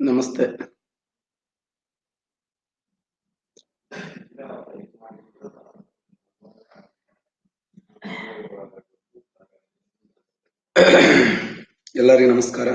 ನಮಸ್ತೆ ಎಲ್ಲರಿಗೂ ನಮಸ್ಕಾರ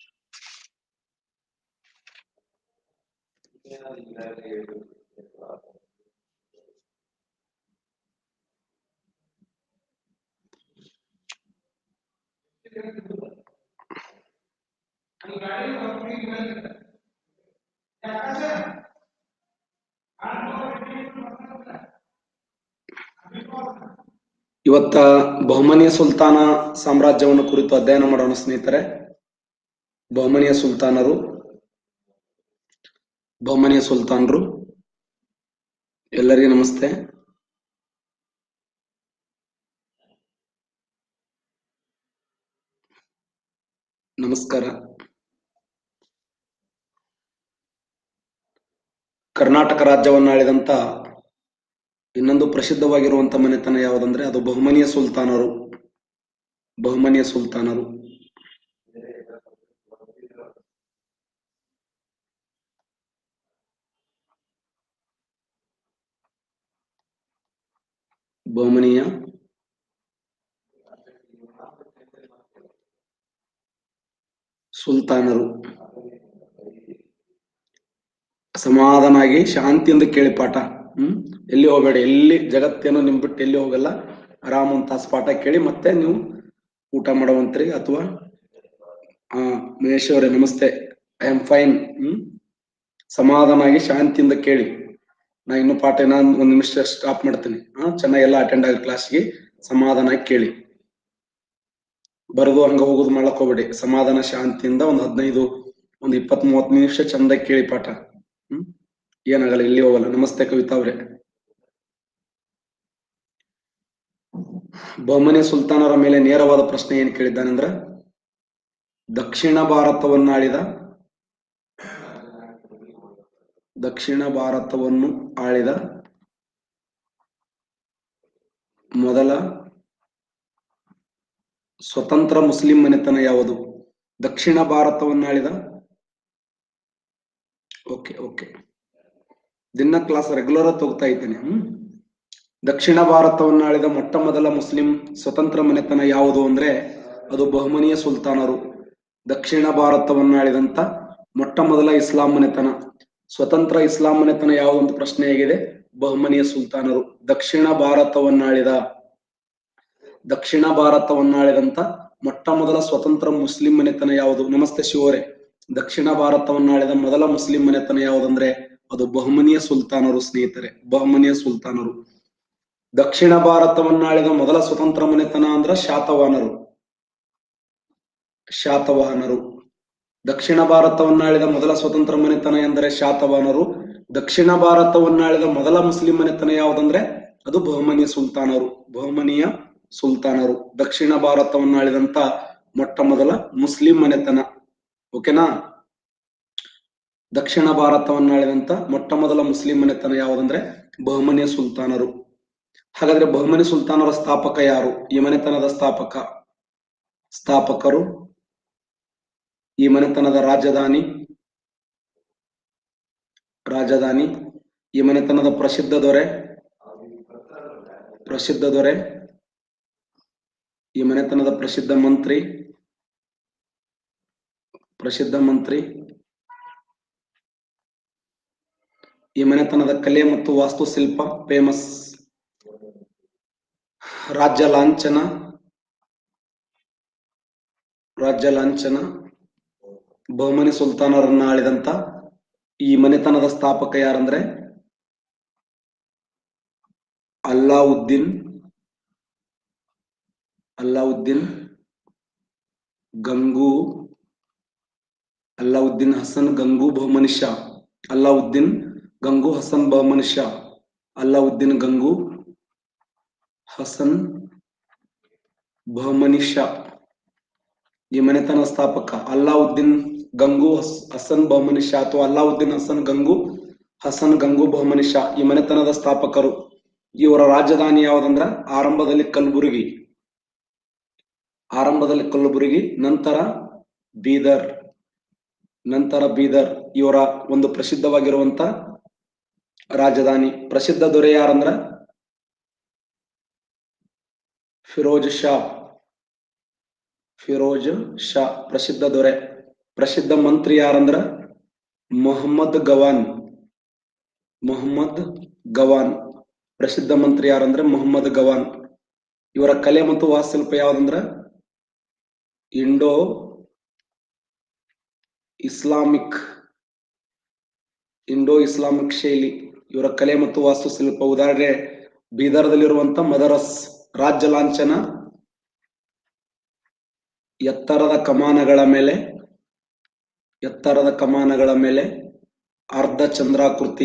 ಇವತ್ತ ಬಹುಮನಿಯ ಸುಲ್ತಾನ ಸಾಮ್ರಾಜ್ಯವನ್ನು ಕುರಿತು ಅಧ್ಯಯನ ಮಾಡೋಣ ಸ್ನೇಹಿತರೆ ಬಹುಮನಿಯ ಸುಲ್ತಾನರು ಬಹುಮನಿಯ ಸುಲ್ತಾನರು ಎಲ್ಲರಿಗೂ ನಮಸ್ತೆ ನಮಸ್ಕಾರ ಕರ್ನಾಟಕ ರಾಜ್ಯವನ್ನು ಆಳಿದಂತ ಇನ್ನೊಂದು ಪ್ರಸಿದ್ಧವಾಗಿರುವಂತ ಮನೆತನ ಯಾವುದಂದ್ರೆ ಅದು ಬಹುಮನಿಯ ಸುಲ್ತಾನರು ಬಹುಮನಿಯ ಸುಲ್ತಾನರು ಬಹುಮನಿಯ ಸುಲ್ತಾನರು ಸಮಾಧಾನಾಗಿ ಶಾಂತಿಯಿಂದ ಕೇಳಿ ಪಾಠ ಹ್ಮ್ ಎಲ್ಲಿ ಹೋಗಬೇಡಿ ಎಲ್ಲಿ ಜಗತ್ತೇನೋ ನಿಮ್ ಬಿಟ್ಟು ಎಲ್ಲಿ ಹೋಗಲ್ಲ ಆರಾಮ್ ಒಂದ್ ತಾಸು ಪಾಠ ಕೇಳಿ ಮತ್ತೆ ನೀವು ಊಟ ಮಾಡುವಂತ್ರಿ ಅಥವಾ ಆ ಮಹೇಶ್ ಅವರೇ ನಮಸ್ತೆ ಐ ಆಮ್ ಫೈನ್ ಹ್ಮ್ ಸಮಾಧಾನಾಗಿ ಶಾಂತಿಯಿಂದ ಕೇಳಿ ನಾ ಇನ್ನು ಪಾಠ ಏನ ಒಂದ್ ನಿಮಿಷ ಸ್ಟಾಪ್ ಮಾಡ್ತೀನಿ ಹಾ ಚೆನ್ನಾಗೆಲ್ಲ ಅಟೆಂಡ್ ಆಗಿ ಕ್ಲಾಸ್ಗೆ ಸಮಾಧಾನಾಗಿ ಕೇಳಿ ಬರೆದು ಹಂಗ ಹೋಗೋದು ಮಾಡಕ್ ಹೋಗ್ಬೇಡಿ ಸಮಾಧಾನ ಶಾಂತಿಯಿಂದ ಒಂದ್ ಹದಿನೈದು ಒಂದ್ ಇಪ್ಪತ್ ಮೂವತ್ ನಿಮಿಷ ಚಂದ ಕೇಳಿ ಪಾಠ ಹ್ಮ್ ಏನಾಗಲ್ಲ ಇಲ್ಲಿ ಹೋಗಲ್ಲ ನಮಸ್ತೆ ಕವಿತಾ ಅವ್ರೆ ಬಹುಮನಿ ಸುಲ್ತಾನರ ಮೇಲೆ ನೇರವಾದ ಪ್ರಶ್ನೆ ಏನ್ ಕೇಳಿದ್ದಾನಂದ್ರ ದಕ್ಷಿಣ ಭಾರತವನ್ನಾಳಿದ ದಕ್ಷಿಣ ಭಾರತವನ್ನು ಆಳಿದ ಮೊದಲ ಸ್ವತಂತ್ರ ಮುಸ್ಲಿಂ ಮನೆತನ ಯಾವುದು ದಕ್ಷಿಣ ಭಾರತವನ್ನಾಳಿದ ಓಕೆ ಓಕೆ ದಿನ ಕ್ಲಾಸ್ ರೆಗ್ಯುಲರ್ ತಗೋತಾ ಇದ್ದೇನೆ ಹ್ಮ್ ದಕ್ಷಿಣ ಭಾರತವನ್ನಾಳಿದ ಮೊಟ್ಟ ಮೊದಲ ಮುಸ್ಲಿಂ ಸ್ವತಂತ್ರ ಮನೆತನ ಯಾವುದು ಅಂದ್ರೆ ಅದು ಬಹುಮನಿಯ ಸುಲ್ತಾನರು ದಕ್ಷಿಣ ಭಾರತವನ್ನಾಳಿದಂತ ಮೊಟ್ಟ ಮೊದಲ ಇಸ್ಲಾಂ ಮನೆತನ ಸ್ವತಂತ್ರ ಇಸ್ಲಾಂ ಮನೆತನ ಯಾವುದು ಅಂತ ಪ್ರಶ್ನೆ ಆಗಿದೆ ಬಹುಮನಿಯ ಸುಲ್ತಾನರು ದಕ್ಷಿಣ ಭಾರತವನ್ನಾಳಿದ ದಕ್ಷಿಣ ಭಾರತವನ್ನಾಳಿದಂತ ಮೊಟ್ಟ ಮೊದಲ ಸ್ವತಂತ್ರ ಮುಸ್ಲಿಂ ಮನೆತನ ಯಾವುದು ನಮಸ್ತೆ ಶಿವರೇ ದಕ್ಷಿಣ ಭಾರತವನ್ನಾಳಿದ ಮೊದಲ ಮುಸ್ಲಿಂ ಮನೆತನ ಯಾವುದಂದ್ರೆ ಅದು ಬಹುಮನಿಯ ಸುಲ್ತಾನರು ಸ್ನೇಹಿತರೆ ಬಹುಮನಿಯ ಸುಲ್ತಾನರು ದಕ್ಷಿಣ ಭಾರತವನ್ನಾಳಿದ ಮೊದಲ ಸ್ವತಂತ್ರ ಮನೆತನ ಅಂದ್ರ ಶಾತವಾಹನರು ಶಾತವಾಹನರು ದಕ್ಷಿಣ ಭಾರತವನ್ನಾಳಿದ ಮೊದಲ ಸ್ವತಂತ್ರ ಮನೆತನ ಎಂದರೆ ಶಾತವಾಹನರು ದಕ್ಷಿಣ ಭಾರತವನ್ನಾಳಿದ ಮೊದಲ ಮುಸ್ಲಿಂ ಮನೆತನ ಯಾವುದಂದ್ರೆ ಅದು ಬಹುಮನಿಯ ಸುಲ್ತಾನರು ಬಹುಮನಿಯ ಸುಲ್ತಾನರು ದಕ್ಷಿಣ ಭಾರತವನ್ನಾಳಿದಂತ ಮೊಟ್ಟ ಮೊದಲ ಮುಸ್ಲಿಂ ಮನೆತನ ಓಕೆನಾ ದಕ್ಷಿಣ ಭಾರತವನ್ನಾಳಿದಂತ ಮೊಟ್ಟ ಮೊದಲ ಮುಸ್ಲಿಂ ಮನೆತನ ಯಾವುದಂದ್ರೆ ಬಹುಮನಿಯ ಸುಲ್ತಾನರು ಹಾಗಾದ್ರೆ ಬಹುಮನಿ ಸುಲ್ತಾನರ ಸ್ಥಾಪಕ ಯಾರು ಈ ಮನೆತನದ ಸ್ಥಾಪಕ ಸ್ಥಾಪಕರು ಈ ಮನೆತನದ ರಾಜಧಾನಿ ರಾಜಧಾನಿ ಈ ಮನೆತನದ ಪ್ರಸಿದ್ಧ ದೊರೆ ಪ್ರಸಿದ್ಧ ದೊರೆ ಈ ಮನೆತನದ ಪ್ರಸಿದ್ಧ ಮಂತ್ರಿ ಪ್ರಸಿದ್ಧ ಮಂತ್ರಿ ಈ ಮನೆತನದ ಕಲೆ ಮತ್ತು ವಾಸ್ತುಶಿಲ್ಪ ಫೇಮಸ್ ರಾಜ್ಯ ಲಾಂಛನ ರಾಜ್ಯ ಲಾಂಛನ ಬಹುಮನಿ ಸುಲ್ತಾನರನ್ನ ಆಳಿದಂತ ಈ ಮನೆತನದ ಸ್ಥಾಪಕ ಯಾರಂದ್ರೆ ಅಲ್ಲಾವುದ್ದೀನ್ ಅಲ್ಲಾವುದ್ದೀನ್ ಗಂಗು ಅಲ್ಲಾವುದ್ದೀನ್ ಹಸನ್ ಗಂಗು ಬಹುಮನಿ ಶಾ ಅಲ್ಲಾವುದ್ದೀನ್ ಗಂಗು ಹಸನ್ ಬಹುಮನಿ ಶಾ ಅಲ್ಲಾವುದ್ದೀನ್ ಗಂಗು ಹಸನ್ ಬಹುಮನಿ ಶಾ ಈ ಮನೆತನ ಸ್ಥಾಪಕ ಅಲ್ಲಾವುದ್ದೀನ್ ಗಂಗು ಹಸ್- ಹಸನ್ ಬಹುಮನಿ ಶಾ ಅಥವಾ ಅಲ್ಲಾವುದ್ದೀನ್ ಹಸನ್ ಗಂಗು ಹಸನ್ ಗಂಗು ಬಹುಮನಿ ಶಾ ಈ ಮನೆತನದ ಸ್ಥಾಪಕರು ಇವರ ರಾಜಧಾನಿ ಯಾವುದಂದ್ರ ಆರಂಭದಲ್ಲಿ ಕಲಬುರಗಿ ಆರಂಭದಲ್ಲಿ ಕಲಬುರಗಿ ನಂತರ ಬೀದರ್ ನಂತರ ಬೀದರ್ ಇವರ ಒಂದು ಪ್ರಸಿದ್ಧವಾಗಿರುವಂತ ರಾಜಧಾನಿ ಪ್ರಸಿದ್ಧ ದೊರೆ ಯಾರಂದ್ರ ಫಿರೋಜ್ ಶಾ ಫಿರೋಜ್ ಶಾ ಪ್ರಸಿದ್ಧ ದೊರೆ ಪ್ರಸಿದ್ಧ ಮಂತ್ರಿ ಯಾರಂದ್ರ ಮೊಹಮ್ಮದ್ ಗವಾನ್ ಮೊಹಮ್ಮದ್ ಗವಾನ್ ಪ್ರಸಿದ್ಧ ಮಂತ್ರಿ ಯಾರಂದ್ರೆ ಮೊಹಮ್ಮದ್ ಗವಾನ್ ಇವರ ಕಲೆ ಮತ್ತು ವಾಸ್ತುಶಿಲ್ಪ ಯಾವ್ದಂದ್ರ ಇಂಡೋ ಇಸ್ಲಾಮಿಕ್ ಇಂಡೋ ಇಸ್ಲಾಮಿಕ್ ಶೈಲಿ ಇವರ ಕಲೆ ಮತ್ತು ವಾಸ್ತುಶಿಲ್ಪ ಉದಾಹರಣೆ ಬೀದರ್ದಲ್ಲಿರುವಂತ ಮದರಸ್ ರಾಜ್ಯ ಲಾಂಛನ ಎತ್ತರದ ಕಮಾನಗಳ ಮೇಲೆ ಎತ್ತರದ ಕಮಾನಗಳ ಮೇಲೆ ಅರ್ಧ ಚಂದ್ರಾಕೃತಿ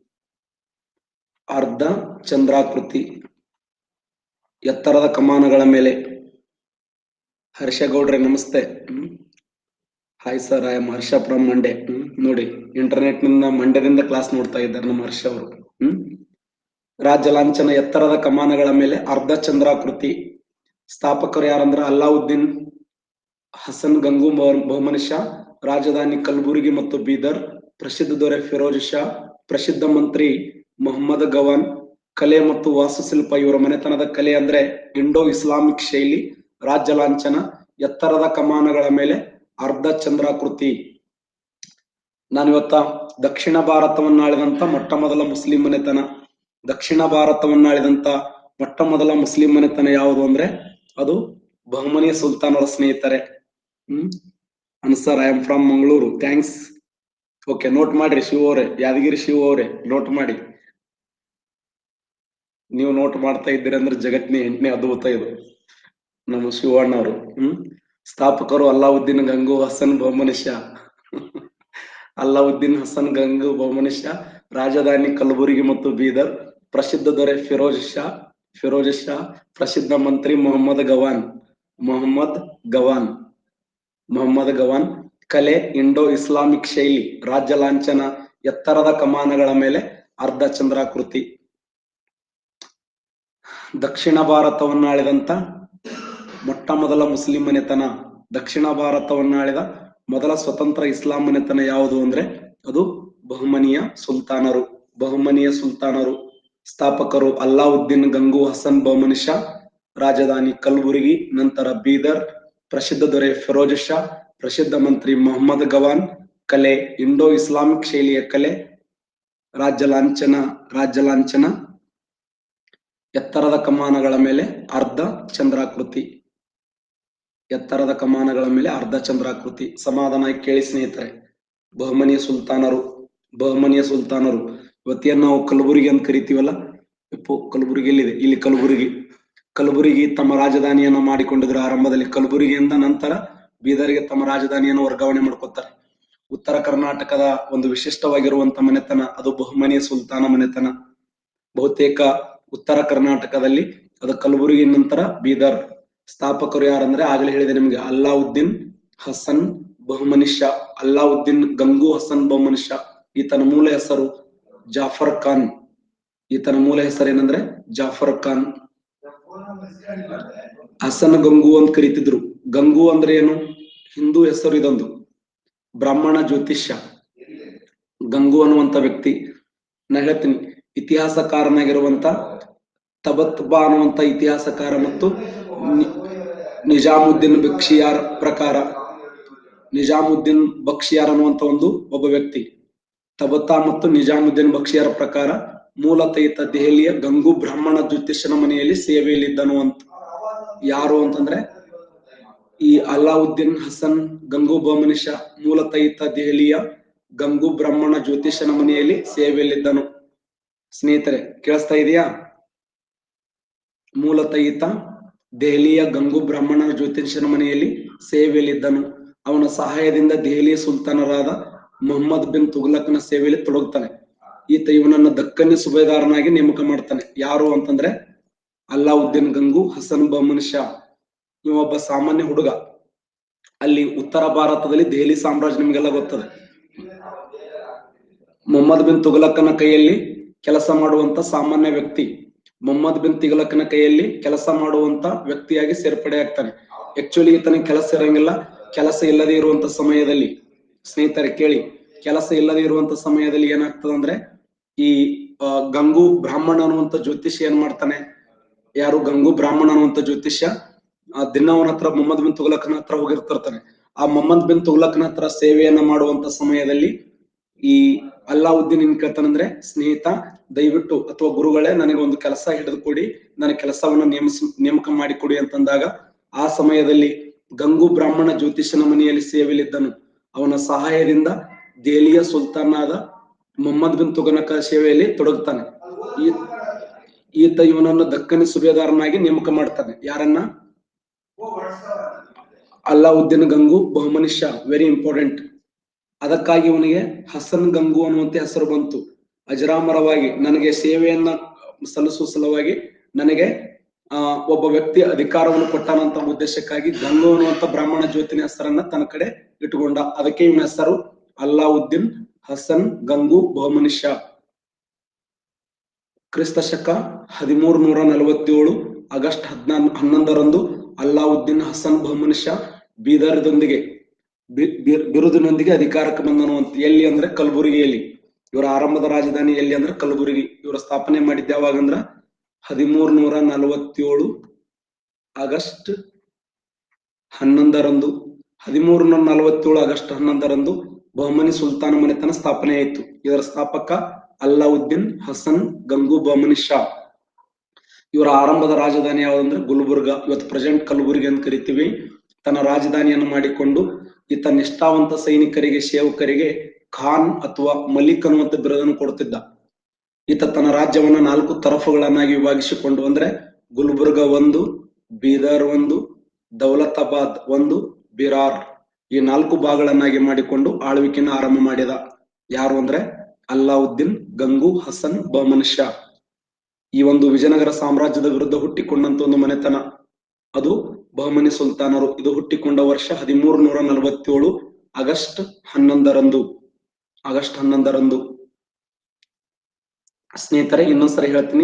ಅರ್ಧ ಚಂದ್ರಾಕೃತಿ ಎತ್ತರದ ಕಮಾನಗಳ ಮೇಲೆ ಹರ್ಷಗೌಡ್ರೆ ನಮಸ್ತೆ hmm hi sir I am Harsha from Mandya hmm ನೋಡಿ ಇಂಟರ್ನೆಟ್ ನಿಂದ ಮಂಡ್ಯದಿಂದ ಕ್ಲಾಸ್ ನೋಡ್ತಾ ಇದ್ದಾರೆ ನಮ್ಮ ಹರ್ಷ ಅವರು ಹ್ಮ್ ರಾಜ್ಯ ಲಾಂಛನ ಎತ್ತರದ ಕಮಾನಗಳ ಮೇಲೆ ಅರ್ಧ ಚಂದ್ರಾಕೃತಿ ಸ್ಥಾಪಕರು ಯಾರಂದ್ರ ಅಲ್ಲಾವುದ್ದೀನ್ ಹಸನ್ ಗಂಗು ಬಹು- ಬಹುಮನಿ ಶಾ ರಾಜಧಾನಿ ಕಲಬುರಗಿ ಮತ್ತು ಬೀದರ್ ಪ್ರಸಿದ್ಧ ದೊರೆ ಫಿರೋಜ್ ಶಾ ಪ್ರಸಿದ್ಧ ಮಂತ್ರಿ ಮೊಹಮ್ಮದ್ ಗವಾನ್ ಕಲೆ ಮತ್ತು ವಾಸ್ತುಶಿಲ್ಪ ಇವರ ಮನೆತನದ ಕಲೆ ಅಂದ್ರೆ ಇಂಡೋ ಇಸ್ಲಾಮಿಕ್ ಶೈಲಿ ರಾಜ್ಯ ಲಾಂಛನ ಎತ್ತರದ ಕಮಾನಗಳ ಮೇಲೆ ಅರ್ಧ ಚಂದ್ರಾಕೃತಿ ನಾನಿವತ್ತ ದಕ್ಷಿಣ ಭಾರತವನ್ನಾಳಿದಂತ ಮೊಟ್ಟ ಮೊದಲ ಮುಸ್ಲಿಂ ಮನೆತನ ದಕ್ಷಿಣ ಭಾರತವನ್ನಾಳಿದಂತ ಮೊಟ್ಟ ಮೊದಲ ಮುಸ್ಲಿಂ ಮನೆತನ ಯಾವುದು ಅಂದ್ರೆ ಅದು ಬಹುಮನಿ ಸುಲ್ತಾನರ ಸ್ನೇಹಿತರೆ hmm answer I am from Mangaluru thanks okay note ಮಾಡ್ರಿ ಶಿವ ಅವರೇ ಯಾದಗಿರಿ ಶಿವ ಅವರೇ ನೋಟ್ ಮಾಡಿ ನೀವು ನೋಟ್ ಮಾಡ್ತಾ ಇದ್ದೀರಿ ಅಂದ್ರೆ ಜಗತ್ತಿನ ಎಂಟನೇ ಅದ್ಭುತ ಇದು ನಮ್ಮ ಶಿವಣ್ಣವರು ಹ್ಮ್ ಸ್ಥಾಪಕರು ಅಲ್ಲಾವುದ್ದೀನ್ ಗಂಗು ಹಸನ್ ಬಹುಮನಿ ಶಾ ಅಲ್ಲಾವುದ್ದೀನ್ ಹಸನ್ ಗಂಗು ಬಹುಮನಿ ಶಾ ರಾಜಧಾನಿ ಕಲಬುರಗಿ ಮತ್ತು ಬೀದರ್ ಪ್ರಸಿದ್ಧ ದೊರೆ ಫಿರೋಜ್ ಶಾ ಫಿರೋಜ್ ಶಾ ಪ್ರಸಿದ್ಧ ಮಂತ್ರಿ ಮೊಹಮ್ಮದ್ ಗವಾನ್ ಮೊಹಮ್ಮದ್ ಗವಾನ್ ಮೊಹಮ್ಮದ್ ಗವಾನ್ ಕಲೆ ಇಂಡೋ ಇಸ್ಲಾಮಿಕ್ ಶೈಲಿ ರಾಜ್ಯ ಲಾಂಛನ ಎತ್ತರದ ಕಮಾನಗಳ ಮೇಲೆ ಅರ್ಧ ಚಂದ್ರಾಕೃತಿ ದಕ್ಷಿಣ ಭಾರತವನ್ನಾಳಿದಂತ ಮೊಟ್ಟ ಮೊದಲ ಮುಸ್ಲಿಂ ಮನೆತನ ದಕ್ಷಿಣ ಭಾರತವನ್ನಾಳಿದ ಮೊದಲ ಸ್ವತಂತ್ರ ಇಸ್ಲಾಂ ಮನೆತನ ಯಾವುದು ಅಂದ್ರೆ ಅದು ಬಹುಮನಿಯ ಸುಲ್ತಾನರು ಬಹುಮನಿಯ ಸುಲ್ತಾನರು ಸ್ಥಾಪಕರು ಅಲ್ಲಾವುದ್ದೀನ್ ಗಂಗು ಹಸನ್ ಬಹುಮನಿ ಶಾ ರಾಜಧಾನಿ ಕಲಬುರಗಿ ನಂತರ ಬೀದರ್ ಪ್ರಸಿದ್ಧ ದೊರೆ ಫಿರೋಜ್ ಶಾ ಪ್ರಸಿದ್ಧ ಮಂತ್ರಿ ಮೊಹಮ್ಮದ್ ಗವಾನ್ ಕಲೆ ಇಂಡೋ ಇಸ್ಲಾಮಿಕ್ ಶೈಲಿಯ ಕಲೆ ರಾಜ್ಯ ಲಾಂಛನ ರಾಜ್ಯ ಲಾಂಛನ ಎತ್ತರದ ಕಮಾನಗಳ ಮೇಲೆ ಅರ್ಧ ಚಂದ್ರಾಕೃತಿ ಎತ್ತರದ ಕಮಾನಗಳ ಮೇಲೆ ಅರ್ಧ ಚಂದ್ರಾಕೃತಿ ಸಮಾಧಾನ ಕೇಳಿ ಸ್ನೇಹಿತರೆ ಬಹುಮನಿಯ ಸುಲ್ತಾನರು ಬಹುಮನಿಯ ಸುಲ್ತಾನರು ಇವತ್ತೇನ್ ನಾವು ಕಲಬುರಗಿ ಅಂತ ಕರಿತೀವಲ್ಲ ಇಪ್ಪು ಕಲಬುರಗಿ ಎಲ್ಲಿದೆ ಇಲ್ಲಿ ಕಲಬುರಗಿ ಕಲಬುರಗಿ ತಮ್ಮ ರಾಜಧಾನಿಯನ್ನ ಮಾಡಿಕೊಂಡಿದ್ರು ಆರಂಭದಲ್ಲಿ ಕಲಬುರಗಿಯಿಂದ ನಂತರ ಬೀದರ್ಗೆ ತಮ್ಮ ರಾಜಧಾನಿಯನ್ನು ವರ್ಗಾವಣೆ ಮಾಡ್ಕೊತಾರೆ ಉತ್ತರ ಕರ್ನಾಟಕದ ಒಂದು ವಿಶಿಷ್ಟವಾಗಿರುವಂತ ಮನೆತನ ಅದು ಬಹುಮನಿಯ ಸುಲ್ತಾನ ಮನೆತನ ಬಹುತೇಕ ಉತ್ತರ ಕರ್ನಾಟಕದಲ್ಲಿ ಅದು ಕಲಬುರಗಿ ನಂತರ ಬೀದರ್ ಸ್ಥಾಪಕರು ಯಾರಂದ್ರೆ ಆಗಲೇ ಹೇಳಿದೆ ನಿಮಗೆ ಅಲ್ಲಾವುದ್ದೀನ್ ಹಸನ್ ಬಹುಮನಿ ಶಾ ಅಲ್ಲಾವುದ್ದೀನ್ ಗಂಗು ಹಸನ್ ಬಹುಮನಿ ಶಾ ಈತನ ಮೂಲ ಹೆಸರು ಜಾಫರ್ ಖಾನ್ ಈತನ ಮೂಲ ಹೆಸರು ಏನಂದ್ರೆ ಜಾಫರ್ ಖಾನ್ ಹಸನ್ ಗಂಗು ಅಂತ ಕರೀತಿದ್ರು ಗಂಗು ಅಂದ್ರೆ ಏನು ಹಿಂದೂ ಹೆಸರು ಇದೊಂದು ಬ್ರಾಹ್ಮಣ ಜ್ಯೋತಿಷ್ಯ ಗಂಗು ಅನ್ನುವಂತ ವ್ಯಕ್ತಿ ನಾ ಹೇಳ್ತೀನಿ ಇತಿಹಾಸಕಾರನಾಗಿರುವಂತ ತಬತ್ಬಾ ಅನ್ನುವಂತ ಇತಿಹಾಸಕಾರ ಮತ್ತು ನಿ- ನಿಜಾಮುದ್ದೀನ್ ಬಕ್ಷಿಯಾರ್ ಪ್ರಕಾರ ನಿಜಾಮುದ್ದೀನ್ ಬಕ್ಷಿಯಾರ್ ಅನ್ನುವಂತ ಒಂದು ಒಬ್ಬ ವ್ಯಕ್ತಿ ತಬತಾ ಮತ್ತು ನಿಜಾಮುದ್ದೀನ್ ಬಕ್ಷಿಯಾರ್ ಪ್ರಕಾರ ಮೂಲತಃ ಈತ ದೆಹಲಿಯ ಗಂಗು ಬ್ರಾಹ್ಮಣ ಜ್ಯೋತಿಷ್ಯನ ಮನೆಯಲ್ಲಿ ಸೇವೆಯಲ್ಲಿದ್ದನು ಅಂತ ಯಾರು ಅಂತಂದ್ರೆ ಈ ಅಲ್ಲಾವುದ್ದೀನ್ ಹಸನ್ ಗಂಗು ಬಹುಮನಿ ಶಾ ಮೂಲತಃ ಈತ ದೆಹಲಿಯ ಗಂಗು ಬ್ರಾಹ್ಮಣ ಜ್ಯೋತಿಷನ ಮನೆಯಲ್ಲಿ ಸೇವೆಯಲ್ಲಿದ್ದನು ಸ್ನೇಹಿತರೆ ಕೇಳಿಸ್ತಾ ಇದೆಯಾ ಮೂಲತಃ ಈತ ದೆಹಲಿಯ ಗಂಗು ಬ್ರಾಹ್ಮಣ ಜ್ಯೋತಿಷನ ಮನೆಯಲ್ಲಿ ಸೇವೆಯಲ್ಲಿದ್ದನು ಅವನ ಸಹಾಯದಿಂದ ದೆಹಲಿಯ ಸುಲ್ತಾನರಾದ ಮೊಹಮ್ಮದ್ ಬಿನ್ ತುಗ್ಲಕ್ನ ಸೇವೆಯಲ್ಲಿ ತೊಡಗುತ್ತಾನೆ ಈತ ಇವನನ್ನ ದಕ್ಕನಿ ಸುಬೇದಾರನಾಗಿ ನೇಮಕ ಮಾಡ್ತಾನೆ ಯಾರು ಅಂತಂದ್ರೆ ಅಲ್ಲಾವುದ್ದೀನ್ ಗಂಗು ಹಸನ್ ಬಹುಮನಿ ಶಾ ಇವೊಬ್ಬ ಸಾಮಾನ್ಯ ಹುಡುಗ ಅಲ್ಲಿ ಉತ್ತರ ಭಾರತದಲ್ಲಿ ದೆಹಲಿ ಸಾಮ್ರಾಜ್ಯ ನಿಮಗೆಲ್ಲ ಗೊತ್ತದೆ ಮೊಹಮ್ಮದ್ ಬಿನ್ ತುಘಲಕನ ಕೈಯಲ್ಲಿ ಕೆಲಸ ಮಾಡುವಂತ ಸಾಮಾನ್ಯ ವ್ಯಕ್ತಿ ಮೊಹಮ್ಮದ್ ಬಿನ್ ತುಘಲಕನ ಕೈಯಲ್ಲಿ ಕೆಲಸ ಮಾಡುವಂತ ವ್ಯಕ್ತಿಯಾಗಿ ಸೇರ್ಪಡೆ ಆಗ್ತಾನೆ ಆಕ್ಚುಲಿ ಈತನಿಗೆ ಕೆಲಸ ಇರಂಗಿಲ್ಲ ಕೆಲಸ ಇಲ್ಲದೆ ಇರುವಂತ ಸಮಯದಲ್ಲಿ ಸ್ನೇಹಿತರೆ ಕೇಳಿ ಕೆಲಸ ಇಲ್ಲದೆ ಇರುವಂತ ಸಮಯದಲ್ಲಿ ಏನಾಗ್ತದೆ ಅಂದ್ರೆ ಈ ಆ, ಗಂಗು ಬ್ರಾಹ್ಮಣ ಅನ್ನುವಂತ ಜ್ಯೋತಿಷ್ಯ ಏನ್ ಮಾಡ್ತಾನೆ ಯಾರು ಗಂಗು ಬ್ರಾಹ್ಮಣ ಅನ್ನುವಂತ ಜ್ಯೋತಿಷ್ಯ ಆ ದಿನ ಅವನ ಹತ್ರ ಮೊಹಮ್ಮದ್ ಬಿನ್ ತುಗ್ಲಕ್ನ ಹತ್ರ ಹೋಗಿರ್ತಿರ್ತಾನೆ ಆ ಮೊಹಮ್ಮದ್ ಬಿನ್ ತುಗ್ಲಕ್ನ ಹತ್ರ ಸೇವೆಯನ್ನ ಮಾಡುವಂತ ಸಮಯದಲ್ಲಿ ಈ ಅಲ್ಲಾವುದ್ದೀನ್ ಏನ್ ಕೇಳ್ತಾನಂದ್ರೆ ಸ್ನೇಹಿತ ದಯವಿಟ್ಟು ಅಥವಾ ಗುರುಗಳೇ ನನಗೆ ಒಂದು ಕೆಲಸ ಹಿಡಿದು ಕೊಡಿ ನನ್ನ ಕೆಲಸವನ್ನ ನೇಮಿಸ್ ನೇಮಕ ಮಾಡಿಕೊಡಿ ಅಂತಂದಾಗ ಆ ಸಮಯದಲ್ಲಿ ಗಂಗು ಬ್ರಾಹ್ಮಣ ಜ್ಯೋತಿಷನ ಮನೆಯಲ್ಲಿ ಸೇವೆಯಲ್ಲಿದ್ದನು ಅವನ ಸಹಾಯದಿಂದ ದೆಹಲಿಯ ಸುಲ್ತಾನಾದ ಮೊಹಮ್ಮದ್ ಬಿನ್ ತುಗನಕ ಸೇವೆಯಲ್ಲಿ ತೊಡಗುತ್ತಾನೆ ಈ- ಈತ ಇವನನ್ನು ದಕ್ಕನಿ ಸುಬೇದಾರನಾಗಿ ನೇಮಕ ಮಾಡ್ತಾನೆ ಯಾರನ್ನ ಅಲ್ಲಾವುದ್ದೀನ್ ಗಂಗು ಬಹುಮನುಷ್ಯ ವೆರಿ ಇಂಪಾರ್ಟೆಂಟ್ ಅದಕ್ಕಾಗಿ ಇವನಿಗೆ ಹಸನ್ ಗಂಗು ಅನ್ನುವಂತೆ ಹೆಸರು ಬಂತು ಅಜರಾಮರವಾಗಿ ನನಗೆ ಸೇವೆಯನ್ನ ಸಲ್ಲಿಸುವ ಸಲುವಾಗಿ ನನಗೆ ಆ ಒಬ್ಬ ವ್ಯಕ್ತಿ ಅಧಿಕಾರವನ್ನು ಕೊಟ್ಟಾನಂತ ಉದ್ದೇಶಕ್ಕಾಗಿ ಗಂಗು ಅನ್ನುವಂತ ಬ್ರಾಹ್ಮಣ ಜ್ಯೋತಿನ ಹೆಸರನ್ನ ತನ್ನ ಕಡೆ ಇಟ್ಟುಕೊಂಡ ಅದಕ್ಕೆ ಇವನ ಹೆಸರು ಅಲ್ಲಾವುದ್ದೀನ್ ಹಸನ್ ಗಂಗು ಬಹುಮನುಷ್ಯ ಕ್ರಿಸ್ತ ಶಕ ಹದಿಮೂರು ನೂರ ನಲವತ್ತೇಳು ಆಗಸ್ಟ್ ಹದಿನಾನ್ ಹನ್ನೊಂದರಂದು ಅಲ್ಲಾವುದ್ದೀನ್ ಹಸನ್ ಬಹುಮನುಷ್ಯ ಬೀದರ್ದೊಂದಿಗೆ ಬಿ- ಬಿ- ಬಿರುದಿನೊಂದಿಗೆ ಅಧಿಕಾರಕ್ಕೆ ಬಂದನು ಅಂತ ಎಲ್ಲಿ ಅಂದ್ರೆ ಕಲಬುರಗಿಯಲ್ಲಿ ಇವರ ಆರಂಭದ ರಾಜಧಾನಿ ಎಲ್ಲಿ ಅಂದ್ರೆ ಕಲಬುರಗಿ ಇವರ ಸ್ಥಾಪನೆ ಮಾಡಿದ್ದ ಯಾವಾಗಂದ್ರ ಹದಿಮೂರು ನೂರ ನಲವತ್ತೇಳು ಆಗಸ್ಟ್ ಹನ್ನೊಂದರಂದು ಹದಿಮೂರು ನೂರ ನಲವತ್ತೇಳು ಆಗಸ್ಟ್ ಹನ್ನೊಂದರಂದು ಬಹುಮನಿ ಸುಲ್ತಾನ ಮನೆತನ ಸ್ಥಾಪನೆ ಆಯಿತು ಇದರ ಸ್ಥಾಪಕ ಅಲ್ಲಾವುದ್ದೀನ್ ಹಸನ್ ಗಂಗು ಬಹುಮನಿ ಶಾ ಇವರ ಆರಂಭದ ರಾಜಧಾನಿ ಯಾವ್ದಂದ್ರೆ ಗುಲ್ಬರ್ಗ ಇವತ್ತು ಪ್ರೆಸೆಂಟ್ ಕಲಬುರಗಿ ಅಂತ ಕರಿತೀವಿ ತನ್ನ ರಾಜಧಾನಿಯನ್ನು ಮಾಡಿಕೊಂಡು ಈತ ನಿಷ್ಠಾವಂತ ಸೈನಿಕರಿಗೆ ಸೇವಕರಿಗೆ ಖಾನ್ ಅಥವಾ ಮಲಿಕ್ ಅನ್ನುವಂತ ಬಿರುದನ್ನು ಕೊಡ್ತಿದ್ದ ಈತ ತನ್ನ ರಾಜ್ಯವನ್ನ ನಾಲ್ಕು ತರಫುಗಳನ್ನಾಗಿ ವಿಭಾಗಿಸಿಕೊಂಡು ಅಂದ್ರೆ ಗುಲ್ಬರ್ಗ ಒಂದು ಬೀದರ್ ಒಂದು ದೌಲತಾಬಾದ್ ಒಂದು ಬಿರಾರ್ ಈ ನಾಲ್ಕು ಭಾಗಗಳನ್ನಾಗಿ ಮಾಡಿಕೊಂಡು ಆಳ್ವಿಕೆಯನ್ನು ಆರಂಭ ಮಾಡಿದ ಯಾರು ಅಂದ್ರೆ ಅಲ್ಲಾವುದ್ದೀನ್ ಗಂಗು ಹಸನ್ ಬಹುಮನ್ ಶಾ ಈ ಒಂದು ವಿಜಯನಗರ ಸಾಮ್ರಾಜ್ಯದ ವಿರುದ್ಧ ಹುಟ್ಟಿಕೊಂಡಂತ ಒಂದು ಮನೆತನ ಅದು ಬಹುಮನಿ ಸುಲ್ತಾನರು ಇದು ಹುಟ್ಟಿಕೊಂಡ ವರ್ಷ ಹದಿಮೂರು ನೂರ ನಲವತ್ತೇಳು ಆಗಸ್ಟ್ ಹನ್ನೊಂದರಂದು ಆಗಸ್ಟ್ ಹನ್ನೊಂದರಂದು ಸ್ನೇಹಿತರೆ ಇನ್ನೊಂದ್ಸರಿ ಹೇಳ್ತೀನಿ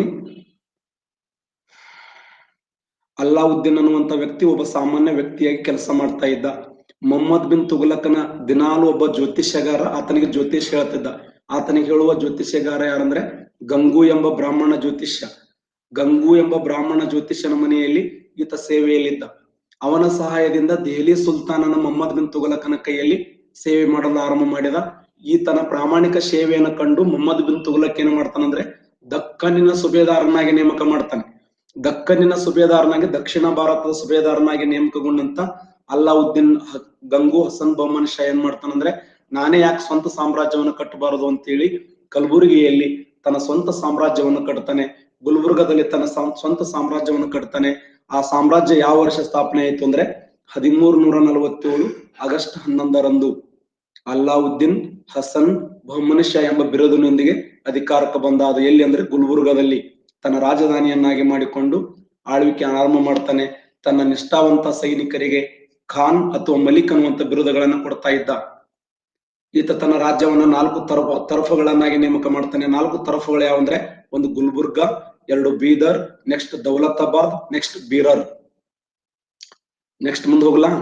ಅಲ್ಲಾವುದ್ದೀನ್ ಅನ್ನುವಂತ ವ್ಯಕ್ತಿ ಒಬ್ಬ ಸಾಮಾನ್ಯ ವ್ಯಕ್ತಿಯಾಗಿ ಕೆಲಸ ಮಾಡ್ತಾ ಇದ್ದ ಮೊಹಮ್ಮದ್ ಬಿನ್ ತುಘಲಕನ ದಿನಾಲು ಒಬ್ಬ ಜ್ಯೋತಿಷ್ಯಗಾರ ಆತನಿಗೆ ಜ್ಯೋತಿಷ್ ಹೇಳ್ತಿದ್ದ ಆತನಿಗೆ ಹೇಳುವ ಜ್ಯೋತಿಷ್ಯಗಾರ ಯಾರಂದ್ರೆ ಗಂಗು ಎಂಬ ಬ್ರಾಹ್ಮಣ ಜ್ಯೋತಿಷ್ಯ ಗಂಗು ಎಂಬ ಬ್ರಾಹ್ಮಣ ಜ್ಯೋತಿಷ್ಯನ ಮನೆಯಲ್ಲಿ ಈತ ಸೇವೆಯಲ್ಲಿದ್ದ ಅವನ ಸಹಾಯದಿಂದ ದೆಹಲಿ ಸುಲ್ತಾನನ ಮೊಹಮ್ಮದ್ ಬಿನ್ ತುಘಲಕನ ಕೈಯಲ್ಲಿ ಸೇವೆ ಮಾಡಲು ಆರಂಭ ಮಾಡಿದ ಈತನ ಪ್ರಾಮಾಣಿಕ ಸೇವೆಯನ್ನು ಕಂಡು ಮೊಹಮ್ಮದ್ ಬಿನ್ ತುಘಲಕ್ ಏನ್ ಮಾಡ್ತಾನಂದ್ರೆ ದಕ್ಕನಿನ ಸುಬೇದಾರನಾಗಿ ನೇಮಕ ಮಾಡ್ತಾನೆ ದಕ್ಕನಿನ ಸುಬೇದಾರನಾಗಿ ದಕ್ಷಿಣ ಭಾರತದ ಸುಬೇದಾರನಾಗಿ ನೇಮಕಗೊಂಡಂತ ಅಲ್ಲಾವುದ್ದೀನ್ ಹ- ಗಂಗು ಹಸನ್ ಬಹುಮನ್ ಶಾ ಏನ್ ಮಾಡ್ತಾನಂದ್ರೆ ನಾನೇ ಯಾಕೆ ಸ್ವಂತ ಸಾಮ್ರಾಜ್ಯವನ್ನು ಕಟ್ಟಬಾರದು ಅಂತೇಳಿ ಕಲಬುರಗಿಯಲ್ಲಿ ತನ್ನ ಸ್ವಂತ ಸಾಮ್ರಾಜ್ಯವನ್ನು ಕಟ್ತಾನೆ ಗುಲ್ಬರ್ಗದಲ್ಲಿ ತನ್ನ ಸಾಮ್- ಸ್ವಂತ ಸಾಮ್ರಾಜ್ಯವನ್ನು ಕಟ್ತಾನೆ ಆ ಸಾಮ್ರಾಜ್ಯ ಯಾವ ವರ್ಷ ಸ್ಥಾಪನೆ ಆಯ್ತು ಅಂದ್ರೆ ಹದಿಮೂರು ನೂರ ನಲವತ್ತೇಳು ಆಗಸ್ಟ್ ಹನ್ನೊಂದರಂದು ಅಲ್ಲಾವುದ್ದೀನ್ ಹಸನ್ ಬಹುಮನುಷ್ಯ ಎಂಬ ಬಿರುದಿನೊಂದಿಗೆ ಅಧಿಕಾರಕ್ಕೆ ಬಂದ ಅದು ಎಲ್ಲಿ ಅಂದ್ರೆ ಗುಲ್ಬರ್ಗದಲ್ಲಿ ತನ್ನ ರಾಜಧಾನಿಯನ್ನಾಗಿ ಮಾಡಿಕೊಂಡು ಆಳ್ವಿಕೆ ಆರಂಭ ಮಾಡ್ತಾನೆ ತನ್ನ ನಿಷ್ಠಾವಂತ ಸೈನಿಕರಿಗೆ ಖಾನ್ ಅಥವಾ ಮಲಿಕ್ ಅನ್ನುವಂತ ಬಿರುದುಗಳನ್ನ ಕೊಡ್ತಾ ಇದ್ದ ಈತ ತನ್ನ ರಾಜ್ಯವನ್ನ ನಾಲ್ಕು ತರಫ ತರಫುಗಳನ್ನಾಗಿ ನೇಮಕ ಮಾಡ್ತಾನೆ ನಾಲ್ಕು ತರಫುಗಳು ಯಾವಂದ್ರೆ ಒಂದು ಗುಲ್ಬರ್ಗ ಎರಡು Bidar next Daulatabad next Berar next ಮುಂದೆ ಹೋಗ್ಲಾ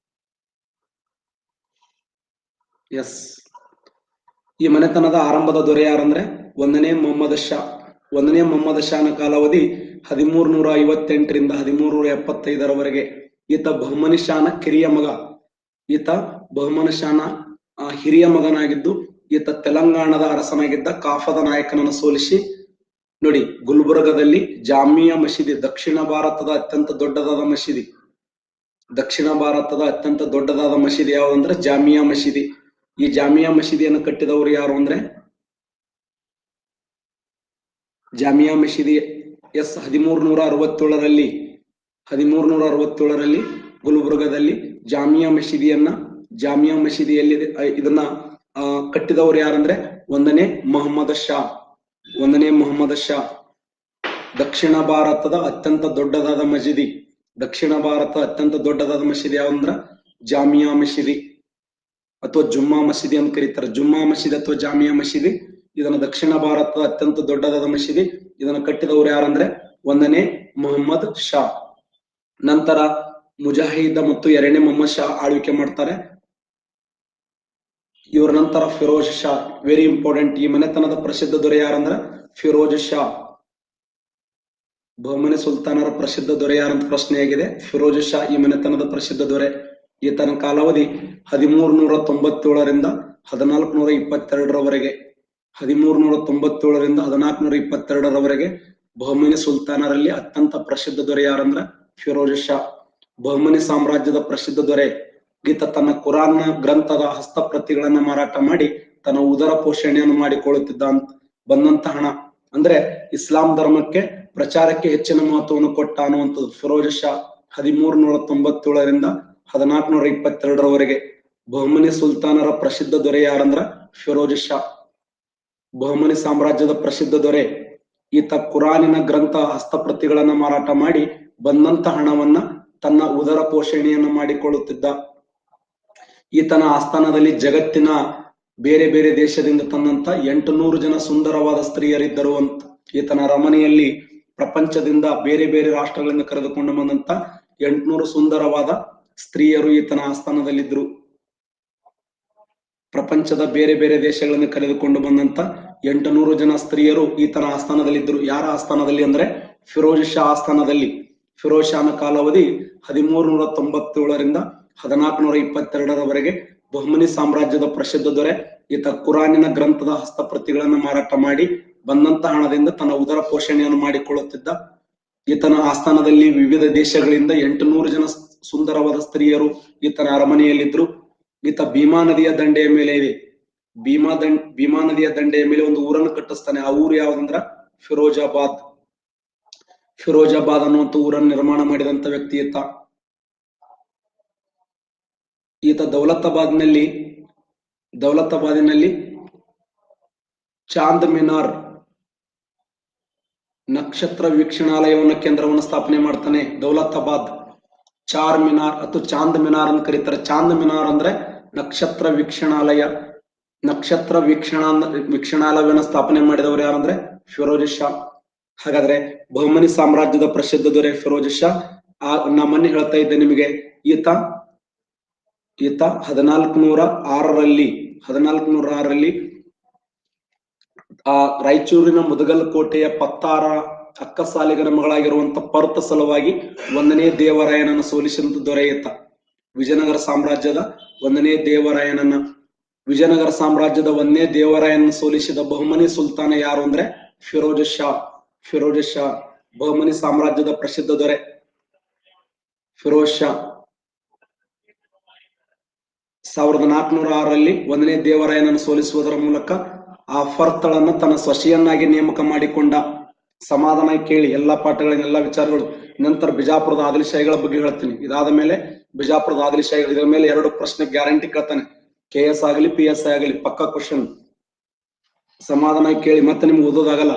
ಎಸ್ ಈ ಮನೆತನದ ಆರಂಭದ ದೊರೆ ಯಾರಂದ್ರೆ ಒಂದನೇ ಮೊಹಮ್ಮದ್ ಶಾ ಒಂದನೇ ಮೊಹಮ್ಮದ್ ಶಾನ ಕಾಲಾವಧಿ ಹದಿಮೂರು ನೂರ ಐವತ್ತೆಂಟರಿಂದ ಹದಿಮೂರು ನೂರ ಎಪ್ಪತ್ತೈದರವರೆಗೆ ಈತ ಬಹುಮನಿ ಶಾನ ಕಿರಿಯ ಮಗ ಈತ ಬಹುಮನಿ ಶಾನ ಆ, ಹಿರಿಯ ಮಗನಾಗಿದ್ದು ಈತ ತೆಲಂಗಾಣದ ಅರಸನಾಗಿದ್ದ ಕಾಫದ ನಾಯಕನನ್ನು ಸೋಲಿಸಿ ನೋಡಿ ಗುಲ್ಬರ್ಗದಲ್ಲಿ ಜಾಮಿಯಾ ಮಸೀದಿ ದಕ್ಷಿಣ ಭಾರತದ ಅತ್ಯಂತ ದೊಡ್ಡದಾದ ಮಸೀದಿ ದಕ್ಷಿಣ ಭಾರತದ ಅತ್ಯಂತ ದೊಡ್ಡದಾದ ಮಸೀದಿ ಯಾವ್ದಂದ್ರೆ ಜಾಮಿಯಾ ಮಸೀದಿ ಈ ಜಾಮಿಯಾ ಮಸೀದಿಯನ್ನು ಕಟ್ಟಿದವರು ಯಾರು ಅಂದ್ರೆ ಜಾಮಿಯಾ ಮಸೀದಿ ಎಸ್ ಹದಿಮೂರು ನೂರ ಅರವತ್ತೇಳರಲ್ಲಿ ಹದಿಮೂರು ನೂರ ಅರವತ್ತೇಳರಲ್ಲಿ ಗುಲ್ಬರ್ಗದಲ್ಲಿ ಜಾಮಿಯಾ ಮಸೀದಿಯನ್ನ ಜಾಮಿಯಾ ಮಸೀದಿಯಲ್ಲಿ ಇದನ್ನ ಆ, ಕಟ್ಟಿದವರು ಯಾರಂದ್ರೆ ಒಂದನೇ ಮೊಹಮ್ಮದ್ ಶಾ ಒಂದನೇ ಮೊಹಮ್ಮದ್ ಶಾ ದಕ್ಷಿಣ ಭಾರತದ ಅತ್ಯಂತ ದೊಡ್ಡದಾದ ಮಸೀದಿ ದಕ್ಷಿಣ ಭಾರತ ಅತ್ಯಂತ ದೊಡ್ಡದಾದ ಮಸೀದಿ ಯಾವಂದ್ರ ಜಾಮಿಯಾ ಮಸೀದಿ ಅಥವಾ ಜುಮ್ಮಾ ಮಸೀದಿ ಅಂತ ಕರೀತಾರೆ ಜುಮ್ಮಾ ಮಸೀದಿ ಅಥವಾ ಜಾಮಿಯಾ ಮಸೀದಿ ಇದನ್ನ ದಕ್ಷಿಣ ಭಾರತದ ಅತ್ಯಂತ ದೊಡ್ಡದಾದ ಮಸೀದಿ ಇದನ್ನ ಕಟ್ಟಿದವರು ಯಾರಂದ್ರೆ ಒಂದನೇ ಮೊಹಮ್ಮದ್ ಶಾ ನಂತರ ಮುಜಾಹಿದ ಮತ್ತು ಎರಡನೇ ಮೊಹಮ್ಮದ್ ಶಾ ಆಳ್ವಿಕೆ ಮಾಡ್ತಾರೆ ಇವರ ನಂತರ ಫಿರೋಜ್ ಶಾ ವೆರಿ ಇಂಪಾರ್ಟೆಂಟ್ ಈ ಮನೆತನದ ಪ್ರಸಿದ್ಧ ದೊರೆ ಯಾರಂದ್ರ ಫಿರೋಜ್ ಶಾ ಬಹುಮನಿ ಸುಲ್ತಾನರ ಪ್ರಸಿದ್ಧ ದೊರೆ ಯಾರಂತ ಪ್ರಶ್ನೆ ಆಗಿದೆ ಫಿರೋಜ್ ಶಾ ಈ ಮನೆತನದ ಪ್ರಸಿದ್ಧ ದೊರೆ ಈತನ ಕಾಲಾವಧಿ ಹದಿಮೂರು ನೂರ ತೊಂಬತ್ತೇಳರಿಂದ ಹದಿನಾಲ್ಕು ನೂರ ಇಪ್ಪತ್ತೆರಡರವರೆಗೆ ಹದಿಮೂರು ನೂರ ತೊಂಬತ್ತೇಳರಿಂದ ಹದಿನಾಲ್ಕು ನೂರ ಇಪ್ಪತ್ತೆರಡರವರೆಗೆ ಬಹುಮನಿ ಸುಲ್ತಾನರಲ್ಲಿ ಅತ್ಯಂತ ಪ್ರಸಿದ್ಧ ದೊರೆ ಯಾರಂದ್ರ ಫಿರೋಜ್ ಶಾ ಬಹುಮನಿ ಸಾಮ್ರಾಜ್ಯದ ಪ್ರಸಿದ್ಧ ದೊರೆ ಈತ ತನ್ನ ಕುರಾನ್ ಗ್ರಂಥದ ಹಸ್ತಪ್ರತಿಗಳನ್ನ ಮಾರಾಟ ಮಾಡಿ ತನ್ನ ಉದರ ಪೋಷಣೆಯನ್ನು ಮಾಡಿಕೊಳ್ಳುತ್ತಿದ್ದ ಅಂತ ಬಂದಂತ ಹಣ ಅಂದ್ರೆ ಇಸ್ಲಾಂ ಧರ್ಮಕ್ಕೆ ಪ್ರಚಾರಕ್ಕೆ ಹೆಚ್ಚಿನ ಮಹತ್ವವನ್ನು ಕೊಟ್ಟ ಅನ್ನುವಂಥದ್ದು ಫಿರೋಜ್ ಶಾ ಹದಿಮೂರು ನೂರ ತೊಂಬತ್ತೇಳರಿಂದ ಹದಿನಾಲ್ಕು ನೂರ ಇಪ್ಪತ್ತೆರಡರವರೆಗೆ ಬಹುಮನಿ ಸುಲ್ತಾನರ ಪ್ರಸಿದ್ಧ ದೊರೆ ಯಾರಂದ್ರ ಫಿರೋಜ್ ಶಾ ಬಹುಮನಿ ಸಾಮ್ರಾಜ್ಯದ ಪ್ರಸಿದ್ಧ ದೊರೆ ಈತ ಕುರಾನಿನ ಗ್ರಂಥ ಹಸ್ತಪ್ರತಿಗಳನ್ನ ಮಾರಾಟ ಮಾಡಿ ಬಂದಂತ ಹಣವನ್ನ ತನ್ನ ಉದರ ಪೋಷಣೆಯನ್ನು ಮಾಡಿಕೊಳ್ಳುತ್ತಿದ್ದ ಈತನ ಆಸ್ಥಾನದಲ್ಲಿ ಜಗತ್ತಿನ ಬೇರೆ ಬೇರೆ ದೇಶದಿಂದ ತಂದಂತ ಎಂಟು ನೂರು ಜನ ಸುಂದರವಾದ ಸ್ತ್ರೀಯರಿದ್ದರು ಅಂತ ಈತನ ಅರಮನೆಯಲ್ಲಿ ಪ್ರಪಂಚದಿಂದ ಬೇರೆ ಬೇರೆ ರಾಷ್ಟ್ರಗಳಿಂದ ಕರೆದುಕೊಂಡು ಬಂದಂತ ಎಂಟುನೂರು ಸುಂದರವಾದ ಸ್ತ್ರೀಯರು ಈತನ ಆಸ್ಥಾನದಲ್ಲಿದ್ರು ಪ್ರಪಂಚದ ಬೇರೆ ಬೇರೆ ದೇಶಗಳಿಂದ ಕರೆದುಕೊಂಡು ಬಂದಂತ ಎಂಟುನೂರು ಜನ ಸ್ತ್ರೀಯರು ಈತನ ಆಸ್ಥಾನದಲ್ಲಿದ್ದರು ಯಾರ ಆಸ್ಥಾನದಲ್ಲಿ ಅಂದ್ರೆ ಫಿರೋಜ್ ಶಾ ಆಸ್ಥಾನದಲ್ಲಿ ಫಿರೋಜ್ ಶಾನ ಕಾಲಾವಧಿ ಹದಿಮೂರು ನೂರ ತೊಂಬತ್ತೇಳರಿಂದ ಹದಿನಾಲ್ಕು ನೂರ ಇಪ್ಪತ್ತೆರಡರವರೆಗೆ ಬಹುಮನಿ ಸಾಮ್ರಾಜ್ಯದ ಪ್ರಸಿದ್ಧ ದೊರೆ ಈತ ಕುರಾನಿನ ಗ್ರಂಥದ ಹಸ್ತಪ್ರತಿಗಳನ್ನು ಮಾರಾಟ ಮಾಡಿ ಬಂದಂತ ಹಣದಿಂದ ತನ್ನ ಉದರ ಪೋಷಣೆಯನ್ನು ಮಾಡಿಕೊಳ್ಳುತ್ತಿದ್ದ ಈತನ ಆಸ್ಥಾನದಲ್ಲಿ ವಿವಿಧ ದೇಶಗಳಿಂದ ಎಂಟು ನೂರು ಜನ ಸುಂದರವಾದ ಸ್ತ್ರೀಯರು ಈತನ ಅರಮನೆಯಲ್ಲಿದ್ರು ಈತ ಭೀಮಾ ನದಿಯ ದಂಡೆಯ ಮೇಲೆ ಇದೆ ಭೀಮಾ ದಂಡ್ ಭೀಮಾ ನದಿಯ ದಂಡೆಯ ಮೇಲೆ ಒಂದು ಊರನ್ನು ಕಟ್ಟಿಸ್ತಾನೆ ಆ ಊರು ಯಾವ್ದಂದ್ರ ಫಿರೋಜಾಬಾದ್ ಫಿರೋಜಾಬಾದ್ ಅನ್ನುವಂತ ಊರನ್ನು ನಿರ್ಮಾಣ ಮಾಡಿದಂತ ವ್ಯಕ್ತಿ ಈತ ಈತ ದೌಲತಾಬಾದ್ನಲ್ಲಿ ದೌಲತಾಬಾದಿನಲ್ಲಿ ಚಾಂದ್ ಮಿನಾರ್ ನಕ್ಷತ್ರ ವೀಕ್ಷಣಾಲಯವನ್ನು ಕೇಂದ್ರವನ್ನು ಸ್ಥಾಪನೆ ಮಾಡ್ತಾನೆ ದೌಲತಾಬಾದ್ ಚಾರ್ ಮಿನಾರ್ ಅಥವಾ ಚಾಂದ್ ಮಿನಾರ್ ಅಂತ ಕರೀತಾರೆ ಚಾಂದ್ ಮಿನಾರ್ ಅಂದ್ರೆ ನಕ್ಷತ್ರ ವೀಕ್ಷಣಾಲಯ ನಕ್ಷತ್ರ ವೀಕ್ಷಣಾ ವೀಕ್ಷಣಾಲಯವನ್ನು ಸ್ಥಾಪನೆ ಮಾಡಿದವರು ಯಾರಂದ್ರೆ ಫಿರೋಜ್ ಶಾ ಹಾಗಾದ್ರೆ ಬಹುಮನಿ ಸಾಮ್ರಾಜ್ಯದ ಪ್ರಸಿದ್ಧ ದೊರೆ ಫಿರೋಜ್ ಶಾ ಆ ನಾ ಮೊನ್ನೆ ಹೇಳ್ತಾ ಇದ್ದೆ ನಿಮಗೆ ಈತ ಈತ ಹದಿನಾಲ್ಕು ನೂರ ಆರರಲ್ಲಿ ಹದಿನಾಲ್ಕು ನೂರ ಆರರಲ್ಲಿ ಆ ರಾಯಚೂರಿನ ಮುದಗಲ್ ಕೋಟೆಯ ಪತ್ತಾರ ಅಕ್ಕಸಾಲಿಗರ ಮಗಳಾಗಿರುವಂತ ಪರ್ತ ಸಲುವಾಗಿ ಒಂದನೇ ದೇವರಾಯನನ್ನ ಸೋಲಿಸಿದಂತ ದೊರೆ ಈತ ವಿಜಯನಗರ ಸಾಮ್ರಾಜ್ಯದ ಒಂದನೇ ದೇವರಾಯನನ್ನ ವಿಜಯನಗರ ಸಾಮ್ರಾಜ್ಯದ ಒಂದನೇ ದೇವರಾಯನ ಸೋಲಿಸಿದ ಬಹುಮನಿ ಸುಲ್ತಾನ ಯಾರು ಅಂದ್ರೆ ಫಿರೋಜ್ ಶಾ ಫಿರೋಜ್ ಶಾ ಬಹುಮನಿ ಸಾಮ್ರಾಜ್ಯದ ಪ್ರಸಿದ್ಧ ದೊರೆ ಫಿರೋಜ್ ಶಾ ಸಾವಿರದ ನಾಲ್ಕುನೂರ ಆರರಲ್ಲಿ ಒಂದನೇ ದೇವರಾಯನನ್ನು ಸೋಲಿಸುವುದರ ಮೂಲಕ ಆ ಫರ್ತಳನ್ನ ತನ್ನ ಸ್ವಶಿಯನ್ನಾಗಿ ನೇಮಕ ಮಾಡಿಕೊಂಡ ಸಮಾಧಾನ ಕೇಳಿ ಎಲ್ಲಾ ಪಾಠಗಳನ್ನ ಎಲ್ಲಾ ವಿಚಾರಗಳು ನಂತರ ಬಿಜಾಪುರದ ಆದಿಲಶಾಹಿಗಳ ಬಗ್ಗೆ ಹೇಳ್ತೀನಿ ಇದಾದ ಮೇಲೆ ಬಿಜಾಪುರದ ಆದಿಲಶಾಹಿಗಳು ಇದರ ಮೇಲೆ ಎರಡು ಪ್ರಶ್ನೆ ಗ್ಯಾರಂಟಿ ಕೇಳ್ತಾನೆ ಕೆ ಎಸ್ ಆಗಲಿ ಪಿ ಎಸ್ ಆಗಲಿ ಪಕ್ಕಾ ಕ್ವಶನ್ ಸಮಾಧಾನ ಕೇಳಿ ಮತ್ತೆ ನಿಮ್ಗೆ ಓದೋದಾಗಲ್ಲ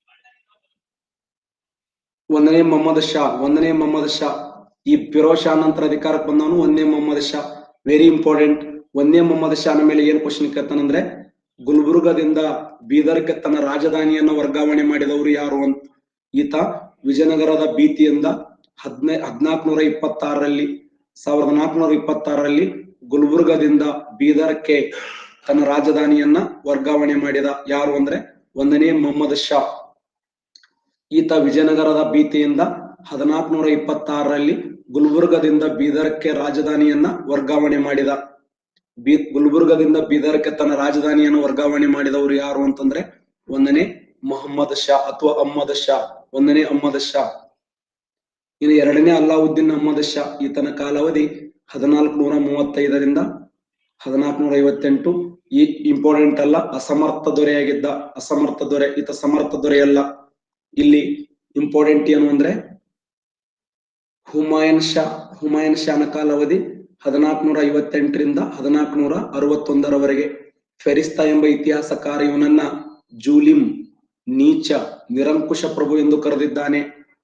ಒಂದನೇ ಮೊಹಮ್ಮದ್ ಶಾ ಒಂದನೇ ಮೊಹಮ್ಮದ್ ಶಾ ಈ ಫಿರೋಜ್ ಶಾ ನಂತರ ಅಧಿಕಾರಕ್ಕೆ ಬಂದವನು ಒಂದನೇ ಮೊಹಮ್ಮದ್ ಶಾ ವೆರಿ ಇಂಪಾರ್ಟೆಂಟ್ ಒಂದನೇ ಮೊಹಮ್ಮದ್ ಶಾನ ಮೇಲೆ ಏನ್ ಕ್ವಶನ್ ಕೇಳ್ತಾನಂದ್ರೆ ಗುಲ್ಬರ್ಗದಿಂದ ಬೀದರ್ಗೆ ತನ್ನ ರಾಜಧಾನಿಯನ್ನು ವರ್ಗಾವಣೆ ಮಾಡಿದವರು ಯಾರು ಅಂತ ಈತ ವಿಜಯನಗರದ ಭೀತಿಯಿಂದ ಹದಿನೈ ಹದಿನಾಲ್ಕುನೂರ ಇಪ್ಪತ್ತಾರರಲ್ಲಿ ಸಾವಿರದ ನಾಲ್ಕುನೂರ ಇಪ್ಪತ್ತಾರರಲ್ಲಿ ಗುಲ್ಬರ್ಗದಿಂದ ಬೀದರ್ಕ್ಕೆ ತನ್ನ ರಾಜಧಾನಿಯನ್ನ ವರ್ಗಾವಣೆ ಮಾಡಿದ ಯಾರು ಅಂದ್ರೆ ಒಂದನೇ ಮೊಹಮ್ಮದ್ ಶಾ ಈತ ವಿಜಯನಗರದ ಭೀತಿಯಿಂದ ಹದಿನಾಲ್ಕುನೂರ ಇಪ್ಪತ್ತಾರರಲ್ಲಿ ಗುಲ್ಬರ್ಗದಿಂದ ಬೀದರ್ಕ್ಕೆ ರಾಜಧಾನಿಯನ್ನ ವರ್ಗಾವಣೆ ಮಾಡಿದ ಬಿ ಗುಲ್ಬರ್ಗದಿಂದ ಬೀದರ್ಕ್ಕೆ ತನ್ನ ರಾಜಧಾನಿಯನ್ನು ವರ್ಗಾವಣೆ ಮಾಡಿದವರು ಯಾರು ಅಂತಂದ್ರೆ ಒಂದನೇ ಮೊಹಮ್ಮದ್ ಶಾ ಅಥವಾ ಅಹ್ಮದ್ ಶಾ ಒಂದನೇ ಅಹ್ಮದ್ ಶಾ ಇನ್ನು ಎರಡನೇ ಅಲ್ಲಾವುದ್ದೀನ್ ಅಹ್ಮದ್ ಶಾ ಈತನ ಕಾಲಾವಧಿ ಹದಿನಾಲ್ಕು ನೂರ ಮೂವತ್ತೈದರಿಂದ ಹದಿನಾಲ್ಕು ನೂರ ಐವತ್ತೆಂಟು ಈ ಇಂಪಾರ್ಟೆಂಟ್ ಅಲ್ಲ ಅಸಮರ್ಥ ದೊರೆಯಾಗಿದ್ದ ಅಸಮರ್ಥ ದೊರೆ ಈತ ಸಮರ್ಥ ದೊರೆಯಲ್ಲ ಇಲ್ಲಿ ಇಂಪಾರ್ಟೆಂಟ್ ಏನು ಅಂದ್ರೆ ಹುಮಾಯನ್ ಶಾ ಹುಮಾಯನ್ ಶಾನ ಕಾಲಾವಧಿ ಹದಿನಾಲ್ಕು ನೂರ ಐವತ್ತೆಂಟರಿಂದ ಹದಿನಾಲ್ಕು ನೂರ ಅರವತ್ತೊಂದರವರೆಗೆ ಫೆರಿಸ್ತಾ ಎಂಬ ಇತಿಹಾಸಕಾರ ಇವನನ್ನ ಜೂಲಿಂ ನೀಚ ನಿರಂಕುಶ ಪ್ರಭು ಎಂದು ಕರೆದಿದ್ದಾನೆ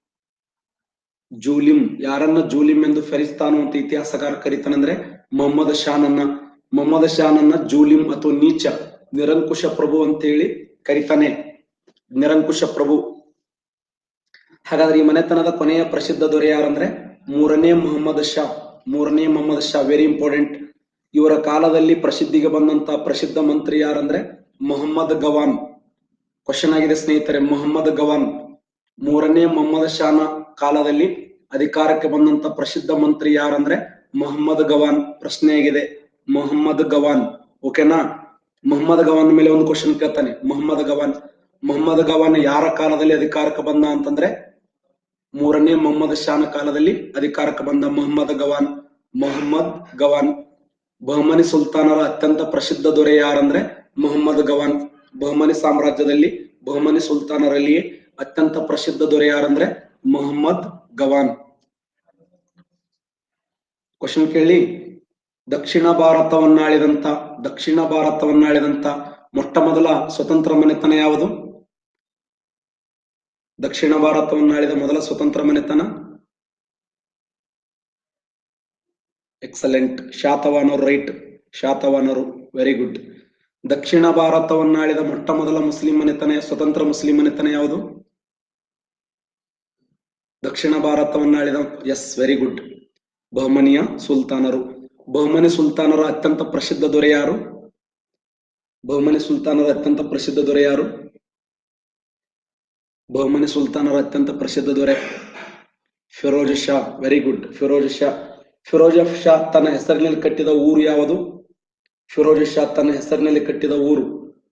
ಜೂಲಿಂ ಯಾರನ್ನ ಜೂಲಿಂ ಎಂದು ಫೆರಿಸ್ತಾನು ಅಂತ ಇತಿಹಾಸಕಾರ ಕರೀತಾನಂದ್ರೆ ಮೊಹಮ್ಮದ್ ಶಾನನ್ನ ಮೊಹಮ್ಮದ್ ಶಾನನ್ನ ಜೂಲಿಂ ಅಥವಾ ನೀಚ ನಿರಂಕುಶ ಪ್ರಭು ಅಂತೇಳಿ ಕರಿತಾನೆ ನಿರಂಕುಶ ಪ್ರಭು ಹಾಗಾದ್ರೆ ಈ ಮನೆತನದ ಕೊನೆಯ ಪ್ರಸಿದ್ಧ ದೊರೆ ಯಾರಂದ್ರೆ ಮೂರನೇ ಮೊಹಮ್ಮದ್ ಶಾ ಮೂರನೇ ಮೊಹಮ್ಮದ್ ಶಾ ವೆರಿ ಇಂಪಾರ್ಟೆಂಟ್ ಇವರ ಕಾಲದಲ್ಲಿ ಪ್ರಸಿದ್ಧಿಗೆ ಬಂದಂತ ಪ್ರಸಿದ್ಧ ಮಂತ್ರಿ ಯಾರಂದ್ರೆ ಮೊಹಮ್ಮದ್ ಗವಾನ್ ಕ್ವಶನ್ ಆಗಿದೆ ಸ್ನೇಹಿತರೆ ಮೊಹಮ್ಮದ್ ಗವಾನ್ ಮೂರನೇ ಮೊಹಮ್ಮದ್ ಶಾನ ಕಾಲದಲ್ಲಿ ಅಧಿಕಾರಕ್ಕೆ ಬಂದಂತ ಪ್ರಸಿದ್ಧ ಮಂತ್ರಿ ಯಾರಂದ್ರೆ ಮೊಹಮ್ಮದ್ ಗವಾನ್ ಪ್ರಶ್ನೆ ಆಗಿದೆ ಮೊಹಮ್ಮದ್ ಗವಾನ್ ಓಕೆನಾ ಮೊಹಮ್ಮದ್ ಗವಾನ್ ಮೇಲೆ ಒಂದು ಕ್ವಶನ್ ಕೇಳ್ತಾನೆ ಮೊಹಮ್ಮದ್ ಗವಾನ್ ಮೊಹಮ್ಮದ್ ಗವಾನ್ ಯಾರ ಕಾಲದಲ್ಲಿ ಅಧಿಕಾರಕ್ಕೆ ಬಂದ ಅಂತಂದ್ರೆ ಮೂರನೇ ಮೊಹಮ್ಮದ್ ಶಾನ ಕಾಲದಲ್ಲಿ ಅಧಿಕಾರಕ್ಕೆ ಬಂದ ಮೊಹಮ್ಮದ್ ಗವಾನ್ ಮೊಹಮ್ಮದ್ ಗವಾನ್ ಬಹುಮನಿ ಸುಲ್ತಾನರ ಅತ್ಯಂತ ಪ್ರಸಿದ್ಧ ದೊರೆ ಯಾರಂದ್ರೆ ಮೊಹಮ್ಮದ್ ಗವಾನ್ ಬಹುಮನಿ ಸಾಮ್ರಾಜ್ಯದಲ್ಲಿ ಬಹುಮನಿ ಸುಲ್ತಾನರಲ್ಲಿ ಅತ್ಯಂತ ಪ್ರಸಿದ್ಧ ದೊರೆ ಯಾರಂದ್ರೆ ಮೊಹಮ್ಮದ್ ಗವಾನ್ ಕ್ವಶನ್ ಕೇಳಿ ದಕ್ಷಿಣ ಭಾರತವನ್ನಾಳಿದಂತ ದಕ್ಷಿಣ ಭಾರತವನ್ನಾಳಿದಂತ ಮೊಟ್ಟ ಮೊದಲ ಸ್ವತಂತ್ರ ಮನೆತನ ಯಾವುದು ದಕ್ಷಿಣ ಭಾರತವನ್ನಾಳಿದ ಮೊದಲ ಸ್ವತಂತ್ರ ಮನೆತನ ಎಕ್ಸಲೆಂಟ್ ಶಾತವಾನರು ರೈಟ್ ಶಾತವಾನರು ವೆರಿ ಗುಡ್ ದಕ್ಷಿಣ ಭಾರತವನ್ನಾಳಿದ ಮೊಟ್ಟ ಮೊದಲ ಮುಸ್ಲಿಂ ಮನೆತನ ಸ್ವತಂತ್ರ ಮುಸ್ಲಿಂ ಮನೆತನ ಯಾವುದು ದಕ್ಷಿಣ ಭಾರತವನ್ನಾಳಿದ ಎಸ್ ವೆರಿ ಗುಡ್ ಬಹುಮನಿಯ ಸುಲ್ತಾನರು ಬಹುಮನಿ ಸುಲ್ತಾನರ ಅತ್ಯಂತ ಪ್ರಸಿದ್ಧ ದೊರೆ ಯಾರು ಬಹುಮನಿ ಸುಲ್ತಾನರ ಅತ್ಯಂತ ಪ್ರಸಿದ್ಧ ದೊರೆ ಯಾರು ಬಹುಮನಿ ಸುಲ್ತಾನರ ಅತ್ಯಂತ ಪ್ರಸಿದ್ಧ ದೊರೆ ಫಿರೋಜ್ ಶಾ ವೆರಿ ಗುಡ್ ಫಿರೋಜ್ ಶಾ ಫಿರೋಜ್ ಶಾ ತನ್ನ ಹೆಸರಿನಲ್ಲಿ ಕಟ್ಟಿದ ಊರು ಯಾವುದು ಫಿರೋಜ್ ಶಾ ತನ್ನ ಹೆಸರಿನಲ್ಲಿ ಕಟ್ಟಿದ ಊರು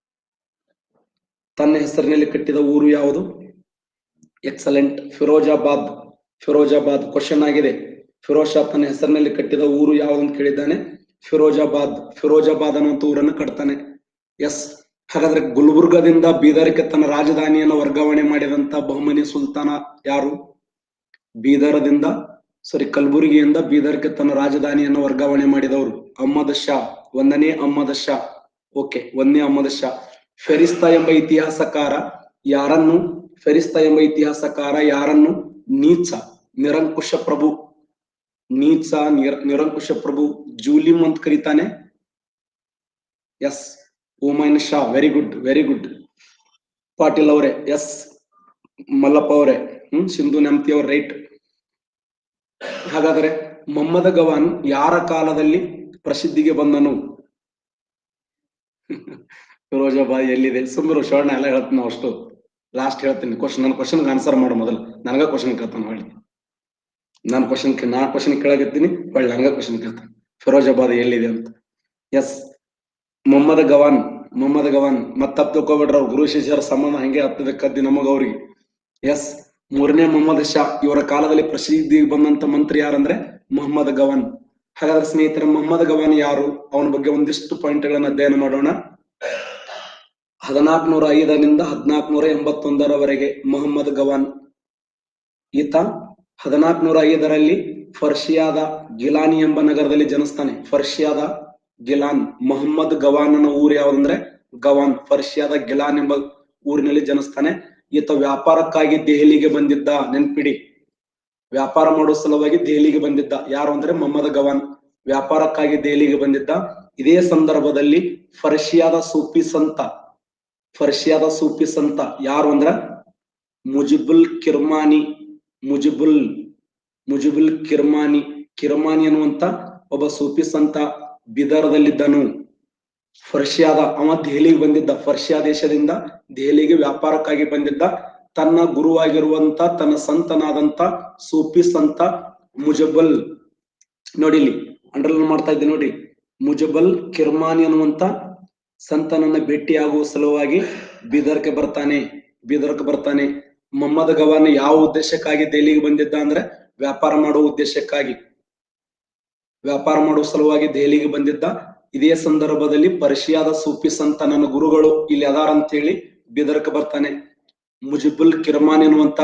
ತನ್ನ ಹೆಸರಿನಲ್ಲಿ ಕಟ್ಟಿದ ಊರು ಯಾವುದು ಎಕ್ಸಲೆಂಟ್ ಫಿರೋಜಾಬಾದ್ ಫಿರೋಜಾಬಾದ್ ಕ್ವಶನ್ ಆಗಿದೆ ಫಿರೋಜ್ ಶಾ ತನ್ನ ಹೆಸರಿನಲ್ಲಿ ಕಟ್ಟಿದ ಊರು ಯಾವುದು ಅಂತ ಕೇಳಿದ್ದಾನೆ ಫಿರೋಜಾಬಾದ್ ಫಿರೋಜಾಬಾದ್ ಅನ್ನುವಂತ ಊರನ್ನು ಕಟ್ತಾನೆ ಎಸ್ ಹಾಗಾದ್ರೆ ಗುಲ್ಬರ್ಗದಿಂದ ಬೀದರ್ಗೆ ತನ್ನ ರಾಜಧಾನಿಯನ್ನು ವರ್ಗಾವಣೆ ಮಾಡಿದಂತ ಬಹುಮನಿ ಸುಲ್ತಾನ ಯಾರು ಬೀದರದಿಂದ ಸಾರಿ ಕಲಬುರಗಿಯಿಂದ ಬೀದರ್ಗೆ ತನ್ನ ರಾಜಧಾನಿಯನ್ನು ವರ್ಗಾವಣೆ ಮಾಡಿದವರು ಅಹ್ಮದ್ ಶಾ ಒಂದನೇ ಅಹ್ಮದ್ ಶಾ ಓಕೆ ಒಂದನೇ ಅಹ್ಮದ್ ಶಾ ಫೆರಿಸ್ತಾ ಎಂಬ ಇತಿಹಾಸಕಾರ ಯಾರನ್ನು ಫೆರಿಸ್ತಾ ಎಂಬ ಇತಿಹಾಸಕಾರ ಯಾರನ್ನು ನೀಚ ನಿರಂಕುಶ ಪ್ರಭು ನೀಚ ನಿರ ನಿರಂಕುಶ ಪ್ರಭು ಜೂಲಿಂ ಅಂತ ಕರೀತಾನೆ ಎಸ್ ಓಮೈನ್ Shah very good very good Patil ಅವರೇ ಎಸ್ ಮಲ್ಲಪ್ಪ ಅವರೇ ಹ್ಮ್ ಸಿಂಧು ನೆಮ್ತಿ ಅವ್ರ ರೈಟ್ ಹಾಗಾದ್ರೆ ಮೊಹಮ್ಮದ್ ಗವಾನ್ ಯಾರ ಕಾಲದಲ್ಲಿ ಪ್ರಸಿದ್ಧಿಗೆ ಬಂದನು ಫಿರೋಜಾಬಾದ್ ಎಲ್ಲಿದೆ ಸುಮ್ಮರು ಶೋಣ ಎಲ್ಲ ಹೇಳ್ತೀನಿ ನಾವು ಅಷ್ಟು ಲಾಸ್ಟ್ ಹೇಳ್ತೀನಿ ಕ್ವಶನ್ ನನ್ನ ಕ್ವಶನ್ ಆನ್ಸರ್ ಮಾಡು ಮೊದಲು ನನಗ ಕ್ವಶನ್ ಕೇಳ್ತಾನೆ ಹೊಳ್ಳಿ ನಾನು ಕ್ವಶನ್ ನಾ ಕ್ವಶನ್ ಕೇಳಕತ್ತೀನಿ ಹೊಳ್ಳಿ ನನಗ ಕ್ವಶನ್ ಕೇಳ್ತಾನೆ ಫಿರೋಜಾಬಾದ್ ಎಲ್ಲಿದೆ ಅಂತ ಎಸ್ ಮೊಹಮ್ಮದ್ ಗವಾನ್ ಮೊಹಮ್ಮದ್ ಗವಾನ್ ಮತ್ತ ತಪ್ಪು ತಿಳ್ಕೊಬೇಡ್ರ ಅವ್ರ ಗುರು ಶಿಷ್ಯರ ಸಂಬಂಧ ಹಂಗೆ ಹತ್ತದ ಕದ್ದಿ ನಮಗ ಅವ್ರಿಗೆ ಎಸ್ ಮೂರನೇ ಮೊಹಮ್ಮದ್ ಶಾ ಇವರ ಕಾಲದಲ್ಲಿ ಪ್ರಸಿದ್ಧಿಗೆ ಬಂದಂತ ಮಂತ್ರಿ ಯಾರಂದ್ರೆ ಮೊಹಮ್ಮದ್ ಗವಾನ್ ಹಾಗಾದ್ರೆ ಸ್ನೇಹಿತರೆ ಮೊಹಮ್ಮದ್ ಗವಾನ್ ಯಾರು ಅವನ ಬಗ್ಗೆ ಒಂದಿಷ್ಟು ಪಾಯಿಂಟ್ ಗಳನ್ನ ಅಧ್ಯಯನ ಮಾಡೋಣ ಹದಿನಾಲ್ಕನೂರ ಐದರಿಂದ ಹದಿನಾಲ್ಕನೂರ ಎಂಬತ್ತೊಂದರವರೆಗೆ ಮೊಹಮ್ಮದ್ ಗವಾನ್ ಈತ ಹದಿನಾಲ್ಕನೂರ ಐದರಲ್ಲಿ ಫರ್ಷಿಯಾದ ಗಿಲಾನಿ ಎಂಬ ನಗರದಲ್ಲಿ ಜನಿಸ್ತಾನೆ ಫರ್ಷಿಯಾದ ಗಿಲಾನ್ ಮೊಹಮ್ಮದ್ ಗವಾನನ ಊರು ಯಾವ್ದಂದ್ರೆ ಗವಾನ್ ಫರ್ಷಿಯಾದ ಗಿಲಾನ್ ಎಂಬ ಊರಿನಲ್ಲಿ ಜನಿಸ್ತಾನೆ ಈತ ವ್ಯಾಪಾರಕ್ಕಾಗಿ ದೆಹಲಿಗೆ ಬಂದಿದ್ದ ನೆನ್ಪಿಡಿ ವ್ಯಾಪಾರ ಮಾಡುವ ಸಲುವಾಗಿ ದೆಹಲಿಗೆ ಬಂದಿದ್ದ ಯಾರು ಅಂದ್ರೆ ಮೊಹಮ್ಮದ್ ಗವಾನ್ ವ್ಯಾಪಾರಕ್ಕಾಗಿ ದೆಹಲಿಗೆ ಬಂದಿದ್ದ ಇದೇ ಸಂದರ್ಭದಲ್ಲಿ ಫರ್ಷಿಯಾದ ಸೂಫಿ ಸಂತ ಫರ್ಷಿಯಾದ ಸೂಫಿ ಸಂತ ಯಾರು ಅಂದ್ರ ಮುಜಿಬುಲ್ ಕಿರ್ಮಾನಿ ಮುಜಿಬುಲ್ ಮುಜಿಬುಲ್ ಕಿರ್ಮಾನಿ ಕಿರ್ಮಾನಿ ಅನ್ನುವಂತ ಒಬ್ಬ ಸೂಫಿ ಸಂತ ಬಿದರ್ದಲ್ಲಿದ್ದನು ಫರ್ಷಿಯಾದ ಅವ ದೆಹಲಿಗೆ ಬಂದಿದ್ದ ಫರ್ಷಿಯಾ ದೇಶದಿಂದ ದೆಹಲಿಗೆ ವ್ಯಾಪಾರಕ್ಕಾಗಿ ಬಂದಿದ್ದ ತನ್ನ ಗುರುವಾಗಿರುವಂತ ತನ್ನ ಸಂತನಾದಂತ ಸೂಫಿ ಸಂತ ಮುಜಬಲ್ ನೋಡಿ ಇಲ್ಲಿ ಅಂಡರ್ಲೈನ್ ಮಾಡ್ತಾ ಇದ್ದೆ ನೋಡಿ ಮುಜಬಲ್ ಕಿರ್ಮಾನಿ ಅನ್ನುವಂತ ಸಂತನನ್ನ ಭೇಟಿಯಾಗುವ ಸಲುವಾಗಿ ಬೀದರ್ಗೆ ಬರ್ತಾನೆ ಬೀದರ್ಗೆ ಬರ್ತಾನೆ ಮೊಹಮ್ಮದ್ ಗವಾನ್ ಯಾವ ಉದ್ದೇಶಕ್ಕಾಗಿ ದೆಹಲಿಗೆ ಬಂದಿದ್ದ ಅಂದ್ರೆ ವ್ಯಾಪಾರ ಮಾಡುವ ಉದ್ದೇಶಕ್ಕಾಗಿ ವ್ಯಾಪಾರ ಮಾಡುವ ಸಲುವಾಗಿ ದೆಹಲಿಗೆ ಬಂದಿದ್ದ ಇದೇ ಸಂದರ್ಭದಲ್ಲಿ ಪರ್ಷಿಯಾದ ಸೂಫಿ ಸಂತ ನನ್ನ ಗುರುಗಳು ಇಲ್ಲಿ ಅದಾರ ಅಂತ ಹೇಳಿ ಬೀದರ್ಗೆ ಬರ್ತಾನೆ ಮುಜಿಬುಲ್ ಕಿರ್ಮಾನ್ ಎನ್ನುವಂತ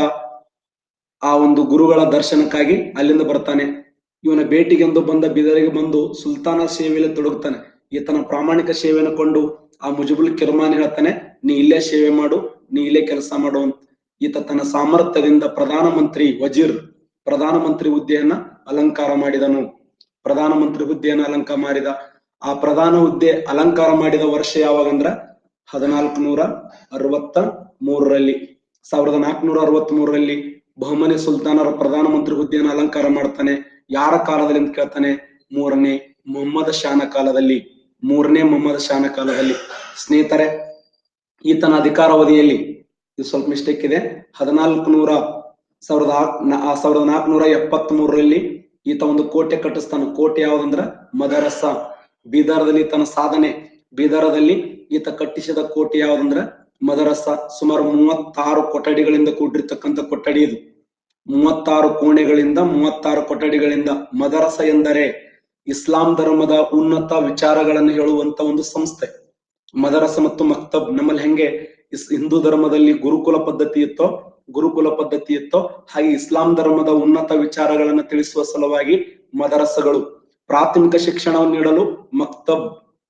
ಆ ಒಂದು ಗುರುಗಳ ದರ್ಶನಕ್ಕಾಗಿ ಅಲ್ಲಿಂದ ಬರ್ತಾನೆ ಇವನ ಭೇಟಿಗೆಂದು ಬಂದ ಬೀದರಿಗೆ ಬಂದು ಸುಲ್ತಾನ ಸೇವೆಯಲ್ಲಿ ತೊಡಗುತ್ತಾನೆ ಈತನ ಪ್ರಾಮಾಣಿಕ ಸೇವೆಯನ್ನು ಕೊಂಡು ಆ ಮುಜಿಬುಲ್ ಕಿರ್ಮಾನ್ ಹೇಳ್ತಾನೆ ನೀ ಇಲ್ಲೇ ಸೇವೆ ಮಾಡು ನೀ ಇಲ್ಲೇ ಕೆಲಸ ಮಾಡು ಅಂತ ಈತ ತನ್ನ ಸಾಮರ್ಥ್ಯದಿಂದ ಪ್ರಧಾನ ಮಂತ್ರಿ ವಜೀರ್ ಪ್ರಧಾನ ಮಂತ್ರಿ ಹುದ್ದೆಯನ್ನ ಅಲಂಕಾರ ಮಾಡಿದನು ಪ್ರಧಾನ ಮಂತ್ರಿ ಹುದ್ದೆಯನ್ನ ಅಲಂಕಾರ ಮಾಡಿದ ಆ ಪ್ರಧಾನ ಹುದ್ದೆ ಅಲಂಕಾರ ಮಾಡಿದ ವರ್ಷ ಯಾವಾಗಂದ್ರ ಹದಿನಾಲ್ಕು ನೂರ ಅರವತ್ತ ಮೂರರಲ್ಲಿ ಸಾವಿರದ ನಾಲ್ಕುನೂರ ಅರವತ್ತ್ ಮೂರರಲ್ಲಿ ಬಹುಮನಿ ಸುಲ್ತಾನರ ಪ್ರಧಾನ ಮಂತ್ರಿ ಹುದ್ದೆಯನ್ನು ಅಲಂಕಾರ ಮಾಡ್ತಾನೆ ಯಾರ ಕಾಲದಲ್ಲಿ ಅಂತ ಕೇಳ್ತಾನೆ ಮೂರನೇ ಮೊಹಮ್ಮದ ಶಾನ ಕಾಲದಲ್ಲಿ ಮೂರನೇ ಮೊಹಮ್ಮದ ಶಾನ ಕಾಲದಲ್ಲಿ ಸ್ನೇಹಿತರೆ ಈತನ ಅಧಿಕಾರಾವಧಿಯಲ್ಲಿ ಇದು ಸ್ವಲ್ಪ ಮಿಸ್ಟೇಕ್ ಇದೆ ಹದಿನಾಲ್ಕು ನೂರ ಸಾವಿರದ ಆ- ನ- ಆ ಸಾವಿರದ ನಾಲ್ಕುನೂರ ಎಪ್ಪತ್ತ್ ಮೂರರಲ್ಲಿ ಈತ ಒಂದು ಕೋಟೆ ಕಟ್ಟಿಸ್ತಾನ ಕೋಟೆ ಯಾವ್ದಂದ್ರ ಮದರಸ ಬೀದರದಲ್ಲಿ ತನ್ನ ಸಾಧನೆ ಬೀದರದಲ್ಲಿ ಈತ ಕಟ್ಟಿಸಿದ ಕೋಟೆ ಯಾವ್ದಂದ್ರ ಮದರಸ ಸುಮಾರು ಮೂವತ್ತಾರು ಕೊಠಡಿಗಳಿಂದ ಕೂಡಿರ್ತಕ್ಕಂಥ ಕೊಠಡಿ ಇದು ಮೂವತ್ತಾರು ಕೋಣೆಗಳಿಂದ ಮೂವತ್ತಾರು ಕೊಠಡಿಗಳಿಂದ ಮದರಸ ಎಂದರೆ ಇಸ್ಲಾಂ ಧರ್ಮದ ಉನ್ನತ ವಿಚಾರಗಳನ್ನು ಹೇಳುವಂತ ಒಂದು ಸಂಸ್ಥೆ ಮದರಸ ಮತ್ತು ಮಕ್ತಬ್ ನಮ್ಮಲ್ಲಿ ಹೆಂಗೆ ಇಸ್- ಹಿಂದೂ ಧರ್ಮದಲ್ಲಿ ಗುರುಕುಲ ಪದ್ಧತಿ ಇತ್ತೋ ಗುರುಕುಲ ಪದ್ಧತಿ ಇತ್ತೋ ಹಾಗೆ ಇಸ್ಲಾಂ ಧರ್ಮದ ಉನ್ನತ ವಿಚಾರಗಳನ್ನು ತಿಳಿಸುವ ಸಲುವಾಗಿ ಮದರಸಗಳು ಪ್ರಾಥಮಿಕ ಶಿಕ್ಷಣವನ್ನು ನೀಡಲು ಮಕ್ತಬ್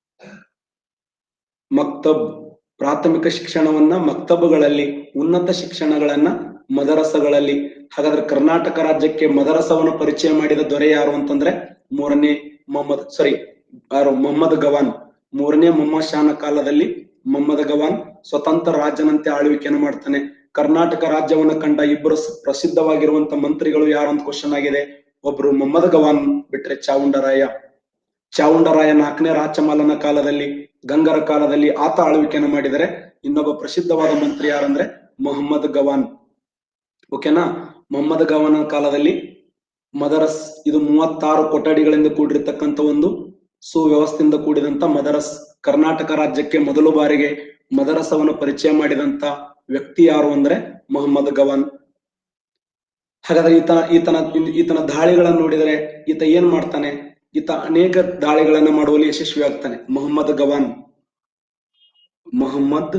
ಮಕ್ತಬ್ ಪ್ರಾಥಮಿಕ ಶಿಕ್ಷಣವನ್ನ ಮಕ್ತಬ್ಗಳಲ್ಲಿ ಉನ್ನತ ಶಿಕ್ಷಣಗಳನ್ನ ಮದರಸಗಳಲ್ಲಿ ಹಾಗಾದ್ರೆ ಕರ್ನಾಟಕ ರಾಜ್ಯಕ್ಕೆ ಮದರಸವನ್ನು ಪರಿಚಯ ಮಾಡಿದ ದೊರೆ ಯಾರು ಅಂತಂದ್ರೆ ಮೂರನೇ ಮೊಹಮ್ಮದ್ ಸಾರಿ ಯಾರು ಮೊಹಮ್ಮದ್ ಗವಾನ್ ಮೂರನೇ ಮೊಹಮ್ಮದ್ ಶಾನ ಕಾಲದಲ್ಲಿ ಮೊಹಮ್ಮದ್ ಗವಾನ್ ಸ್ವತಂತ್ರ ರಾಜ್ಯನಂತೆ ಆಳ್ವಿಕೆಯನ್ನು ಮಾಡ್ತಾನೆ ಕರ್ನಾಟಕ ರಾಜ್ಯವನ್ನ ಕಂಡ ಇಬ್ಬರು ಸ- ಪ್ರಸಿದ್ಧವಾಗಿರುವಂತ ಮಂತ್ರಿಗಳು ಯಾರು ಅಂತ ಕ್ವಶನ್ ಆಗಿದೆ ಒಬ್ರು ಮೊಹಮ್ಮದ್ ಗವಾನ್ ಬಿಟ್ರೆ ಚಾವುಂಡರಾಯ ಚಾವುಂಡರಾಯ ನಾಲ್ಕನೇ ರಾಚಮಾಲನ ಕಾಲದಲ್ಲಿ ಗಂಗರ ಕಾಲದಲ್ಲಿ ಆತ ಆಳ್ವಿಕೆಯನ್ನು ಮಾಡಿದರೆ ಇನ್ನೊಬ್ಬ ಪ್ರಸಿದ್ಧವಾದ ಮಂತ್ರಿ ಯಾರಂದ್ರೆ ಮೊಹಮ್ಮದ್ ಗವಾನ್ ಓಕೆನಾ ಮೊಹಮ್ಮದ್ ಗವಾನ ಕಾಲದಲ್ಲಿ ಮದರಸ್ ಇದು ಮೂವತ್ತಾರು ಕೊಠಡಿಗಳಿಂದ ಕೂಡಿರ್ತಕ್ಕಂಥ ಒಂದು ಸುವ್ಯವಸ್ಥೆಯಿಂದ ಕೂಡಿದಂತ ಮದರಸ್ ಕರ್ನಾಟಕ ರಾಜ್ಯಕ್ಕೆ ಮೊದಲು ಬಾರಿಗೆ ಮದರಸವನ್ನು ಪರಿಚಯ ಮಾಡಿದಂತ ವ್ಯಕ್ತಿ ಯಾರು ಅಂದ್ರೆ ಮೊಹಮ್ಮದ್ ಗವಾನ್ ಹಾಗಾದ್ರೆ ಈತ ಈತನ ಈತನ ದಾಳಿಗಳನ್ನು ನೋಡಿದರೆ ಈತ ಏನ್ ಮಾಡ್ತಾನೆ ಈತ ಅನೇಕ ದಾಳಿಗಳನ್ನ ಮಾಡುವಲ್ಲಿ ಯಶಸ್ವಿ ಆಗ್ತಾನೆ ಮೊಹಮ್ಮದ್ ಗವಾನ್ ಮೊಹಮ್ಮದ್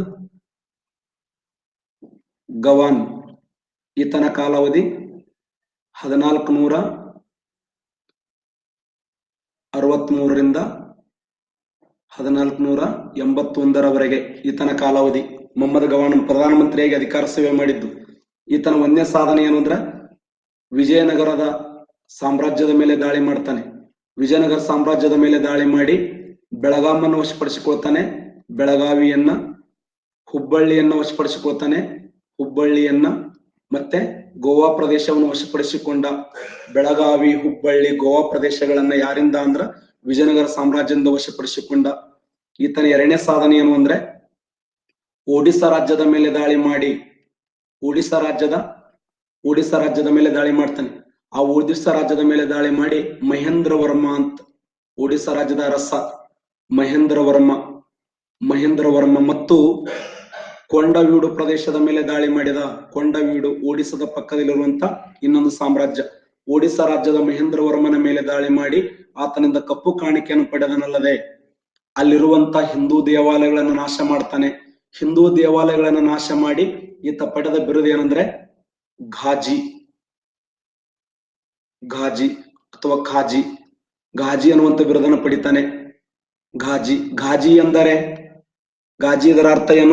ಗವಾನ್ ಈತನ ಕಾಲಾವಧಿ ಹದಿನಾಲ್ಕು ನೂರ ಅರವತ್ತ್ ಮೂರರಿಂದ ಹದಿನಾಲ್ಕು ನೂರ ಎಂಬತ್ತೊಂದರವರೆಗೆ ಈತನ ಕಾಲಾವಧಿ ಮೊಹಮ್ಮದ್ ಗವಾನ್ ಪ್ರಧಾನಮಂತ್ರಿಯಾಗಿ ಅಧಿಕಾರ ಸೇವೆ ಮಾಡಿದ್ದು ಈತನ ಒಂದನೇ ಸಾಧನೆ ಏನು ಅಂದ್ರೆ ವಿಜಯನಗರದ ಸಾಮ್ರಾಜ್ಯದ ಮೇಲೆ ದಾಳಿ ಮಾಡ್ತಾನೆ ವಿಜಯನಗರ ಸಾಮ್ರಾಜ್ಯದ ಮೇಲೆ ದಾಳಿ ಮಾಡಿ ಬೆಳಗಾಮನ್ನು ವಶಪಡಿಸಿಕೊಳ್ತಾನೆ ಬೆಳಗಾವಿಯನ್ನ ಹುಬ್ಬಳ್ಳಿಯನ್ನ ವಶಪಡಿಸಿಕೊಳ್ತಾನೆ ಹುಬ್ಬಳ್ಳಿಯನ್ನ ಮತ್ತೆ ಗೋವಾ ಪ್ರದೇಶವನ್ನು ವಶಪಡಿಸಿಕೊಂಡ ಬೆಳಗಾವಿ ಹುಬ್ಬಳ್ಳಿ ಗೋವಾ ಪ್ರದೇಶಗಳನ್ನ ಯಾರಿಂದ ಅಂದ್ರ ವಿಜಯನಗರ ಸಾಮ್ರಾಜ್ಯದಿಂದ ವಶಪಡಿಸಿಕೊಂಡ ಈತನ ಎರಡನೇ ಸಾಧನೆ ಏನು ಅಂದ್ರೆ ಒಡಿಸ್ಸಾ ರಾಜ್ಯದ ಮೇಲೆ ದಾಳಿ ಮಾಡಿ ಒಡಿಸ್ಸಾ ರಾಜ್ಯದ ಒಡಿಸ್ಸಾ ರಾಜ್ಯದ ಮೇಲೆ ದಾಳಿ ಮಾಡ್ತಾನೆ ಆ ಒಡಿಸ್ಸಾ ರಾಜ್ಯದ ಮೇಲೆ ದಾಳಿ ಮಾಡಿ ಮಹೇಂದ್ರ ವರ್ಮ ಅಂತ ಒಡಿಸ್ಸಾ ರಾಜ್ಯದ ಅರಸ ಮಹೇಂದ್ರ ವರ್ಮ ಮಹೇಂದ್ರ ವರ್ಮ ಮತ್ತು ಕೊಂಡವೀಡು ಪ್ರದೇಶದ ಮೇಲೆ ದಾಳಿ ಮಾಡಿದ ಕೊಂಡವೀಡು ಒಡಿಸ್ಸಾದ ಪಕ್ಕದಲ್ಲಿರುವಂತ ಇನ್ನೊಂದು ಸಾಮ್ರಾಜ್ಯ ಒಡಿಸ್ಸಾ ರಾಜ್ಯದ ಮಹೇಂದ್ರ ವರ್ಮನ ಮೇಲೆ ದಾಳಿ ಮಾಡಿ ಆತನಿಂದ ಕಪ್ಪು ಕಾಣಿಕೆಯನ್ನು ಪಡೆದನಲ್ಲದೆ ಅಲ್ಲಿರುವಂತ ಹಿಂದೂ ದೇವಾಲಯಗಳನ್ನು ನಾಶ ಮಾಡ್ತಾನೆ ಹಿಂದೂ ದೇವಾಲಯಗಳನ್ನು ನಾಶ ಮಾಡಿ ಈತ ಪಡೆದ ಬಿರುದು ಏನಂದ್ರೆ ಘಾಜಿ ಘಾಜಿ ಅಥವಾ ಖಾಜಿ ಘಾಜಿ ಅನ್ನುವಂತ ಬಿರುದನ್ನು ಪಡಿತಾನೆ ಘಾಜಿ ಘಾಜಿ ಎಂದರೆ ಘಾಜಿ ಇದರ ಅರ್ಥ ಏನು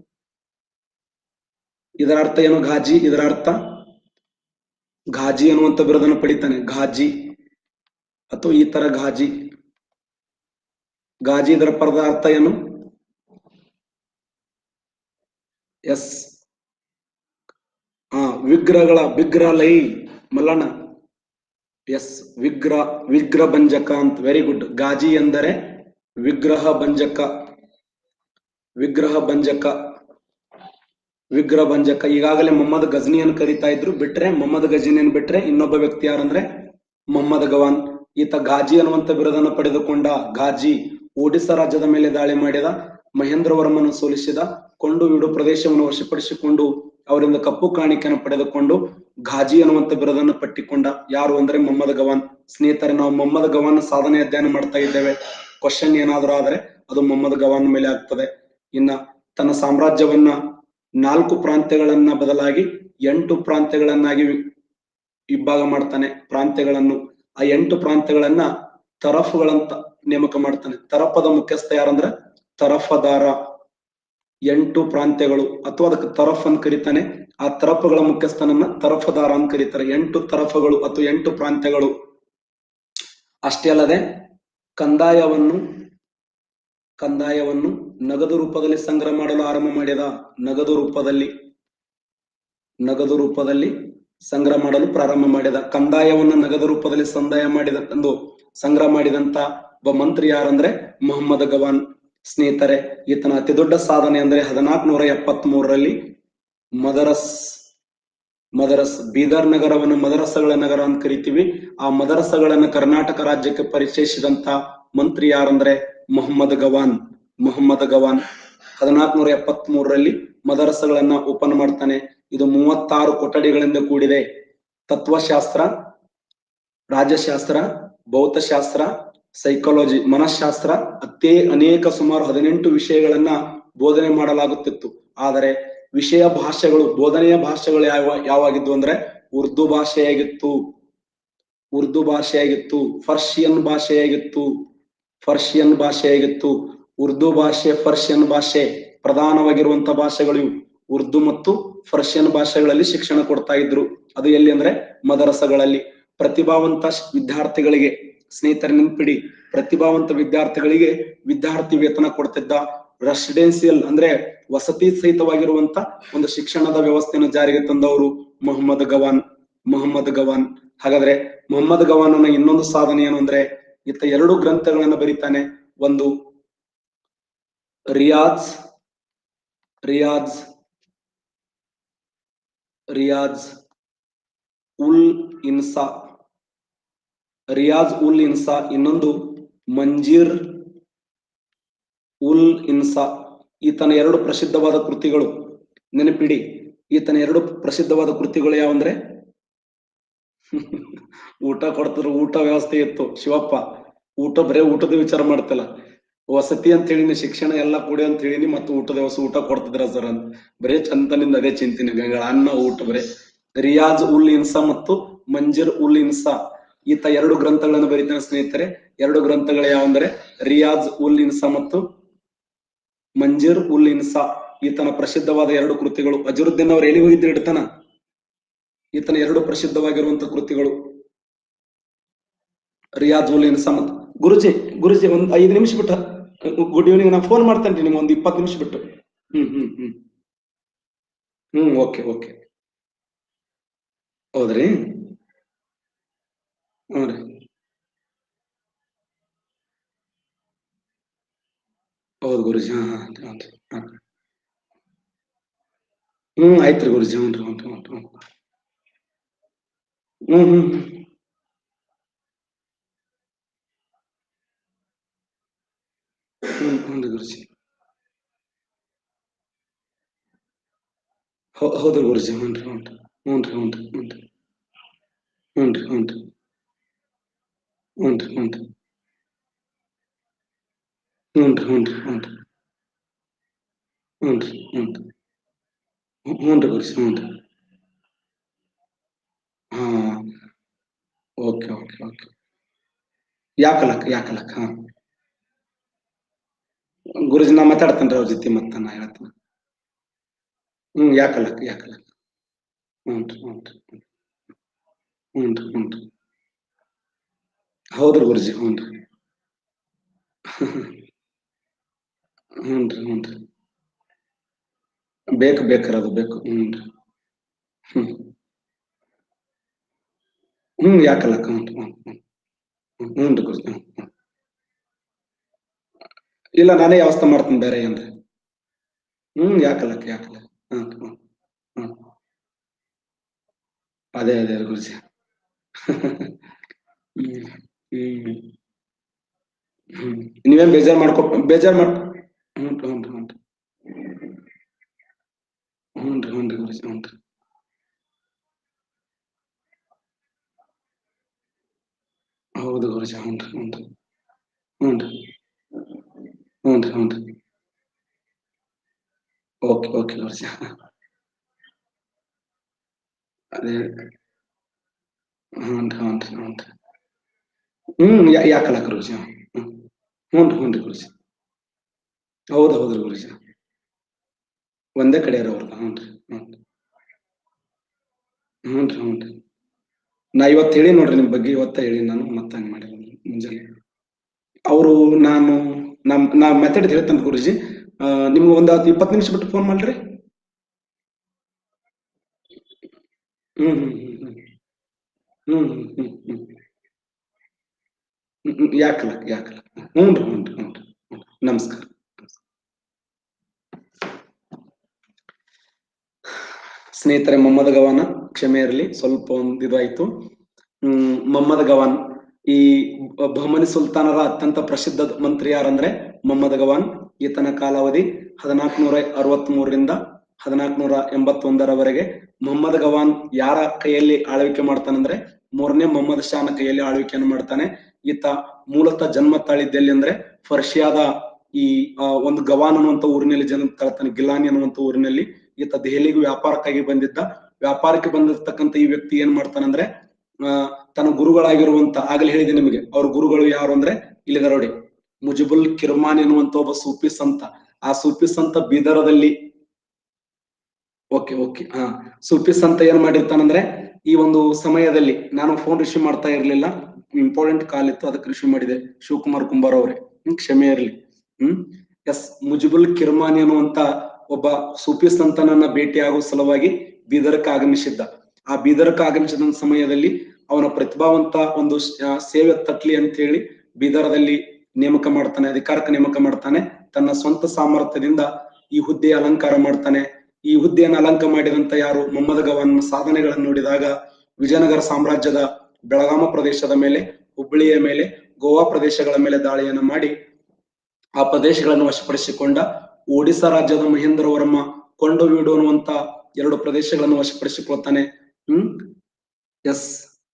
ಇದರ ಅರ್ಥ ಏನು ಘಾಜಿ ಇದರ ಅರ್ಥ ಘಾಜಿ ಅನ್ನುವಂತ ಬಿರುದನ್ನು ಪಡಿತಾನೆ ಘಾಜಿ ಅಥವಾ ಈ ತರ ಘಾಜಿ ಘಾಜಿ ಇದರ ಪರದ ಅರ್ಥ ಏನು ಎಸ್ ಆ ವಿಗ್ರಹಗಳ ವಿಗ್ರಹ ಲೈ ಮಲ್ಲಣ್ಣ ಎಸ್ ವಿಗ್ರಹ ವಿಗ್ರಹ ಭಂಜಕ ಅಂತ ವೆರಿ ಗುಡ್ ಗಾಜಿ ಎಂದರೆ ವಿಗ್ರಹ ಭಂಜಕ ವಿಗ್ರಹ ಭಂಜಕ ವಿಗ್ರಹ ಭಂಜಕ ಈಗಾಗಲೇ ಮೊಹಮ್ಮದ್ ಗಜ್ನಿಯನ್ನು ಕರಿತಾ ಇದ್ರು ಬಿಟ್ರೆ ಮೊಹಮ್ಮದ್ ಗಜ್ನಿಯನ್ನು ಬಿಟ್ರೆ ಇನ್ನೊಬ್ಬ ವ್ಯಕ್ತಿ ಯಾರಂದ್ರೆ ಮೊಹಮ್ಮದ್ ಗವಾನ್ ಈತ ಗಾಜಿ ಅನ್ನುವಂತ ಬಿರುದನ್ನು ಪಡೆದುಕೊಂಡ ಗಾಜಿ ಒಡಿಸ್ಸಾ ರಾಜ್ಯದ ಮೇಲೆ ದಾಳಿ ಮಾಡಿದ ಮಹೇಂದ್ರ ವರ್ಮನ ಸೋಲಿಸಿದ ಕೊಂಡು ವಿಡು ಪ್ರದೇಶವನ್ನು ವಶಪಡಿಸಿಕೊಂಡು ಅವರಿಂದ ಕಪ್ಪು ಕಾಣಿಕೆಯನ್ನು ಪಡೆದುಕೊಂಡು ಘಾಜಿ ಅನ್ನುವಂತ ಬಿರುದನ್ನು ಪಟ್ಟಿಕೊಂಡ ಯಾರು ಅಂದ್ರೆ ಮೊಹಮ್ಮದ್ ಗವಾನ್ ಸ್ನೇಹಿತರೆ ನಾವು ಮೊಹಮ್ಮದ್ ಗವಾನ್ ಸಾಧನೆ ಅಧ್ಯಯನ ಮಾಡ್ತಾ ಇದ್ದೇವೆ ಕ್ವಶನ್ ಏನಾದ್ರೂ ಆದ್ರೆ ಅದು ಮೊಹಮ್ಮದ್ ಗವಾನ್ ಮೇಲೆ ಆಗ್ತದೆ ಇನ್ನ ತನ್ನ ಸಾಮ್ರಾಜ್ಯವನ್ನ ನಾಲ್ಕು ಪ್ರಾಂತ್ಯಗಳನ್ನ ಬದಲಾಗಿ ಎಂಟು ಪ್ರಾಂತ್ಯಗಳನ್ನಾಗಿ ವಿ- ವಿಭಾಗ ಮಾಡ್ತಾನೆ ಪ್ರಾಂತ್ಯಗಳನ್ನು ಆ ಎಂಟು ಪ್ರಾಂತ್ಯಗಳನ್ನ ತರಫುಗಳಂತ ನೇಮಕ ಮಾಡ್ತಾನೆ ತರಫದ ಮುಖ್ಯಸ್ಥ ಯಾರಂದ್ರ ತರಫದಾರ ಎಂಟು ಪ್ರಾಂತ್ಯಗಳು ಅಥವಾ ಅದಕ್ಕೆ ತರಫ್ ಅಂತ ಕರೀತಾನೆ ಆ ತರಫಗಳ ಮುಖ್ಯಸ್ಥನನ್ನ ತರಫದಾರ ಅಂತ ಕರೀತಾರೆ ಎಂಟು ತರಫಗಳು ಅಥವಾ ಎಂಟು ಪ್ರಾಂತ್ಯಗಳು ಅಷ್ಟೇ ಅಲ್ಲದೆ ಕಂದಾಯವನ್ನು ಕಂದಾಯವನ್ನು ನಗದು ರೂಪದಲ್ಲಿ ಸಂಗ್ರಹ ಮಾಡಲು ಆರಂಭ ಮಾಡಿದ ನಗದು ರೂಪದಲ್ಲಿ ನಗದು ರೂಪದಲ್ಲಿ ಸಂಗ್ರಹ ಮಾಡಲು ಪ್ರಾರಂಭ ಮಾಡಿದ ಕಂದಾಯವನ್ನು ನಗದು ರೂಪದಲ್ಲಿ ಸಂದಾಯ ಮಾಡಿದ ಎಂದು ಸಂಗ್ರಹ ಮಾಡಿದಂತ ಒಬ್ಬ ಮಂತ್ರಿ ಯಾರಂದ್ರೆ ಮೊಹಮ್ಮದ್ ಗವಾನ್ ಸ್ನೇಹಿತರೆ ಈತನ ಅತಿ ದೊಡ್ಡ ಸಾಧನೆ ಅಂದ್ರೆ ಹದಿನಾಲ್ಕು ನೂರ ಎಪ್ಪತ್ತ್ ಮೂರರಲ್ಲಿ ಮದರಸ್ ಮದರಸ್ ಬೀದರ್ ನಗರವನ್ನು ಮದರಸಗಳ ನಗರ ಅಂತ ಕರಿತೀವಿ ಆ ಮದರಸಗಳನ್ನ ಕರ್ನಾಟಕ ರಾಜ್ಯಕ್ಕೆ ಪರಿಚಯಿಸಿದಂತ ಮಂತ್ರಿ ಯಾರಂದ್ರೆ ಮೊಹಮ್ಮದ್ ಗವಾನ್ ಮೊಹಮ್ಮದ್ ಗವಾನ್ ಹದಿನಾಲ್ಕು ನೂರ ಎಪ್ಪತ್ತ್ ಮೂರರಲ್ಲಿ ಮದರಸಗಳನ್ನ ಓಪನ್ ಮಾಡ್ತಾನೆ ಇದು ಮೂವತ್ತಾರು ಕೊಠಡಿಗಳಿಂದ ಕೂಡಿದೆ ತತ್ವಶಾಸ್ತ್ರ ರಾಜ್ಯಶಾಸ್ತ್ರ ಭೌತಶಾಸ್ತ್ರ ಸೈಕಾಲಜಿ ಮನಃಶಾಸ್ತ್ರ ಅತ್ತೇ ಅನೇಕ ಸುಮಾರು ಹದಿನೆಂಟು ವಿಷಯಗಳನ್ನ ಬೋಧನೆ ಮಾಡಲಾಗುತ್ತಿತ್ತು ಆದರೆ ವಿಷಯ ಭಾಷೆಗಳು ಬೋಧನೆಯ ಭಾಷೆಗಳು ಯಾವ ಯಾವಾಗಿದ್ದು ಅಂದ್ರೆ ಉರ್ದು ಭಾಷೆಯಾಗಿತ್ತು ಉರ್ದು ಭಾಷೆಯಾಗಿತ್ತು ಫರ್ಷಿಯನ್ ಭಾಷೆಯಾಗಿತ್ತು ಫರ್ಷಿಯನ್ ಭಾಷೆಯಾಗಿತ್ತು ಉರ್ದು ಭಾಷೆ ಫರ್ಷಿಯನ್ ಭಾಷೆ ಪ್ರಧಾನವಾಗಿರುವಂತ ಭಾಷೆಗಳು ಇವು ಉರ್ದು ಮತ್ತು ಫರ್ಷಿಯನ್ ಭಾಷೆಗಳಲ್ಲಿ ಶಿಕ್ಷಣ ಕೊಡ್ತಾ ಇದ್ರು ಅದು ಎಲ್ಲಿ ಅಂದ್ರೆ ಮದರಸಗಳಲ್ಲಿ ಪ್ರತಿಭಾವಂತ ಶ್- ವಿದ್ಯಾರ್ಥಿಗಳಿಗೆ ಸ್ನೇಹಿತರ ನೆನ್ಪಿಡಿ ಪ್ರತಿಭಾವಂತ ವಿದ್ಯಾರ್ಥಿಗಳಿಗೆ ವಿದ್ಯಾರ್ಥಿ ವೇತನ ಕೊಡ್ತಿದ್ದ ರೆಸಿಡೆನ್ಸಿಯಲ್ ಅಂದ್ರೆ ವಸತಿ ಸಹಿತವಾಗಿರುವಂತ ಒಂದು ಶಿಕ್ಷಣದ ವ್ಯವಸ್ಥೆಯನ್ನು ಜಾರಿಗೆ ತಂದವರು ಮೊಹಮ್ಮದ್ ಗವಾನ್ ಮೊಹಮ್ಮದ್ ಗವಾನ್ ಹಾಗಾದ್ರೆ ಮೊಹಮ್ಮದ್ ಗವಾನನ ಇನ್ನೊಂದು ಸಾಧನೆ ಏನು ಅಂದ್ರೆ ಈತ ಎರಡು ಗ್ರಂಥಗಳನ್ನ ಬರೀತಾನೆ ಒಂದು ರಿಯಾಜ್ ರಿಯಾಜ್ ರಿಯಾಜ್ ಉಲ್ ಇನ್ಸಾ ರಿಯಾಜ್ ಉಲ್ ಇನ್ಸಾ ಇನ್ನೊಂದು ಮಂಜೀರ್ ಉಲ್ ಇನ್ಸಾ ಈತನ ಎರಡು ಪ್ರಸಿದ್ಧವಾದ ಕೃತಿಗಳು ನೆನಪಿಡಿ ಈತನ ಎರಡು ಪ್ರಸಿದ್ಧವಾದ ಕೃತಿಗಳು ಯಾವಂದ್ರೆ ಊಟ ಕೊಡ್ತಿದ್ರು ಊಟ ವ್ಯವಸ್ಥೆ ಇತ್ತು ಶಿವಪ್ಪ ಊಟ ಬರೇ ಊಟದ ವಿಚಾರ ಮಾಡ್ತಿಲ್ಲ ವಸತಿ ಅಂತ ಹೇಳಿನಿ ಶಿಕ್ಷಣ ಎಲ್ಲ ಕೂಡಿ ಅಂತ ಹೇಳಿನಿ ಮತ್ತು ಊಟದ ವ್ಯವಸ್ಥೆ ಊಟ ಕೊಡ್ತಿದ್ರ ಸರ್ ಅಂತ ಬರೇ ಚಂತನಿಂದ ಅದೇ ಚಿಂತಿನಿ ಗಂಗಳ ಅನ್ನ ಊಟ ಬರೇ ರಿಯಾಜ್ ಉಲ್ ಇನ್ಸಾ ಮತ್ತು ಮಂಜಿರ್ ಉಲ್ ಇನ್ಸಾ ಈತ ಎರಡು ಗ್ರಂಥಗಳನ್ನು ಬರೀತಾನೆ ಸ್ನೇಹಿತರೆ ಎರಡು ಗ್ರಂಥಗಳು ಯಾವಂದ್ರೆ ರಿಯಾಜ್ ಉಲ್ ಇನ್ಸಾ ಮತ್ತು ಮಂಜಿರ್ ಉಲ್ ಇನ್ಸಾ ಈತನ ಪ್ರಸಿದ್ಧವಾದ ಎರಡು ಕೃತಿಗಳು ಅಜರುದ್ದೀನ್ ಅವ್ರು ಎಲ್ಲಿ ಹೋಗಿದ್ರು ಇಡ್ತಾನ ಈತನ ಎರಡು ಪ್ರಸಿದ್ಧವಾಗಿರುವಂತ ಕೃತಿಗಳು ರಿಯಾಜ್ ಉಲ್ ಇನ್ಸಾ ಮತ್ತು ಗುರುಜಿ ಗುರುಜಿ ಒಂದ್ ಐದು ನಿಮಿಷ ಬಿಟ್ಟು ಗುಡ್ ಈವ್ನಿಂಗ್ ನಾ ಫೋನ್ ಮಾಡ್ತೇನೆ ನಿಮ್ಗೆ ಒಂದ್ ಇಪ್ಪತ್ತು ನಿಮಿಷ ಬಿಟ್ಟು ಹ್ಮ್ ಹ್ಮ್ ಹ್ಮ್ ಹ್ಮ್ ಓಕೆ ಓಕೆ ಹೌದ್ರಿ ಹ್ಞೂ ರೀ ಹೌದು ಗುರುಜಿ ಹಾ ಹಾ ಹ್ಞೂ ರೀ ಹಾ ಹ್ಮ್ ಆಯ್ತ್ರಿ ಗುರುಜಿ ಹ್ಞೂ ರೀ ಹ್ಞೂ ರೀ ಹ್ಞೂ ರೀ ಹ್ಮ್ ಹ್ಮ್ ಹ್ಮ್ ಹ್ಮ್ ಹ್ಞೂ ರೀ ಗುರುಜಿ ಹೌ- ಹೌದು ಗುರುಜಿ ಹ್ಞೂ ರೀ ಹ್ಞೂ ರೀ ಹ್ಞೂ ರೀ ಹ್ಞೂ ರೀ ಹ್ಞೂ ರೀ ಹ್ಞೂ ರೀ ಹ್ಞೂ ರೀ ಹ್ಞೂ ರೀ ಹ್ಞೂ ರೀ ಹ್ಞೂ ರೀ ಹ್ಞೂ ರೀ ಹ್ಞೂ ರೀ ಹ್ಞೂ ರೀ ಹ್ಞೂ ರೀ ಹ್ಞೂ ಹ್ಞೂ ರೀ ಗುರುಜಿ ಹ್ಞೂ ರೀ ಹಾ ಓಕೆ ಓಕೆ ಓಕೆ ಯಾಕಲಕ್ ಯಾಕಲಕ್ ಹಾ ಗುರುಜಿ ನಾ ಮಾತಾಡ್ತೇನೆ ಅವ್ರ ಜೊತೆ ಮತ್ತೆ ನಾ ಹೇಳ್ತೇನೆ ಹ್ಮ್ ಯಾಕಲಕ್ ಯಾಕಲಕ್ ಹ್ಞೂ ರೀ ಹ್ಞೂ ರೀ ಹ್ಞೂ ರೀ ಹ್ಞೂ ರೀ ಹೌದ್ರಿ ಗುರುಜಿ ಹ್ಞೂ ರೀ ಹ್ಞೂ ರೀ ಹ್ಞೂ ರೀ ಬೇಕು ಬೇಕ್ರಿ ಅದು ಬೇಕು ಹ್ಞೂ ರೀ ಹ್ಮ್ ಹ್ಮ್ ಯಾಕಲಕ್ ಹ್ಞೂ ರೀ ಹ್ಞೂ ಹ್ಞೂ ಹ್ಞೂ ಹ್ಞೂ ರೀ ಗುರುಜಿ ಹ್ಞೂ ಹ್ಞೂ ಇಲ್ಲ ನಾನೇ ವ್ಯವಸ್ಥೆ ಮಾಡ್ತೀನಿ ಬೇರೆ ಏನ್ರಿ ಹ್ಮ್ ಯಾಕಲಕ್ ಯಾಕಲಕ್ ಹ್ಞೂ ಹ್ಞೂ ಹ್ಞೂ ಅದೇ ಅದೇ ಗುರುಜಿ ಹ್ಮ್ ಹ್ಮ್ ಹ್ಮ್ ನೀವೇನ್ ಬೇಜಾರ್ ಮಾಡ್ಕೊ ಬೇಜಾರ್ ಮಾಡ್ ಹ್ಞೂ ಹ್ಞೂ ಹ್ಞೂ ಹ್ಞೂ ರೀ ಹ್ಞೂ ರೀ ಗುರುಜಿ ಹ್ಞೂ ರೀ ಹೌದು ಗುರುಜಿ ಹ್ಞೂ ರೀ ಹ್ಞೂ ರೀ ಹ್ಞೂ ರೀ ಹ್ಞೂ ರೀ ಹ್ಞೂ ರೀ ಓಕೆ ಓಕೆ ಗುರುಜಿ ಅದೇ ಹ್ಞೂ ರೀ ಹ್ಞೂ ರೀ ಹ್ಞೂ ರೀ ಹ್ಮ್ ಯಾ ಯಾಕಲಕ್ ಗುರುಜಿ ಹ್ಞೂ ಹ್ಞೂ ರೀ ಹ್ಞೂ ರೀ ಗುರುಜಿ ಹೌದು ಹೌದು ಗುರುಜಿ ಒಂದೇ ಕಡೆ ಇರೋರ್ದು ಹ್ಞೂ ರೀ ಹ್ಞೂ ಹ್ಞೂ ರೀ ಹ್ಞೂ ರೀ ನಾ ಇವತ್ತು ಹೇಳಿ ನೋಡ್ರಿ ನಿಮ್ ಬಗ್ಗೆ ಇವತ್ತ ಹೇಳಿ ನಾನು ಮತ್ತೆ ಹಂಗೆ ಮಾಡಿ ಮುಂಜಾನೆ ಅವರು ನಾನು ನಮ್ ನಾ ಮೆಥಡ್ ಹೇಳ್ತೇನೆ ಗುರುಜಿ ಆ, ನಿಮ್ಗೆ ಒಂದು ಹತ್ತು ಇಪ್ಪತ್ತು ನಿಮಿಷ ಬಿಟ್ಟು ಫೋನ್ ಮಾಡ್ರಿ ಹ್ಮ್ ಹ್ಮ್ ಹ್ಮ್ ಹ್ಮ್ ಹ್ಮ್ ಹ್ಮ್ ಹ್ಮ್ ಹ್ಮ್ ಹ್ಮ್ ಹ್ಮ್ ಯಾಕಲಕ್ ಯಾಕಲಕ್ ಹ್ಞೂ ರೀ ಹ್ಞೂ ರೀ ಹ್ಞೂ ರೀ ನಮಸ್ಕಾರ ಸ್ನೇಹಿತರೆ ಮೊಹಮ್ಮದ್ ಗವಾನ ಕ್ಷಮೆ ಇರಲಿ ಸ್ವಲ್ಪ ಒಂದು ಇದಾಯ್ತು ಹ್ಮ್ ಮೊಹಮ್ಮದ್ ಗವಾನ್ ಈ ಬಹುಮನಿ ಸುಲ್ತಾನರ ಅತ್ಯಂತ ಪ್ರಸಿದ್ಧ ಮಂತ್ರಿ ಯಾರಂದ್ರೆ ಮೊಹಮ್ಮದ್ ಗವಾನ್ ಈತನ ಕಾಲಾವಧಿ ಹದಿನಾಲ್ಕು ನೂರ ಅರವತ್ತ್ ಮೂರರಿಂದ ಹದಿನಾಲ್ಕು ನೂರ ಎಂಬತ್ತೊಂದರವರೆಗೆ ಮೊಹಮ್ಮದ್ ಗವಾನ್ ಯಾರ ಕೈಯಲ್ಲಿ ಆಳ್ವಿಕೆ ಮಾಡ್ತಾನಂದ್ರೆ ಮೂರನೇ ಮೊಹಮ್ಮದ್ ಶಾನ ಕೈಯಲ್ಲಿ ಆಳ್ವಿಕೆಯನ್ನು ಮಾಡ್ತಾನೆ ಈತ ಮೂಲತಃ ಜನ್ಮ ತಾಳಿದ್ದೆಲ್ಲಿ ಅಂದ್ರೆ ಫರ್ಷಿಯಾದ ಈ ಆ, ಒಂದು ಗವಾನ್ ಅನ್ನುವಂತ ಊರಿನಲ್ಲಿ ಜನ್ಮ ತಾಳ್ತಾನೆ ಗಿಲಾನಿ ಅನ್ನುವಂತ ಊರಿನಲ್ಲಿ ಈತ ದೆಹಲಿಗೆ ವ್ಯಾಪಾರಕ್ಕಾಗಿ ಬಂದಿದ್ದ ವ್ಯಾಪಾರಕ್ಕೆ ಬಂದಿರ್ತಕ್ಕಂಥ ಈ ವ್ಯಕ್ತಿ ಏನ್ ಮಾಡ್ತಾನಂದ್ರೆ ಆ, ತನ್ನ ಗುರುಗಳಾಗಿರುವಂತ ಆಗಲೇ ಹೇಳಿದೆ ನಿಮಗೆ ಅವ್ರ ಗುರುಗಳು ಯಾರು ಅಂದ್ರೆ ಇಲ್ಲಿದ ನೋಡಿ ಮುಜಿಬುಲ್ ಕಿರ್ಮಾನ್ ಎನ್ನುವಂತ ಒಬ್ಬ ಸೂಫಿ ಸಂತ ಆ ಸೂಫಿ ಸಂತ ಬೀದರದಲ್ಲಿ ಓಕೆ ಓಕೆ ಹಾ ಸೂಫಿ ಸಂತ ಏನ್ ಮಾಡಿರ್ತಾನಂದ್ರೆ ಈ ಒಂದು ಸಮಯದಲ್ಲಿ ನಾನು ಫೋನ್ ರಿಸೀವ್ ಮಾಡ್ತಾ ಇರ್ಲಿಲ್ಲ ಇಂಪಾರ್ಟೆಂಟ್ ಕಾಲ್ ಇತ್ತು ಅದಕ್ಕೆ ರಿಸೀವ್ ಮಾಡಿದೆ ಶಿವಕುಮಾರ್ ಕುಂಬಾರ್ ಅವರೇ ಹ್ಮ್ ಕ್ಷಮೆ ಇರ್ಲಿ ಹ್ಮ್ ಎಸ್ ಮುಜಿಬುಲ್ ಕಿರ್ಮಾನಿ ಅನ್ನುವಂತ ಒಬ್ಬ ಸೂಫಿ ಸಂತನನ್ನ ಭೇಟಿಯಾಗುವ ಸಲುವಾಗಿ ಬೀದರ್ಕ್ಕೆ ಆಗಮಿಸಿದ್ದ ಆ ಬೀದರ್ಕ್ಕೆ ಆಗಮಿಸಿದ ಸಮಯದಲ್ಲಿ ಅವನ ಪ್ರತಿಭಾವಂತ ಒಂದು ಆ, ಸೇವೆ ತಟ್ಲಿ ಅಂತ ಹೇಳಿ ಬೀದರದಲ್ಲಿ ನೇಮಕ ಮಾಡ್ತಾನೆ ಅಧಿಕಾರಕ್ಕೆ ನೇಮಕ ಮಾಡ್ತಾನೆ ತನ್ನ ಸ್ವಂತ ಸಾಮರ್ಥ್ಯದಿಂದ ಈ ಹುದ್ದೆಯ ಅಲಂಕಾರ ಮಾಡ್ತಾನೆ ಈ ಹುದ್ದೆಯನ್ನು ಅಲಂಕಾರ ಮಾಡಿದಂತ ಯಾರು ಮೊಹಮ್ಮದ್ ಗವಾನ್ ಸಾಧನೆಗಳನ್ನು ನೋಡಿದಾಗ ವಿಜಯನಗರ ಸಾಮ್ರಾಜ್ಯದ ಬೆಳಗಾಮ ಪ್ರದೇಶದ ಮೇಲೆ ಹುಬ್ಬಳ್ಳಿಯ ಮೇಲೆ ಗೋವಾ ಪ್ರದೇಶಗಳ ಮೇಲೆ ದಾಳಿಯನ್ನು ಮಾಡಿ ಆ ಪ್ರದೇಶಗಳನ್ನು ವಶಪಡಿಸಿಕೊಂಡ ಒಡಿಶಾ ರಾಜ್ಯದ ಮಹೇಂದ್ರ ವರ್ಮ ಕೊಂಡವೀಡು ಅನ್ನುವಂತ ಎರಡು ಪ್ರದೇಶಗಳನ್ನು ವಶಪಡಿಸಿಕೊಳ್ತಾನೆ hmm yes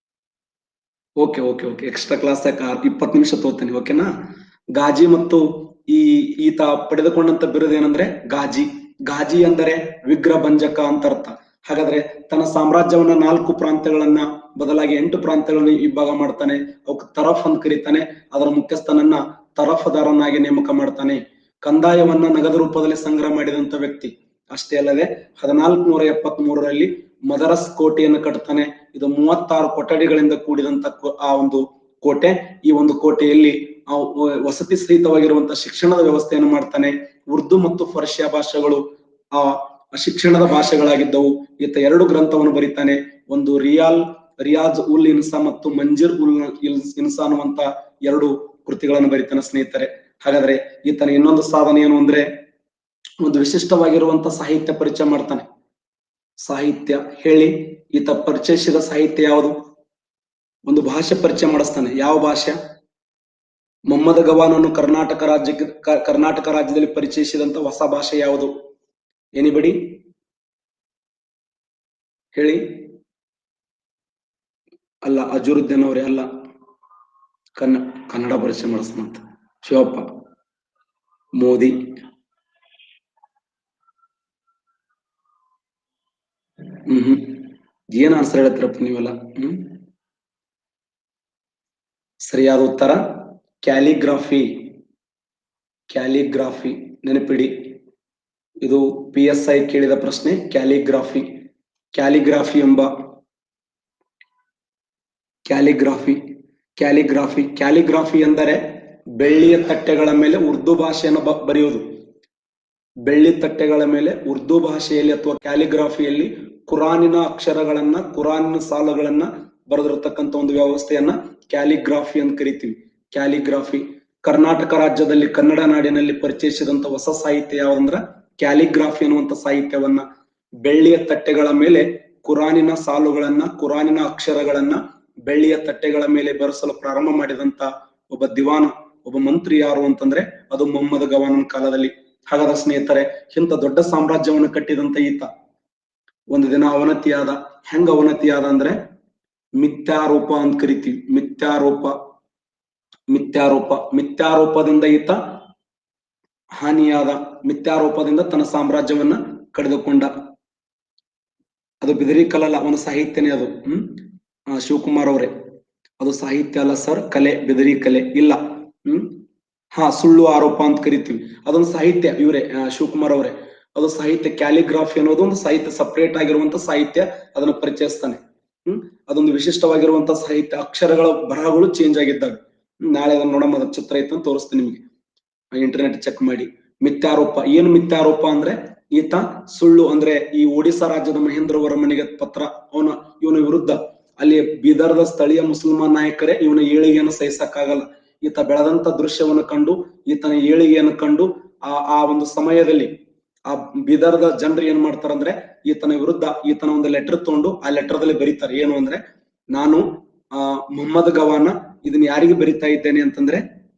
okay okay okay extra class ಇಪ್ಪತ್ತು ನಿಮಿಷ ತಗೋತೀನಿ ಓಕೆನಾ ಗಾಜಿ ಮತ್ತು ಈ ಈತ ಪಡೆದುಕೊಂಡಂತ ಬಿರುದು ಏನಂದ್ರೆ ಗಾಜಿ ಗಾಜಿ ಅಂದರೆ ವಿಗ್ರಹ ಭಂಜಕ ಅಂತ ಅರ್ಥ ಹಾಗಾದ್ರೆ ತನ್ನ ಸಾಮ್ರಾಜ್ಯವನ್ನ ನಾಲ್ಕು ಪ್ರಾಂತ್ಯಗಳನ್ನ ಬದಲಾಗಿ ಎಂಟು ಪ್ರಾಂತ್ಯಗಳನ್ನು ವಿಭಾಗ ಮಾಡ್ತಾನೆ ಅವಕ್ಕೆ ತರಫ್ ಅಂತ ಕರೀತಾನೆ ಅದರ ಮುಖ್ಯಸ್ಥನನ್ನ ತರಫದಾರನಾಗಿ ನೇಮಕ ಮಾಡ್ತಾನೆ ಕಂದಾಯವನ್ನ ನಗದು ರೂಪದಲ್ಲಿ ಸಂಗ್ರಹ ಮಾಡಿದಂತ ವ್ಯಕ್ತಿ ಅಷ್ಟೇ ಅಲ್ಲದೆ ಹದಿನಾಲ್ಕು ನೂರ ಎಪ್ಪತ್ತ್ ಮೂರರಲ್ಲಿ ಮದರಸ್ ಕೋಟೆಯನ್ನು ಕಟ್ತಾನೆ ಇದು ಮೂವತ್ತಾರು ಕೊಠಡಿಗಳಿಂದ ಕೂಡಿದಂತ ಕೋ- ಆ ಒಂದು ಕೋಟೆ ಈ ಒಂದು ಕೋಟೆಯಲ್ಲಿ ಆ ವ- ವಸತಿ ಸಹಿತವಾಗಿರುವಂತಹ ಶಿಕ್ಷಣದ ವ್ಯವಸ್ಥೆಯನ್ನು ಮಾಡ್ತಾನೆ ಉರ್ದು ಮತ್ತು ಫರ್ಷಿಯಾ ಭಾಷೆಗಳು ಆ ಶಿಕ್ಷಣದ ಭಾಷೆಗಳಾಗಿದ್ದವು ಈತ ಎರಡು ಗ್ರಂಥವನ್ನು ಬರೀತಾನೆ ಒಂದು ರಿಯಾಲ್ ರಿಯಾಜ್ ಉಲ್ ಇನ್ಸಾ ಮತ್ತು ಮಂಜಿರ್ ಉಲ್ ಇಲ್- ಇನ್ಸಾ ಅನ್ನುವಂತ ಎರಡು ಕೃತಿಗಳನ್ನು ಬರೀತಾನೆ ಸ್ನೇಹಿತರೆ ಹಾಗಾದ್ರೆ ಈತನ ಇನ್ನೊಂದು ಸಾಧನೆ ಏನು ಅಂದ್ರೆ ಒಂದು ವಿಶಿಷ್ಟವಾಗಿರುವಂತ ಸಾಹಿತ್ಯ ಪರಿಚಯ ಮಾಡ್ತಾನೆ ಸಾಹಿತ್ಯ ಹೇಳಿ ಈತ ಪರಿಚಯಿಸಿದ ಸಾಹಿತ್ಯ ಯಾವುದು ಒಂದು ಭಾಷೆ ಪರಿಚಯ ಮಾಡಿಸ್ತಾನೆ ಯಾವ ಭಾಷೆ ಮೊಹಮ್ಮದ್ ಗವಾನನ್ನು ಕರ್ನಾಟಕ ರಾಜ್ಯಕ್ಕೆ ಕ- ಕರ್ನಾಟಕ ರಾಜ್ಯದಲ್ಲಿ ಪರಿಚಯಿಸಿದಂತ ಹೊಸ ಭಾಷೆ ಯಾವುದು ಎನಿಬಡಿ ಹೇಳಿ ಅಲ್ಲ ಅಜರುದ್ದೀನ್ ಅವರೇ ಅಲ್ಲ ಕನ್ನ ಕನ್ನಡ ಪರಿಚಯ ಮಾಡಿಸ್ಮಂತ ಶಿವಪ್ಪ ಮೋದಿ ಹ್ಮ್ ಹ್ಮ್ ಏನ್ ಆನ್ಸರ್ ಹೇಳ್ತೀರಪ್ಪ ನೀವೆಲ್ಲ ಹ್ಮ್ ಸರಿಯಾದ ಉತ್ತರ ಕ್ಯಾಲಿಗ್ರಾಫಿ ಕ್ಯಾಲಿಗ್ರಾಫಿ ನೆನಪಿಡಿ ಇದು ಪಿ ಎಸ್ ಐ ಕೇಳಿದ ಪ್ರಶ್ನೆ ಕ್ಯಾಲಿಗ್ರಾಫಿ ಕ್ಯಾಲಿಗ್ರಾಫಿ ಎಂಬ ಕ್ಯಾಲಿಗ್ರಾಫಿ ಕ್ಯಾಲಿಗ್ರಾಫಿ ಕ್ಯಾಲಿಗ್ರಾಫಿ ಎಂದರೆ ಬೆಳ್ಳಿಯ ತಟ್ಟೆಗಳ ಮೇಲೆ ಉರ್ದು ಭಾಷೆಯನ್ನು ಬ- ಬರೆಯುವುದು ಬೆಳ್ಳಿ ತಟ್ಟೆಗಳ ಮೇಲೆ ಉರ್ದು ಭಾಷೆಯಲ್ಲಿ ಅಥವಾ ಕ್ಯಾಲಿಗ್ರಾಫಿಯಲ್ಲಿ ಕುರಾನಿನ ಅಕ್ಷರಗಳನ್ನ ಕುರಾನಿನ ಸಾಲುಗಳನ್ನ ಬರೆದಿರತಕ್ಕಂತ ಒಂದು ವ್ಯವಸ್ಥೆಯನ್ನ ಕ್ಯಾಲಿಗ್ರಾಫಿ ಅಂತ ಕರಿತೀವಿ ಕ್ಯಾಲಿಗ್ರಾಫಿ ಕರ್ನಾಟಕ ರಾಜ್ಯದಲ್ಲಿ ಕನ್ನಡ ನಾಡಿನಲ್ಲಿ ಪರಿಚಯಿಸಿದಂತ ಹೊಸ ಸಾಹಿತ್ಯ ಯಾವಂದ್ರ ಕ್ಯಾಲಿಗ್ರಾಫಿ ಅನ್ನುವಂತ ಸಾಹಿತ್ಯವನ್ನ ಬೆಳ್ಳಿಯ ತಟ್ಟೆಗಳ ಮೇಲೆ ಕುರಾನಿನ ಸಾಲುಗಳನ್ನ ಕುರಾನಿನ ಅಕ್ಷರಗಳನ್ನ ಬೆಳ್ಳಿಯ ತಟ್ಟೆಗಳ ಮೇಲೆ ಬರೆಸಲು ಪ್ರಾರಂಭ ಮಾಡಿದಂತ ಒಬ್ಬ ದಿವಾನ ಒಬ್ಬ ಮಂತ್ರಿ ಯಾರು ಅಂತಂದ್ರೆ ಅದು ಮೊಹಮ್ಮದ್ ಗವಾನನ ಕಾಲದಲ್ಲಿ ಹಾಗಾದ ಸ್ನೇಹಿತರೆ ಇಂಥ ದೊಡ್ಡ ಸಾಮ್ರಾಜ್ಯವನ್ನು ಕಟ್ಟಿದಂತ ಈತ ಒಂದು ದಿನ ಅವನತಿಯಾದ ಹೆಂಗ ಅವನತಿಯಾದ ಅಂದ್ರೆ ಮಿಥ್ಯಾರೋಪ ಅಂತ ಕರಿತೀವಿ ಮಿಥ್ಯಾರೋಪ ಮಿಥ್ಯಾರೋಪ ಮಿಥ್ಯಾರೋಪದಿಂದ ಈತ ಹಾನಿಯಾದ ಮಿಥ್ಯಾರೋಪದಿಂದ ತನ್ನ ಸಾಮ್ರಾಜ್ಯವನ್ನ ಕಳೆದುಕೊಂಡ ಅದು ಬಿದಿರಿ ಕಲಲ್ಲ ಅವನ ಸಾಹಿತ್ಯನೇ ಅದು ಹ್ಮ್ ಆ, ಶಿವಕುಮಾರ್ ಅವರೇ ಅದು ಸಾಹಿತ್ಯ ಅಲ್ಲ ಸರ್ ಕಲೆ ಬಿದಿರಿ ಕಲೆ ಇಲ್ಲ ಹ್ಮ್ ಹಾ ಸುಳ್ಳು ಆರೋಪ ಅಂತ ಕರಿತೀವಿ ಅದೊಂದು ಸಾಹಿತ್ಯ ಇವರೇ ಶಿವಕುಮಾರ್ ಅವರೇ ಅದು ಸಾಹಿತ್ಯ ಕ್ಯಾಲಿಗ್ರಾಫಿ ಅನ್ನೋದು ಒಂದು ಸಾಹಿತ್ಯ ಸಪರೇಟ್ ಆಗಿರುವಂತ ಸಾಹಿತ್ಯ ಅದನ್ನ ಪರಿಚಯಿಸ್ತಾನೆ ಹ್ಮ್ ಅದೊಂದು ವಿಶಿಷ್ಟವಾಗಿರುವಂತ ಸಾಹಿತ್ಯ ಅಕ್ಷರಗಳ ಬರಹಗಳು ಚೇಂಜ್ ಆಗಿದ್ದಾವೆ ಹ್ಮ್, ನಾಳೆ ಅದನ್ನ ನೋಡಮ್ಮ ಅದ್ರ ಚಿತ್ರ ಐತೆ ಅಂತ ತೋರಿಸ್ತೀನಿ ನಿಮಗೆ ಇಂಟರ್ನೆಟ್ ಚೆಕ್ ಮಾಡಿ ಮಿಥ್ಯಾರೋಪ ಏನು ಮಿಥ್ಯಾರೋಪ ಅಂದ್ರೆ ಈತ ಸುಳ್ಳು ಅಂದ್ರೆ ಈ ಒಡಿಶಾ ರಾಜ್ಯದ ಮಹೇಂದ್ರ ವರ್ಮನಿಗೆ ಪತ್ರ ಅವನ ಇವನ ವಿರುದ್ಧ ಅಲ್ಲಿ ಬೀದರ್ದ ಸ್ಥಳೀಯ ಮುಸಲ್ಮಾನ್ ನಾಯಕರೇ ಇವನ ಏಳಿಗೆಯನ್ನು ಸಹಿಸಕ್ಕಾಗಲ್ಲ ಈತ ಬೆಳೆದಂತ ದೃಶ್ಯವನ್ನು ಕಂಡು ಈತನ ಏಳಿಗೆಯನ್ನು ಕಂಡು ಆ ಆ ಒಂದು ಸಮಯದಲ್ಲಿ ಆ ಬೀದರ್ದ ಜನರು ಏನ್ ಮಾಡ್ತಾರಂದ್ರೆ ಈತನ ವಿರುದ್ಧ ಈತನ ಒಂದು ಲೆಟರ್ ತಗೊಂಡು ಆ ಲೆಟರ್ದಲ್ಲಿ ಬರೀತಾರೆ ಏನು ಅಂದ್ರೆ ನಾನು ಆ ಮೊಹಮ್ಮದ್ ಗವಾನ ಇದನ್ನ ಯಾರಿಗೆ ಬರಿತಾ ಇದ್ದೇನೆ ಅಂತಂದ್ರೆ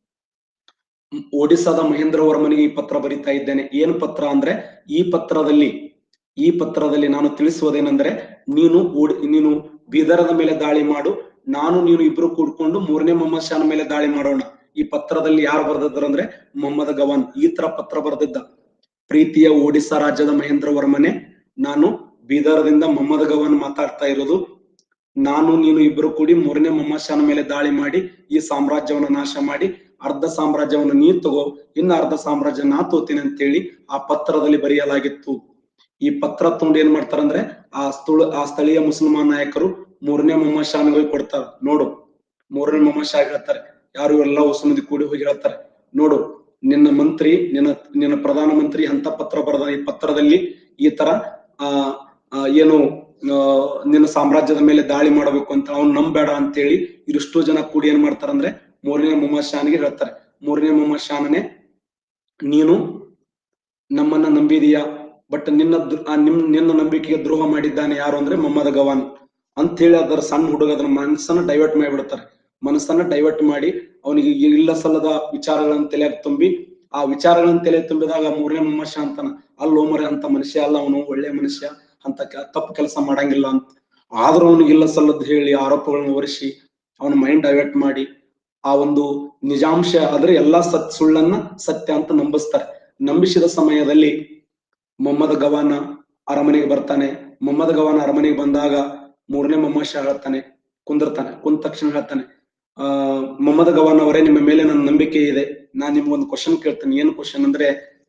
ಮ್, ಒಡಿಸ್ಸಾದ ಮಹೇಂದ್ರ ವರ್ಮನಿಗೆ ಈ ಪತ್ರ ಬರಿತಾ ಇದ್ದೇನೆ ಏನ್ ಪತ್ರ ಅಂದ್ರೆ ಈ ಪತ್ರದಲ್ಲಿ ಈ ಪತ್ರದಲ್ಲಿ ನಾನು ತಿಳಿಸುವುದೇನೆಂದ್ರೆ ನೀನು ಓಡಿ ನೀನು ಬೀದರದ ಮೇಲೆ ದಾಳಿ ಮಾಡು ನಾನು ನೀನು ಇಬ್ರು ಕೂಡ್ಕೊಂಡು ಮೂರನೇ ಮೊಹಮ್ಮದ್ ಶಾನ ಮೇಲೆ ದಾಳಿ ಮಾಡೋಣ ಈ ಪತ್ರದಲ್ಲಿ ಯಾರು ಬರೆದಿದ್ರು ಅಂದ್ರೆ ಮೊಹಮ್ಮದ್ ಗವಾನ್ ಈ ತರ ಪತ್ರ ಬರೆದಿದ್ದ ಪ್ರೀತಿಯ ಒಡಿಸ್ಸಾ ರಾಜ್ಯದ ಮಹೇಂದ್ರ ವರ್ಮನೆ ನಾನು ಬೀದರದಿಂದ ಮೊಹಮ್ಮದ್ ಗವಾನ್ ಮಾತಾಡ್ತಾ ಇರೋದು ನಾನು ನೀನು ಇಬ್ರು ಕೂಡಿ ಮೂರನೇ ಮೊಹಮ್ಮದ್ ಶಾನ ಮೇಲೆ ದಾಳಿ ಮಾಡಿ ಈ ಸಾಮ್ರಾಜ್ಯವನ್ನ ನಾಶ ಮಾಡಿ ಅರ್ಧ ಸಾಮ್ರಾಜ್ಯವನ್ನು ನೀ ತಗೋ ಇನ್ನ ಅರ್ಧ ಸಾಮ್ರಾಜ್ಯ ನಾ ತೋತೀನಿ ಅಂತೇಳಿ ಆ ಪತ್ರದಲ್ಲಿ ಬರೆಯಲಾಗಿತ್ತು ಈ ಪತ್ರ ತಗೊಂಡು ಏನ್ ಮಾಡ್ತಾರಂದ್ರೆ ಆ ಸ್ಥಳ ಆ ಸ್ಥಳೀಯ ಮುಸಲ್ಮಾನ್ ನಾಯಕರು ಮೂರನೇ ಮೊಹಮ್ಮದ್ ಶಾನ್ಗಳಿಗೆ ಕೊಡ್ತಾರ ನೋಡು ಮೂರನೇ ಮೊಹಮ್ಮದ್ ಶಾ ಹೇಳ್ತಾರೆ ಯಾರು ಎಲ್ಲ ಉಸುಮದಿ ಕೂಡಿ ಹೋಗಿ ಹೇಳ್ತಾರೆ ನೋಡು ನಿನ್ನ ಮಂತ್ರಿ ನಿನ್ನ ನಿನ್ನ ಪ್ರಧಾನ ಮಂತ್ರಿ ಅಂತ ಪತ್ರ ಬರೆದ ಈ ಪತ್ರದಲ್ಲಿ ಈ ತರ ಆ ಆ, ಏನು ಆ, ನಿನ್ನ ಸಾಮ್ರಾಜ್ಯದ ಮೇಲೆ ದಾಳಿ ಮಾಡಬೇಕು ಅಂತ ಅವ್ನು ನಂಬೇಡ ಅಂತೇಳಿ ಇದಿಷ್ಟು ಜನ ಕೂಡಿ ಏನ್ ಮಾಡ್ತಾರಂದ್ರೆ ಮೂರನೇ ಮೊಹಮ್ಮದ್ ಶಾನ್ಗೆ ಹೇಳ್ತಾರೆ ಮೂರನೇ ಮೊಹಮ್ಮದ್ ಶಾನನೆ ನೀನು ನಮ್ಮನ್ನ ನಂಬಿದೀಯಾ ಬಟ್ ನಿನ್ನ ದ್ರ- ಆ ನಿಮ್ ನಿನ್ನ ನಂಬಿಕೆಗೆ ದ್ರೋಹ ಮಾಡಿದ್ದಾನೆ ಯಾರು ಅಂದ್ರೆ ಮೊಹಮ್ಮದ್ ಗವಾನ್ ಅಂತ ಹೇಳಿ ಅದರ ಸಣ್ಣ ಹುಡುಗ ಅದರ ಮನಸ್ಸನ್ನ ಡೈವರ್ಟ್ ಮಾಡಿಬಿಡ್ತಾರೆ ಮನಸ್ಸನ್ನ ಡೈವರ್ಟ್ ಮಾಡಿ ಅವನಿಗೆ ಇಲ್ಲ ಸಲ್ಲದ ವಿಚಾರಗಳನ್ನ ತಲೆಯಾಗ ತುಂಬಿ ಆ ವಿಚಾರಗಳನ್ನ ತಲೆ ತುಂಬಿದಾಗ ಮೂರನೇ ಮೊಹಮ್ಮದ್ ಶಾ ಅಂತಾನ ಅಲ್ಲೋ ಮರೆ ಅಂತ ಮನುಷ್ಯ ಅಲ್ಲ ಅವನು ಒಳ್ಳೆ ಮನುಷ್ಯ ಅಂತ ಕೆ- ತಪ್ಪು ಕೆಲಸ ಮಾಡಂಗಿಲ್ಲ ಅಂತ ಆದ್ರೂ ಅವನಿಗೆ ಇಲ್ಲ ಸಲ್ಲದ್ ಹೇಳಿ ಆರೋಪಗಳನ್ನ ಹೊರಿಸಿ ಅವನ ಮೈಂಡ್ ಡೈವರ್ಟ್ ಮಾಡಿ ಆ ಒಂದು ನಿಜಾಂಶ ಆದ್ರೆ ಎಲ್ಲಾ ಸತ್ ಸುಳ್ಳನ್ನ ಸತ್ಯ ಅಂತ ನಂಬಿಸ್ತಾರೆ ನಂಬಿಸಿದ ಸಮಯದಲ್ಲಿ ಮೊಹಮ್ಮದ್ ಗವಾನ ಅರಮನೆಗೆ ಬರ್ತಾನೆ ಮೊಹಮ್ಮದ್ ಗವಾನ ಅರಮನೆಗೆ ಬಂದಾಗ ಮೂರನೇ ಮೊಹಮ್ಮದ್ ಶಾ ಹೇಳ್ತಾನೆ ಕುಂದಿರ್ತಾನೆ ಕುಂದ ತಕ್ಷಣ ಹೇಳ್ತಾನೆ ಆ ಮೊಹಮ್ಮದ್ ಗವಾನ್ ಅವರೇ ನಿಮ್ಮ ಮೇಲೆ ನನ್ನ ನಂಬಿಕೆ ಇದೆ ನಾನ್ ನಿಮ್ಗೊಂದು ಕ್ವಶನ್ ಕೇಳ್ತೇನೆ ಏನು ಕ್ವಶನ್ ಅಂದ್ರೆ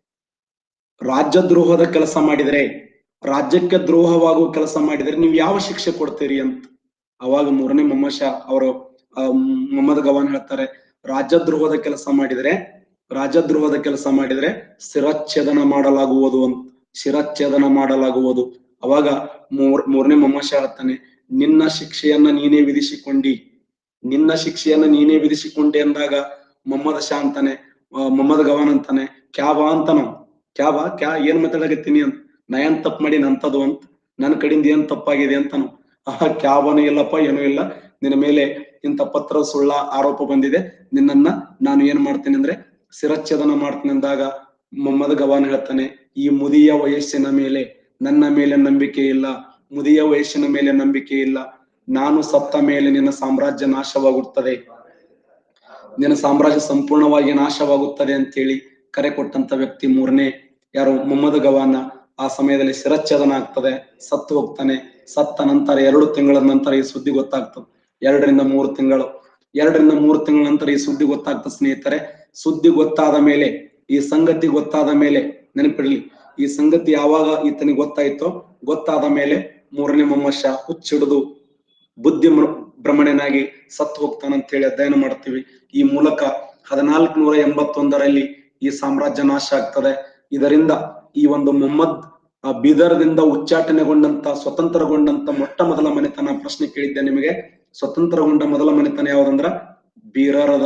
ರಾಜ್ಯದ್ರೋಹದ ಕೆಲಸ ಮಾಡಿದ್ರೆ ರಾಜ್ಯಕ್ಕೆ ದ್ರೋಹವಾಗುವ ಕೆಲಸ ಮಾಡಿದ್ರೆ ನೀವು ಯಾವ ಶಿಕ್ಷೆ ಕೊಡ್ತೀರಿ ಅಂತ ಅವಾಗ ಮೂರನೇ ಮೊಹಮ್ಮದ್ ಶಾ ಅವರು ಆ, ಮೊಹಮ್ಮದ್ ಗವಾನ್ ಹೇಳ್ತಾರೆ ರಾಜ್ಯದ್ರೋಹದ ಕೆಲಸ ಮಾಡಿದ್ರೆ ರಾಜ್ಯದ್ರೋಹದ ಕೆಲಸ ಮಾಡಿದ್ರೆ ಶಿರಚ್ಛೇದನ ಮಾಡಲಾಗುವುದು ಅಂತ ಶಿರಚ್ಛೇದನ ಮಾಡಲಾಗುವುದು ಅವಾಗ ಮೂರ್ ಮೂರನೇ ಮೊಹಮ್ಮದ್ ಶಾ ಹೇಳ್ತಾನೆ ನಿನ್ನ ಶಿಕ್ಷೆಯನ್ನ ನೀನೇ ವಿಧಿಸಿಕೊಂಡಿ ನಿನ್ನ ಶಿಕ್ಷೆಯನ್ನ ನೀನೇ ವಿಧಿಸಿಕೊಂಡೆ ಅಂದಾಗ ಮೊಹಮ್ಮದ್ ಶಾ ಅಂತಾನೆ ಆ, ಮೊಹಮ್ಮದ್ ಗವಾನ್ ಅಂತಾನೆ ಕ್ಯಾಬಾ ಅಂತಾನ ಕ್ಯಾಬಾ ಕ್ಯಾ ಏನ್ ಮಾತಾಡಕತ್ತೀನಿ ಅಂತ ನಾ ಏನ್ ತಪ್ಪು ಮಾಡಿ ನಂತದು ಅಂತ ನನ್ನ ಕಡೆಯಿಂದ ಏನ್ ತಪ್ಪಾಗಿದೆ ಅಂತಾನು ಆ ಕ್ಯಾಬನು ಇಲ್ಲಪ್ಪ ಏನೂ ಇಲ್ಲ ನಿನ್ನ ಮೇಲೆ ಇಂಥ ಪತ್ರ ಸುಳ್ಳ ಆರೋಪ ಬಂದಿದೆ ನಿನ್ನನ್ನ ನಾನು ಏನ್ ಮಾಡ್ತೇನೆ ಅಂದ್ರೆ ಶಿರಚ್ಛೇದನ ಮಾಡ್ತೀನಿ ಅಂದಾಗ ಮೊಹಮ್ಮದ್ ಗವಾನ್ ಹೇಳ್ತಾನೆ ಈ ಮುದಿಯ ವಯಸ್ಸಿನ ಮೇಲೆ ನನ್ನ ಮೇಲೆ ನಂಬಿಕೆ ಇಲ್ಲ ಮುದಿಯ ವಯಸ್ಸಿನ ಮೇಲೆ ನಂಬಿಕೆ ಇಲ್ಲ ನಾನು ಸತ್ತ ಮೇಲೆ ನಿನ್ನ ಸಾಮ್ರಾಜ್ಯ ನಾಶವಾಗುತ್ತದೆ ನಿನ್ನ ಸಾಮ್ರಾಜ್ಯ ಸಂಪೂರ್ಣವಾಗಿ ನಾಶವಾಗುತ್ತದೆ ಅಂತೇಳಿ ಕರೆ ಕೊಟ್ಟಂತ ವ್ಯಕ್ತಿ ಮೂರನೇ ಯಾರು ಮೊಹಮ್ಮದ್ ಗವಾನ ಆ ಸಮಯದಲ್ಲಿ ಶಿರಚ್ಛೇದನ ಆಗ್ತದೆ ಸತ್ತು ಹೋಗ್ತಾನೆ ಸತ್ತ ನಂತರ ಎರಡು ತಿಂಗಳ ನಂತರ ಈ ಸುದ್ದಿ ಗೊತ್ತಾಗ್ತದೆ ಎರಡರಿಂದ ಮೂರು ತಿಂಗಳು ಎರಡರಿಂದ ಮೂರು ತಿಂಗಳ ನಂತರ ಈ ಸುದ್ದಿ ಗೊತ್ತಾಗ್ತದೆ ಸ್ನೇಹಿತರೆ ಸುದ್ದಿ ಗೊತ್ತಾದ ಮೇಲೆ ಈ ಸಂಗತಿ ಗೊತ್ತಾದ ಮೇಲೆ ನೆನಪಿರ್ಲಿ ಈ ಸಂಗತಿ ಯಾವಾಗ ಈತನಿಗೆ ಗೊತ್ತಾಯ್ತೋ ಗೊತ್ತಾದ ಮೇಲೆ ಮೂರನೇ ಮೊಹಮ್ಮದ್ ಶಾ ಹುಚ್ಚಿಡಿದು ಬುದ್ಧಿ ಮೃ- ಭ್ರಮಣನಾಗಿ ಸತ್ತು ಹೋಗ್ತಾನಂತ ಹೇಳಿ ಅಧ್ಯಯನ ಮಾಡ್ತೀವಿ ಈ ಮೂಲಕ ಹದಿನಾಲ್ಕು ನೂರ ಎಂಬತ್ತೊಂದರಲ್ಲಿ ಈ ಸಾಮ್ರಾಜ್ಯ ನಾಶ ಆಗ್ತದೆ ಇದರಿಂದ ಈ ಒಂದು ಮೊಹಮ್ಮದ್ ಆ ಬೀದರ್ದಿಂದ ಉಚ್ಚಾಟನೆಗೊಂಡಂತ ಸ್ವತಂತ್ರಗೊಂಡಂತ ಮೊಟ್ಟ ಮೊದಲ ಮನೆತನ ಪ್ರಶ್ನೆ ಕೇಳಿದ್ದೆ ನಿಮಗೆ ಸ್ವತಂತ್ರಗೊಂಡ ಮೊದಲ ಮನೆತನ ಯಾವ್ದಂದ್ರ ಬೀರರದ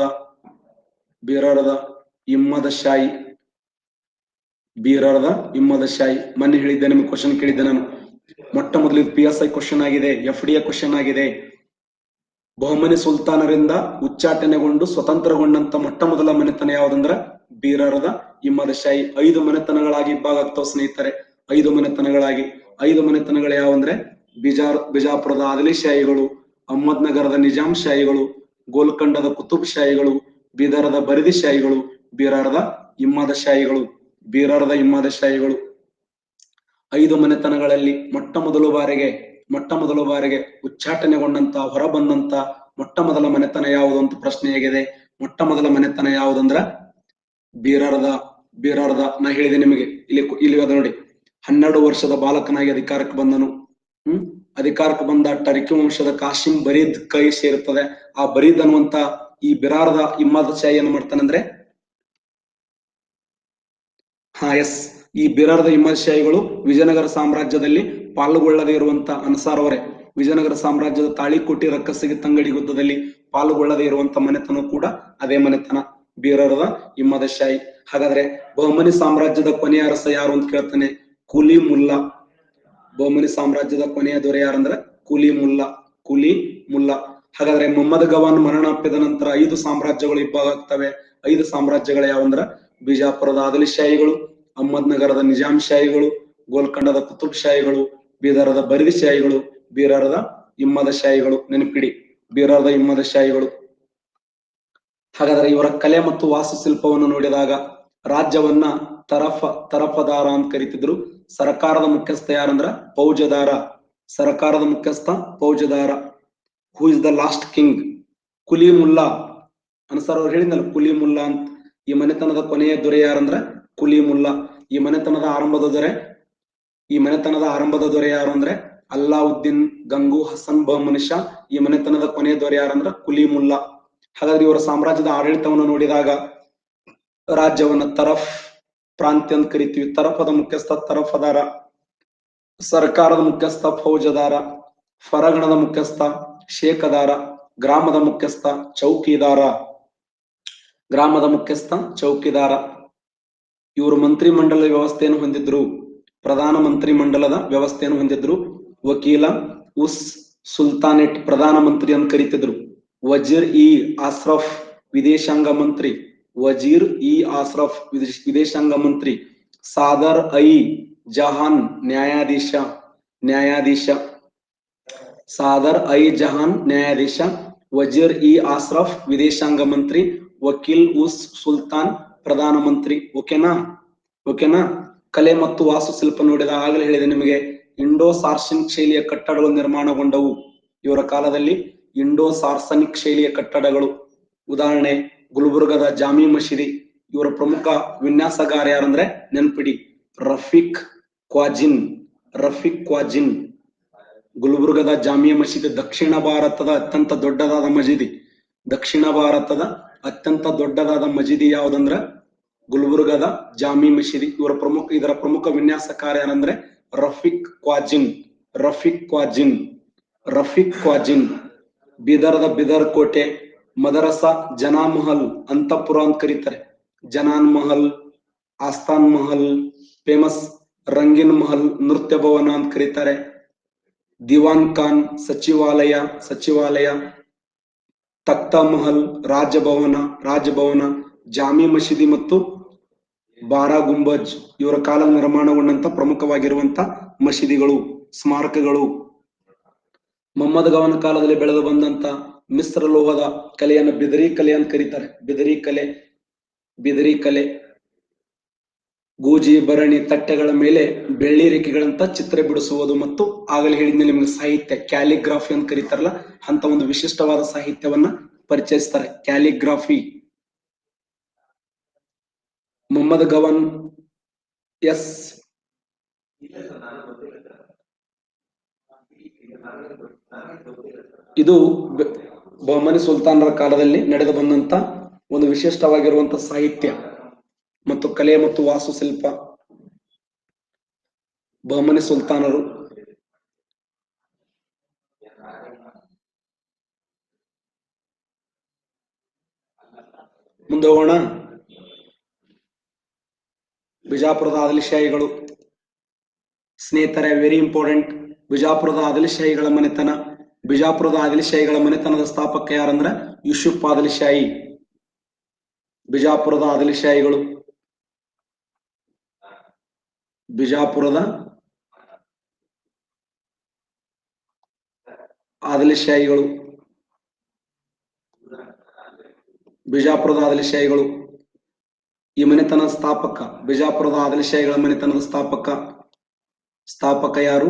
ಬೀರರದ ಇಮ್ಮದ ಶಾಹಿ ಬೀರರದ ಇಮ್ಮದ ಶಾಹಿ ಮೊನ್ನೆ ಹೇಳಿದ್ದೆ ನಿಮ್ಗೆ ಕ್ವಶನ್ ಕೇಳಿದ್ದೆ ನಾನು ಮೊಟ್ಟ ಮೊದಲು ಪಿ ಎಸ್ ಐ ಕ್ವಶನ್ ಆಗಿದೆ ಎಫ್ ಡಿ ಎ ಕ್ವಶನ್ ಆಗಿದೆ ಬಹುಮನಿ ಸುಲ್ತಾನರಿಂದ ಉಚ್ಚಾಟನೆಗೊಂಡು ಸ್ವತಂತ್ರಗೊಂಡಂತ ಮೊಟ್ಟ ಮೊದಲ ಮನೆತನ ಯಾವ್ದಂದ್ರ ಬೀರರದ ಇಮ್ಮದ ಶಾಹಿ ಐದು ಮನೆತನಗಳಾಗಿ ಇಬ್ಬಾಗ ಆಗ್ತಾವ ಸ್ನೇಹಿತರೆ ಐದು ಮನೆತನಗಳಾಗಿ ಐದು ಮನೆತನಗಳು ಯಾವಂದ್ರೆ ಬಿಜಾರ್ ಬಿಜಾಪುರದ ಆದಿಲಿ ಶಾಹಿಗಳು ಅಹಮದ್ ನಗರದ ನಿಜಾಂ ಶಾಹಿಗಳು ಗೋಲ್ಕಂಡದ ಕುತುಬ್ ಶಾಹಿಗಳು ಬೀದರದ ಬರಿದಿ ಶಾಹಿಗಳು ಬೀರಾರದ ಇಮ್ಮದ ಶಾಹಿಗಳು ಬೀರಾರದ ಇಮ್ಮದ ಶಾಹಿಗಳು ಐದು ಮನೆತನಗಳಲ್ಲಿ ಮೊಟ್ಟ ಮೊದಲು ಬಾರಿಗೆ ಮೊಟ್ಟ ಮೊದಲ ಬಾರಿಗೆ ಉಚ್ಚಾಟನೆಗೊಂಡಂತ ಹೊರಬಂದಂತ ಮೊಟ್ಟ ಮೊದಲ ಮನೆತನ ಯಾವುದು ಅಂತ ಪ್ರಶ್ನೆ ಆಗಿದೆ ಮೊಟ್ಟ ಮೊದಲ ಮನೆತನ ಯಾವುದಂದ್ರ ಬೀರಾರದ ಬೀರಾರದ ನಾ ಹೇಳಿದೆ ನಿಮಗೆ ಇಲ್ಲಿ ಕು- ಇಲ್ಲಿ ಅದ ನೋಡಿ ಹನ್ನೆರಡು ವರ್ಷದ ಬಾಲಕನಾಗಿ ಅಧಿಕಾರಕ್ಕೆ ಬಂದನು ಹ್ಮ್ ಅಧಿಕಾರಕ್ಕೆ ಬಂದ ಟರ್ಕಿ ವಂಶದ ಕಾಶಿಂ ಬರೀದ್ ಕೈ ಸೇರುತ್ತದೆ ಆ ಬರೀದ್ ಅನ್ನುವಂತ ಈ ಬಿರಾರದ ಇಮ್ಮದ ಶಾಹಿ ಏನ್ ಮಾಡ್ತಾನಂದ್ರೆ ಹಾ ಎಸ್ ಈ ಬಿರಾರದ ಇಮ್ಮದ ಶಾಹಿಗಳು ವಿಜಯನಗರ ಸಾಮ್ರಾಜ್ಯದಲ್ಲಿ ಪಾಲ್ಗೊಳ್ಳದೇ ಇರುವಂತ ಅನ್ಸಾರ್ ಅವರೇ ವಿಜಯನಗರ ಸಾಮ್ರಾಜ್ಯದ ತಾಳಿಕೋಟೆ ರಕ್ಕಸಿಗೆ ತಂಗಡಿ ಯುದ್ಧದಲ್ಲಿ ಪಾಲ್ಗೊಳ್ಳದೆ ಇರುವಂತ ಮನೆತನ ಕೂಡ ಅದೇ ಮನೆತನ ಬೀರರದ ಇಮ್ಮದ ಶಾಹಿ ಹಾಗಾದ್ರೆ ಬಹುಮನಿ ಸಾಮ್ರಾಜ್ಯದ ಕೊನೆಯ ಅರಸ ಯಾರು ಅಂತ ಕೇಳ್ತಾನೆ ಕುಲಿ ಮುಲ್ಲಾ ಬಹುಮನಿ ಸಾಮ್ರಾಜ್ಯದ ಕೊನೆಯ ದೊರೆ ಯಾರಂದ್ರೆ ಕುಲಿ ಮುಲ್ಲಾ ಕುಲಿ ಮುಲ್ಲಾ ಹಾಗಾದ್ರೆ ಮೊಹಮ್ಮದ್ ಗವಾನ್ ಮರಣಪ್ಪಿದ ನಂತರ ಐದು ಸಾಮ್ರಾಜ್ಯಗಳು ಇಬ್ಬಾಗ ಆಗ್ತವೆ ಐದು ಸಾಮ್ರಾಜ್ಯಗಳು ಯಾವಂದ್ರ ಬಿಜಾಪುರದ ಆದಿಲ್ ಶಾಹಿಗಳು ಅಹಮದ್ ನಗರದ ನಿಜಾಂ ಶಾಹಿಗಳು ಗೋಲ್ಕೊಂಡದ ಕುತುಬ್ ಶಾಹಿಗಳು ಬೀದರದ ಬರಿದಿ ಶಾಹಿಗಳು ಬೀರರದ ಇಮ್ಮದ ಶಾಹಿಗಳು ನೆನಪಿಡಿ ಬೀರರದ ಇಮ್ಮದ ಶಾಹಿಗಳು ಹಾಗಾದ್ರೆ ಇವರ ಕಲೆ ಮತ್ತು ವಾಸ್ತುಶಿಲ್ಪವನ್ನು ನೋಡಿದಾಗ ರಾಜ್ಯವನ್ನ ತರಫ ತರಫದಾರ ಅಂತ ಕರಿತಿದ್ರು ಸರ್ಕಾರದ ಮುಖ್ಯಸ್ಥ ಯಾರಂದ್ರ ಫೌಜದಾರ ಸರ್ಕಾರದ ಮುಖ್ಯಸ್ಥ ಫೌಜದಾರ who is the last king Quli Mulla answer ಅವ್ರು ಹೇಳಿದ್ನಲ್ಲ ಕುಲಿ ಮುಲ್ಲಾ ಅಂತ ಈ ಮನೆತನದ ಕೊನೆಯ ದೊರೆ ಯಾರಂದ್ರ ಕುಲಿ ಮುಲ್ಲಾ ಈ ಮನೆತನದ ಆರಂಭದ ದೊರೆ ಈ ಮನೆತನದ ಆರಂಭದ ದೊರೆ ಯಾರು ಅಂದ್ರೆ ಅಲ್ಲಾವುದ್ದೀನ್ ಗಂಗು ಹಸನ್ ಬಹುಮನಿ ಶಾ ಈ ಮನೆತನದ ಕೊನೆಯ ದೊರೆ ಯಾರಂದ್ರ ಕುಲಿ ಮುಲ್ಲಾ ಹಾಗಾದ್ರೆ ಇವರ ಸಾಮ್ರಾಜ್ಯದ ಆಡಳಿತವನ್ನು ನೋಡಿದಾಗ ರಾಜ್ಯವನ್ನ ತರಫ್ ಪ್ರಾಂತ್ಯ ಅಂತ ಕರಿತೀವಿ ತರಫದ ಮುಖ್ಯಸ್ಥ ತರಫದಾರ ಸರ್ಕಾರದ ಮುಖ್ಯಸ್ಥ ಫೌಜದಾರ ಫರಗಣದ ಮುಖ್ಯಸ್ಥ ಶೇಖದಾರ ಗ್ರಾಮದ ಮುಖ್ಯಸ್ಥ ಚೌಕಿದಾರ ಗ್ರಾಮದ ಮುಖ್ಯಸ್ಥ ಚೌಕಿದಾರ ಇವರು ಮಂತ್ರಿ ಮಂಡಲ ವ್ಯವಸ್ಥೆಯನ್ನು ಹೊಂದಿದ್ರು ಪ್ರಧಾನ ಮಂತ್ರಿ ಮಂಡಲದ ವ್ಯವಸ್ಥೆಯನ್ನು ಹೊಂದಿದ್ರು ವಕೀಲ ಉಸ್ ಸುಲ್ತಾನೆಟ್ ಪ್ರಧಾನ ಮಂತ್ರಿ ಅಂತ ಕರಿತಿದ್ರು ವಜೀರ್ ಇ ಆಸ್ರಫ್ ವಿದೇಶಾಂಗ ಮಂತ್ರಿ ವಜೀರ್ ಇ ಆಸ್ರಫ್ ವಿದೇಶ್- ವಿದೇಶಾಂಗ ಮಂತ್ರಿ ಸಾದರ್ ಐ ಜಹಾನ್ ನ್ಯಾಯಾಧೀಶ ನ್ಯಾಯಾಧೀಶ ಸಾದರ್ ಐ ಜಹಾನ್ ನ್ಯಾಯಾಧೀಶ ವಜೀರ್ ಇ ಆಸ್ರಫ್ ವಿದೇಶಾಂಗ ಮಂತ್ರಿ ವಕೀಲ್ ಉಸ್ ಸುಲ್ತಾನ್ ಪ್ರಧಾನ ಮಂತ್ರಿ ಓಕೆನಾ ಓಕೆನಾ ಕಲೆ ಮತ್ತು ವಾಸ್ತುಶಿಲ್ಪ ನೋಡಿದ ಆಗಲೇ ಹೇಳಿದೆ ನಿಮಗೆ ಇಂಡೋ ಸಾರ್ಸನಿಕ್ ಶೈಲಿಯ ಕಟ್ಟಡಗಳು ನಿರ್ಮಾಣಗೊಂಡವು ಇವರ ಕಾಲದಲ್ಲಿ ಇಂಡೋ ಸಾರ್ಸನಿಕ್ ಶೈಲಿಯ ಕಟ್ಟಡಗಳು ಉದಾಹರಣೆ ಗುಲ್ಬರ್ಗದ ಜಾಮಿ ಮಸೀದಿ ಇವರ ಪ್ರಮುಖ ವಿನ್ಯಾಸಗಾರ ಯಾರಂದ್ರೆ ನೆನ್ಪಿಡಿ ರಫೀಕ್ ಕ್ವಾಜಿನ್ ರಫೀಕ್ ಕ್ವಾಜಿನ್ ಗುಲ್ಬರ್ಗದ ಜಾಮಿಯಾ ಮಸೀದಿ ದಕ್ಷಿಣ ಭಾರತದ ಅತ್ಯಂತ ದೊಡ್ಡದಾದ ಮಸೀದಿ ದಕ್ಷಿಣ ಭಾರತದ ಅತ್ಯಂತ ದೊಡ್ಡದಾದ ಮಸೀದಿ ಯಾವ್ದಂದ್ರ ಗುಲ್ಬರ್ಗದ ಜಾಮಿ ಮಸೀದಿ ಇವರ ಪ್ರಮುಖ ಇದರ ಪ್ರಮುಖ ವಿನ್ಯಾಸಕಾರ ಯಾರಂದ್ರೆ ರಫೀಕ್ ಕ್ವಾಜಿನ್ ರಫೀಕ್ ಕ್ವಾಜಿನ್ ರಫೀಕ್ ಕ್ವಾಜಿನ್ ಬೀದರ್ದ ಬಿದರ್ ಕೋಟೆ ಮದರಸ ಜನಾ ಮಹಲ್ ಅಂತಪುರ ಅಂತ ಕರೀತಾರೆ ಜನಾನ್ ಮಹಲ್ ಆಸ್ಥಾನ್ ಮಹಲ್ ಫೇಮಸ್ ರಂಗಿನ್ ಮಹಲ್ ನೃತ್ಯ ಭವನ ಅಂತ ಕರೀತಾರೆ ದಿವಾನ್ ಖಾನ್ ಸಚಿವಾಲಯ ಸಚಿವಾಲಯ ತಖ್ತಾ ಮಹಲ್ ರಾಜಭವನ ರಾಜಭವನ ಜಾಮಿ ಮಸೀದಿ ಮತ್ತು ಬಾರಾ ಗುಂಬಜ್ ಇವರ ಕಾಲ ನಿರ್ಮಾಣಗೊಂಡಂತ ಪ್ರಮುಖವಾಗಿರುವಂತ ಮಸೀದಿಗಳು ಸ್ಮಾರಕಗಳು ಮೊಹಮ್ಮದ್ ಗವನ ಕಾಲದಲ್ಲಿ ಬೆಳೆದು ಬಂದಂತ ಮಿಶ್ರ ಲೋಹದ ಕಲೆಯನ್ನು ಬಿದರಿ ಕಲೆ ಅಂತ ಕರೀತಾರೆ ಬಿದರಿ ಕಲೆ ಬಿದರಿ ಕಲೆ ಗೂಜಿ ಭರಣಿ ತಟ್ಟೆಗಳ ಮೇಲೆ ಬೆಳ್ಳಿ ರೇಖೆಗಳಂತ ಚಿತ್ರ ಬಿಡಿಸುವುದು ಮತ್ತು ಆಗಲೇ ಹೇಳಿದ್ಮೇಲೆ ನಿಮಗೆ ಸಾಹಿತ್ಯ ಕ್ಯಾಲಿಗ್ರಾಫಿ ಅಂತ ಕರೀತಾರಲ್ಲ ಅಂತ ಒಂದು ವಿಶಿಷ್ಟವಾದ ಸಾಹಿತ್ಯವನ್ನ ಪರಿಚಯಿಸ್ತಾರೆ ಕ್ಯಾಲಿಗ್ರಾಫಿ ಮೊಹಮ್ಮದ್ ಗವನ್ ಎಸ್ ಇದು ಬ- ಬಹುಮನಿ ಸುಲ್ತಾನರ ಕಾಲದಲ್ಲಿ ನಡೆದು ಬಂದಂತ ಒಂದು ವಿಶಿಷ್ಟವಾಗಿರುವಂತ ಸಾಹಿತ್ಯ ಮತ್ತು ಕಲೆ ಮತ್ತು ವಾಸ್ತುಶಿಲ್ಪ ಬಹುಮನಿ ಸುಲ್ತಾನರು ಮುಂದೆ ಹೋಗೋಣ ಬಿಜಾಪುರದ ಆದಿಲಶಾಹಿಗಳು ಸ್ನೇಹಿತರೆ ವೆರಿ ಇಂಪಾರ್ಟೆಂಟ್ ಬಿಜಾಪುರದ ಆದಿಲಶಾಹಿಗಳ ಮನೆತನ ಬಿಜಾಪುರದ ಆದಿಲಶಾಹಿಗಳ ಮನೆತನದ ಸ್ಥಾಪಕ ಯಾರಂದ್ರ ಯೂಸುಫ್ ಆದಿಲಶಾಹಿ ಬಿಜಾಪುರದ ಆದಿಲಶಾಹಿಗಳು ಬಿಜಾಪುರದ ಆದಿಲಶಾಹಿಗಳು ಬಿಜಾಪುರದ ಆದಿಲಶಾಹಿಗಳು ಈ ಮನೆತನ ಸ್ಥಾಪಕ ಬಿಜಾಪುರದ ಆದಿಲಶಾಹಿಗಳ ಮನೆತನದ ಸ್ಥಾಪಕ ಸ್ಥಾಪಕ ಯಾರು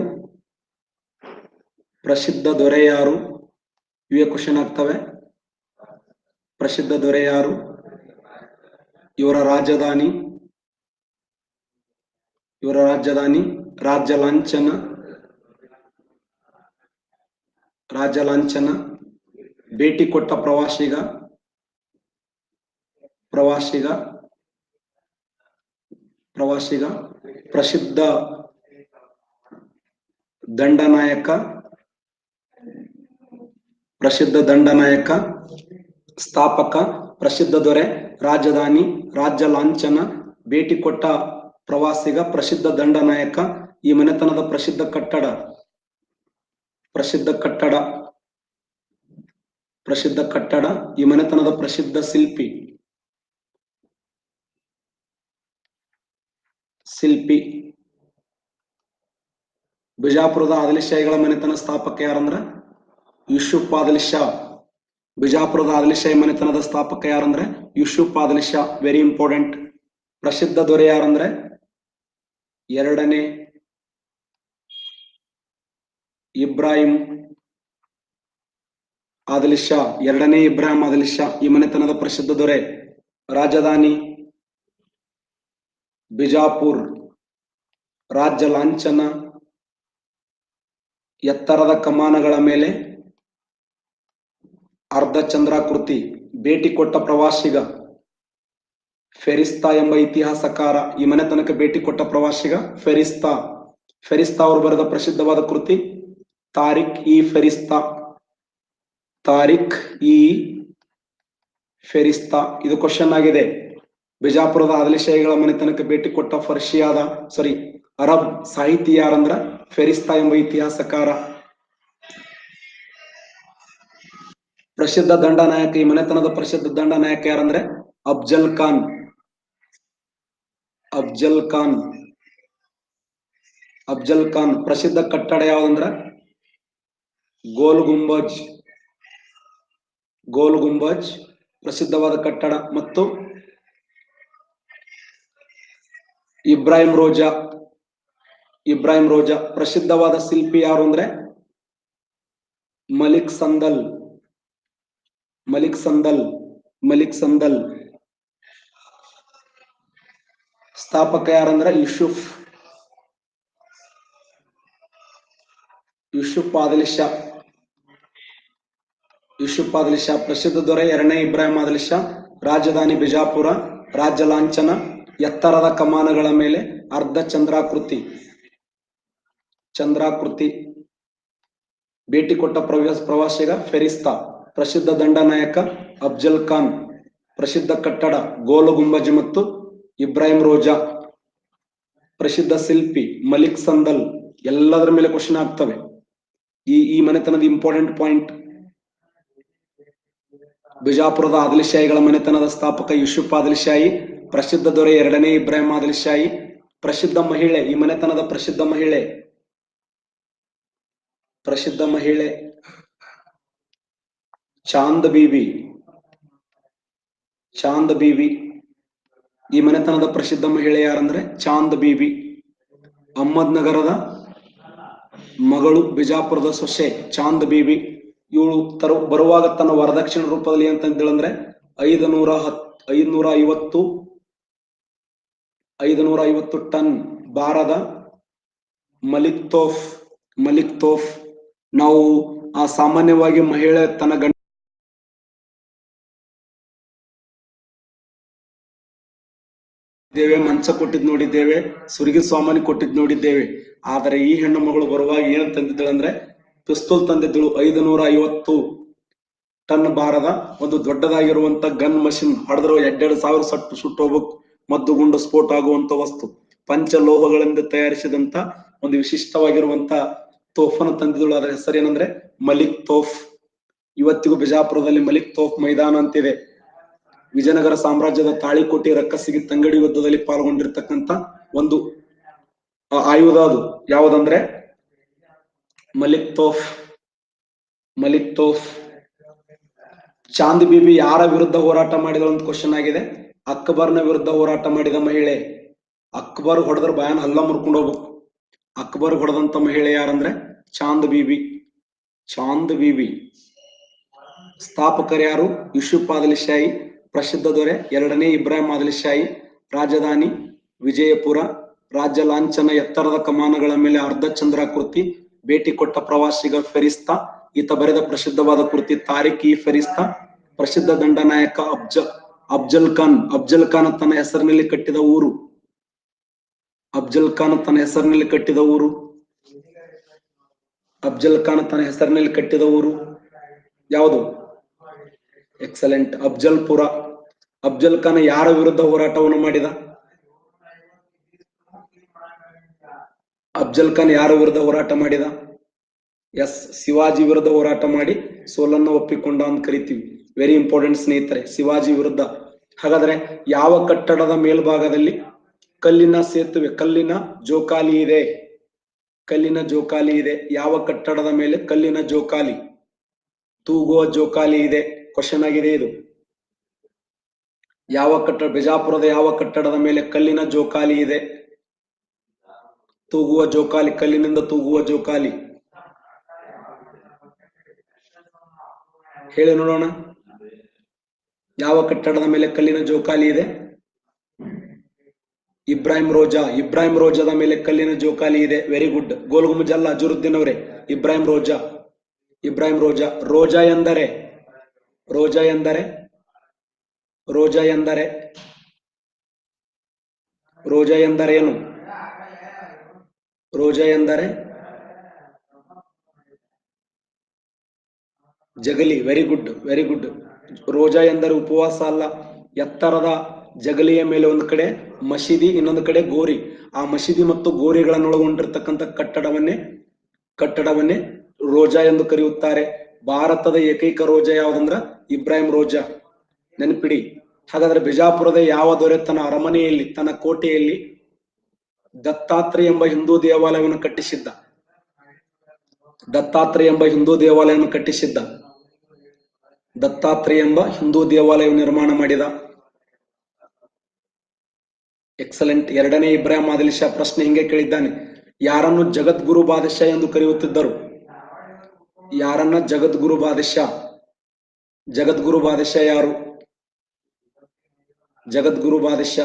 ಪ್ರಸಿದ್ಧ ದೊರೆ ಯಾರು ಇವೇ ಕ್ವಶನ್ ಆಗ್ತವೆ ಪ್ರಸಿದ್ಧ ದೊರೆ ಯಾರು ಇವರ ರಾಜಧಾನಿ ಇವರ ರಾಜಧಾನಿ ರಾಜ್ಯ ಲಾಂಛನ ರಾಜ್ಯ ಲಾಂಛನ ಭೇಟಿ ಕೊಟ್ಟ ಪ್ರವಾಸಿಗ ಪ್ರವಾಸಿಗ ಪ್ರವಾಸಿಗ ಪ್ರಸಿದ್ಧ ದಂಡನಾಯಕ ಪ್ರಸಿದ್ಧ ದಂಡನಾಯಕ ಸ್ಥಾಪಕ ಪ್ರಸಿದ್ಧ ದೊರೆ ರಾಜಧಾನಿ ರಾಜ್ಯ ಲಾಂಛನ ಭೇಟಿ ಕೊಟ್ಟ ಪ್ರವಾಸಿಗ ಪ್ರಸಿದ್ಧ ದಂಡನಾಯಕ ಈ ಮನೆತನದ ಪ್ರಸಿದ್ಧ ಕಟ್ಟಡ ಪ್ರಸಿದ್ಧ ಕಟ್ಟಡ ಪ್ರಸಿದ್ಧ ಕಟ್ಟಡ ಈ ಮನೆತನದ ಪ್ರಸಿದ್ಧ ಶಿಲ್ಪಿ ಶಿಲ್ಪಿ ಬಿಜಾಪುರದ ಆದಿಲಿಶಾಹಿಗಳ ಮನೆತನ ಸ್ಥಾಪಕ ಯಾರಂದ್ರ ಯೂಸುಫ್ ಆದಿಲ್ ಶಾ ಬಿಜಾಪುರದ ಆದಿಲಿಶಾಹಿ ಮನೆತನದ ಸ್ಥಾಪಕ ಯಾರಂದ್ರೆ ಯೂಸುಫ್ ಆದಿಲ್ ಶಾ ವೆರಿ ಇಂಪಾರ್ಟೆಂಟ್ ಪ್ರಸಿದ್ಧ ದೊರೆ ಯಾರಂದ್ರೆ ಎರಡನೇ ಇಬ್ರಾಹಿಂ ಆದಿಲ್ ಶಾ ಎರಡನೇ ಇಬ್ರಾಹಿಂ ಆದಿಲ್ ಶಾ ಈ ಮನೆತನದ ಪ್ರಸಿದ್ಧ ದೊರೆ ರಾಜಧಾನಿ ಬಿಜಾಪುರ್ ರಾಜ್ಯ ಲಾಂಛನ ಎತ್ತರದ ಕಮಾನಗಳ ಮೇಲೆ ಅರ್ಧ ಚಂದ್ರಾಕೃತಿ ಭೇಟಿ ಕೊಟ್ಟ ಪ್ರವಾಸಿಗ ಫೆರಿಸ್ತಾ ಎಂಬ ಇತಿಹಾಸಕಾರ ಈ ಮನೆತನಕ್ಕೆ ಭೇಟಿ ಕೊಟ್ಟ ಪ್ರವಾಸಿಗ ಫೆರಿಸ್ತಾ ಫೆರಿಸ್ತಾ ಅವರು ಬರೆದ ಪ್ರಸಿದ್ಧವಾದ ಕೃತಿ ತಾರಿಕ್ ಇ ಫೆರಿಸ್ತಾ ತಾರಿಕ್ ಇ ಫೆರಿಸ್ತಾ ಇದು ಕ್ವಶನ್ ಆಗಿದೆ ಬಿಜಾಪುರದ ಆದಿಲಿಶಾಹಿಗಳ ಮನೆತನಕ್ಕೆ ಭೇಟಿ ಕೊಟ್ಟ ಫರ್ಷಿಯಾದ ಸಾರಿ ಅರಬ್ ಸಾಹಿತಿ ಯಾರಂದ್ರ ಫೆರಿಸ್ತಾ ಎಂಬ ಇತಿಹಾಸಕಾರ ಪ್ರಸಿದ್ಧ ದಂಡನಾಯಕ ಈ ಮನೆತನದ ಪ್ರಸಿದ್ಧ ದಂಡನಾಯಕ ಯಾರಂದ್ರೆ ಅಫ್ಜಲ್ ಖಾನ್ ಅಫ್ಜಲ್ ಖಾನ್ ಅಫ್ಜಲ್ ಖಾನ್ ಪ್ರಸಿದ್ಧ ಕಟ್ಟಡ ಯಾವ್ದಂದ್ರ ಗೋಲ್ ಗುಂಬಜ್ ಗೋಲ್ ಗುಂಬಜ್ ಪ್ರಸಿದ್ಧವಾದ ಕಟ್ಟಡ ಮತ್ತು ಇಬ್ರಾಹಿಂ ರೋಜಾ ಇಬ್ರಾಹಿಂ ರೋಜಾ ಪ್ರಸಿದ್ಧವಾದ ಶಿಲ್ಪಿ ಯಾರು ಅಂದ್ರೆ ಮಲಿಕ್ ಸಂದಲ್ ಮಲಿಕ್ ಸಂದಲ್ ಮಲಿಕ್ ಸಂದಲ್ ಸ್ಥಾಪಕ ಯಾರಂದ್ರೆ ಯೂಸುಫ್ ಯೂಸುಫ್ ಆದಿಲ್ ಶಾ ಯೂಸುಫ್ ಆದಿಲ್ ಶಾ ಪ್ರಸಿದ್ಧ ದೊರೆ ಎರಡನೇ ಇಬ್ರಾಹಿಂ ಆದಿಲ್ ಶಾ ರಾಜಧಾನಿ ಬಿಜಾಪುರ ರಾಜ್ಯ ಲಾಂಛನ ಎತ್ತರದ ಕಮಾನಗಳ ಮೇಲೆ ಅರ್ಧ ಚಂದ್ರಾಕೃತಿ ಚಂದ್ರಾಕೃತಿ ಭೇಟಿ ಕೊಟ್ಟ ಪ್ರವಾಸ ಪ್ರವಾಸಿಗ ಫೆರಿಸ್ತಾ ಪ್ರಸಿದ್ಧ ದಂಡನಾಯಕ ಅಫ್ಜಲ್ ಖಾನ್ ಪ್ರಸಿದ್ಧ ಕಟ್ಟಡ ಗೋಲು ಗುಂಬಜ್ ಮತ್ತು ಇಬ್ರಾಹಿಂ ರೋಜಾ ಪ್ರಸಿದ್ಧ ಶಿಲ್ಪಿ ಮಲಿಕ್ ಸಂದಲ್ ಎಲ್ಲದರ ಮೇಲೆ ಕ್ವಶನ್ ಆಗ್ತವೆ ಈ ಈ ಮನೆತನದ ಇಂಪಾರ್ಟೆಂಟ್ ಪಾಯಿಂಟ್ ಬಿಜಾಪುರದ ಆದಿಲ್ಶಾಹಿಗಳ ಮನೆತನದ ಸ್ಥಾಪಕ ಯೂಸುಫ್ ಆದಿಲ್ಶಾಹಿ ಪ್ರಸಿದ್ಧ ದೊರೆ ಎರಡನೇ ಇಬ್ರಾಹಿಂ ಆದಿಲ್ಶಾಹಿ ಪ್ರಸಿದ್ಧ ಮಹಿಳೆ ಈ ಮನೆತನದ ಪ್ರಸಿದ್ಧ ಮಹಿಳೆ ಪ್ರಸಿದ್ಧ ಮಹಿಳೆ ಚಾಂದ್ ಬೀವಿ ಚಾಂದ್ ಬೀವಿ ಈ ಮನೆತನದ ಪ್ರಸಿದ್ಧ ಮಹಿಳೆ ಯಾರಂದ್ರೆ ಚಾಂದ್ ಬೀವಿ ಅಹ್ಮದ್ ನಗರದ ಮಗಳು ಬಿಜಾಪುರದ ಸೊಸೆ ಚಾಂದ್ ಬೀವಿ ಇವಳು ತರ ಬರುವಾಗ ತನ್ನ ವರದಕ್ಷಿಣೆ ರೂಪದಲ್ಲಿ ಅಂತಂದೇಳಂದ್ರೆ ಐದು ನೂರ ಹತ್ ಐದ್ನೂರ ಐವತ್ತು ಐದು ನೂರ ಐವತ್ತು ಟನ್ ಭಾರದ ಮಲಿಕ್ ತೋಫ್ ಮಲಿಕ್ ತೋಫ್ ನಾವು ಆ ಸಾಮಾನ್ಯವಾಗಿ ಮಹಿಳೆ ತನ್ನ ಗಂಡ ದೇವೆ ಮಂಚ ಕೊಟ್ಟಿದ್ ನೋಡಿದ್ದೇವೆ ಸುರಿಗೆ ಸಾಮಾನ್ಯ ಕೊಟ್ಟಿದ್ ನೋಡಿದ್ದೇವೆ ಆದರೆ ಈ ಹೆಣ್ಣು ಮಗಳು ಬರುವಾಗ ಏನ್ ತಂದಿದ್ದಳು ಅಂದ್ರೆ ಪಿಸ್ತೂಲ್ ತಂದಿದ್ದಳು ಐದು ನೂರ ಐವತ್ತು ಟನ್ ಭಾರದ ಒಂದು ದೊಡ್ಡದಾಗಿರುವಂತ ಗನ್ ಮಷಿನ್ ಹೊಡೆದ್ರು ಎರಡೆರಡು ಸಾವಿರ ಸಟ್ಟು ಸುಟ್ಟು ಹೋಗ್ಬೇಕು ಮದ್ದು ಗುಂಡು ಸ್ಫೋಟ ಆಗುವಂತ ವಸ್ತು ಪಂಚಲೋಹಗಳಿಂದ ತಯಾರಿಸಿದಂತ ಒಂದು ವಿಶಿಷ್ಟವಾಗಿರುವಂತ ತೋಫನ ತಂದಿದ್ದಳು ಅದರ ಹೆಸರೇನಂದ್ರೆ ಮಲಿಕ್ ತೋಫ್ ಇವತ್ತಿಗೂ ಬಿಜಾಪುರದಲ್ಲಿ ಮಲಿಕ್ ತೋಫ್ ಮೈದಾನ ಅಂತಿದೆ ವಿಜಯನಗರ ಸಾಮ್ರಾಜ್ಯದ ತಾಳಿಕೋಟೆ ರಕ್ಕಸಿಗೆ ತಂಗಡಿ ಯುದ್ಧದಲ್ಲಿ ಪಾಲ್ಗೊಂಡಿರ್ತಕ್ಕಂತ ಒಂದು ಆ ಆಯುಧ ಅದು ಯಾವುದಂದ್ರೆ ಮಲಿಕ್ ತೋಫ್ ಮಲಿಕ್ ತೋಫ್ ಚಾಂದ್ ಬೀಬಿ ಯಾರ ವಿರುದ್ಧ ಹೋರಾಟ ಮಾಡಿದಳು ಅಂತ ಕ್ವಶನ್ ಆಗಿದೆ ಅಕ್ಬರ್ನ ವಿರುದ್ಧ ಹೋರಾಟ ಮಾಡಿದ ಮಹಿಳೆ ಅಕ್ಬರ್ ಹೊಡೆದ್ರ ಭಯಾನ್ ಹಲ್ಲ ಮುರ್ಕೊಂಡು ಹೋಗ್ಬೇಕು ಅಕ್ಬರ್ ಹೊಡೆದಂತ ಮಹಿಳೆ ಯಾರಂದ್ರೆ ಚಾಂದ್ ಬೀಬಿ ಚಾಂದ್ ಬೀಬಿ ಸ್ಥಾಪಕರು ಯಾರು ಯೂಸುಫ್ ಆದಿಲ್ ಶಾಹಿ ಪ್ರಸಿದ್ಧ ದೊರೆ ಎರಡನೇ ಇಬ್ರಾಹಿಂ ಆದಿಲ್ ಶಾಹಿ ರಾಜಧಾನಿ ವಿಜಯಪುರ ರಾಜ್ಯ ಲಾಂಛನ ಎತ್ತರದ ಕಮಾನಗಳ ಮೇಲೆ ಅರ್ಧ ಚಂದ್ರಾಕೃತಿ ಭೇಟಿ ಕೊಟ್ಟ ಪ್ರವಾಸಿಗ ಫೆರಿಸ್ತಾ ಈತ ಬರೆದ ಪ್ರಸಿದ್ಧವಾದ ಕೃತಿ ತಾರಿಕ್ ಇ ಫೆರಿಸ್ತಾ ಪ್ರಸಿದ್ಧ ದಂಡನಾಯಕ ಅಫ್ಜ ಅಫ್ಜಲ್ ಖಾನ್ ಅಫ್ಜಲ್ ಖಾನ್ ತನ್ನ ಹೆಸರಿನಲ್ಲಿ ಕಟ್ಟಿದ ಊರು ಅಫ್ಜಲ್ ಖಾನ್ ತನ್ನ ಹೆಸರಿನಲ್ಲಿ ಕಟ್ಟಿದ ಊರು ಅಫ್ಜಲ್ ಖಾನ್ ತನ್ನ ಹೆಸರಿನಲ್ಲಿ ಕಟ್ಟಿದ ಊರು ಯಾವುದು ಎಕ್ಸಲೆಂಟ್ ಅಫ್ಜಲ್ಪುರ ಅಫ್ಜಲ್ ಖಾನ್ ಯಾರ ವಿರುದ್ಧ ಹೋರಾಟವನ್ನು ಮಾಡಿದ ಅಫ್ಜಲ್ ಖಾನ್ ಯಾರ ವಿರುದ್ಧ ಹೋರಾಟ ಮಾಡಿದ ಎಸ್ ಶಿವಾಜಿ ವಿರುದ್ಧ ಹೋರಾಟ ಮಾಡಿ ಸೋಲನ್ನು ಒಪ್ಪಿಕೊಂಡ ಅಂತ ಕರಿತೀವಿ ವೆರಿ ಇಂಪಾರ್ಟೆಂಟ್ ಸ್ನೇಹಿತರೆ ಶಿವಾಜಿ ವಿರುದ್ಧ ಹಾಗಾದ್ರೆ ಯಾವ ಕಟ್ಟಡದ ಮೇಲ್ಭಾಗದಲ್ಲಿ ಕಲ್ಲಿನ ಸೇತುವೆ ಕಲ್ಲಿನ ಜೋಕಾಲಿ ಇದೆ ಕಲ್ಲಿನ ಜೋಕಾಲಿ ಇದೆ ಯಾವ ಕಟ್ಟಡದ ಮೇಲೆ ಕಲ್ಲಿನ ಜೋಕಾಲಿ ತೂಗುವ ಜೋಕಾಲಿ ಇದೆ ಕ್ವಶನ್ ಆಗಿದೆ ಇದು ಯಾವ ಕಟ್ಟಡ ಬಿಜಾಪುರದ ಯಾವ ಕಟ್ಟಡದ ಮೇಲೆ ಕಲ್ಲಿನ ಜೋಕಾಲಿ ಇದೆ ತೂಗುವ ಜೋಕಾಲಿ ಕಲ್ಲಿನಿಂದ ತೂಗುವ ಜೋಕಾಲಿ ಹೇಳಿ ನೋಡೋಣ ಯಾವ ಕಟ್ಟಡದ ಮೇಲೆ ಕಲ್ಲಿನ ಜೋಕಾಲಿ ಇದೆ ಇಬ್ರಾಹಿಂ ರೋಜಾ ಇಬ್ರಾಹಿಂ ರೋಜಾದ ಮೇಲೆ ಕಲ್ಲಿನ ಜೋಕಾಲಿ ಇದೆ ವೆರಿ ಗುಡ್ ಗೋಲ್ಗುಮಜ್ ಅಲ್ಲ ಅಜರುದ್ದೀನ್ ಅವರೇ ಇಬ್ರಾಹಿಂ ರೋಜಾ ಇಬ್ರಾಹಿಂ ರೋಜಾ ರೋಜಾ ಎಂದರೆ ರೋಜಾ ಎಂದರೆ ರೋಜಾ ಎಂದರೆ ರೋಜಾ ಎಂದರೆ ಏನು ರೋಜಾ ಎಂದರೆ ಜಗಲಿ ವೆರಿ ಗುಡ್ ವೆರಿ ಗುಡ್ ರೋಜಾ ಎಂದರೆ ಉಪವಾಸ ಅಲ್ಲ ಎತ್ತರದ ಜಗಲಿಯ ಮೇಲೆ ಒಂದು ಕಡೆ ಮಸೀದಿ ಇನ್ನೊಂದು ಕಡೆ ಗೋರಿ ಆ ಮಸೀದಿ ಮತ್ತು ಗೋರಿಗಳನ್ನು ಒಳಗೊಂಡಿರ್ತಕ್ಕಂಥ ಕಟ್ಟಡವನ್ನೇ ಕಟ್ಟಡವನ್ನೇ ರೋಜಾ ಎಂದು ಕರೆಯುತ್ತಾರೆ ಭಾರತದ ಏಕೈಕ ರೋಜಾ ಯಾವ್ದಂದ್ರ ಇಬ್ರಾಹಿಂ ರೋಜಾ ನೆನಪಿಡಿ ಹಾಗಾದ್ರೆ ಬಿಜಾಪುರದ ಯಾವ ದೊರೆ ತನ್ನ ಅರಮನೆಯಲ್ಲಿ ತನ್ನ ಕೋಟೆಯಲ್ಲಿ ದತ್ತಾತ್ರೇಯ ಎಂಬ ಹಿಂದೂ ದೇವಾಲಯವನ್ನು ಕಟ್ಟಿಸಿದ್ದ ದತ್ತಾತ್ರೇಯ ಎಂಬ ಹಿಂದೂ ದೇವಾಲಯವನ್ನು ಕಟ್ಟಿಸಿದ್ದ ದತ್ತಾತ್ರೇಯ ಎಂಬ ಹಿಂದೂ ದೇವಾಲಯವನ್ನು ನಿರ್ಮಾಣ ಮಾಡಿದ ಎಕ್ಸಲೆಂಟ್ ಎರಡನೇ ಇಬ್ರಾಹಿಂ ಆದಿಲ್ ಶಾ ಪ್ರಶ್ನೆ ಹಿಂಗೆ ಕೇಳಿದ್ದಾನೆ ಯಾರನ್ನು ಜಗದ್ಗುರು ಬಾದಶಾ ಎಂದು ಕರೆಯುತ್ತಿದ್ದರು ಯಾರನ್ನ ಜಗದ್ಗುರು ಬಾದಶಾ ಜಗದ್ಗುರು ಬಾದಶಾ ಯಾರು ಜಗದ್ಗುರು ಬಾದಶಾ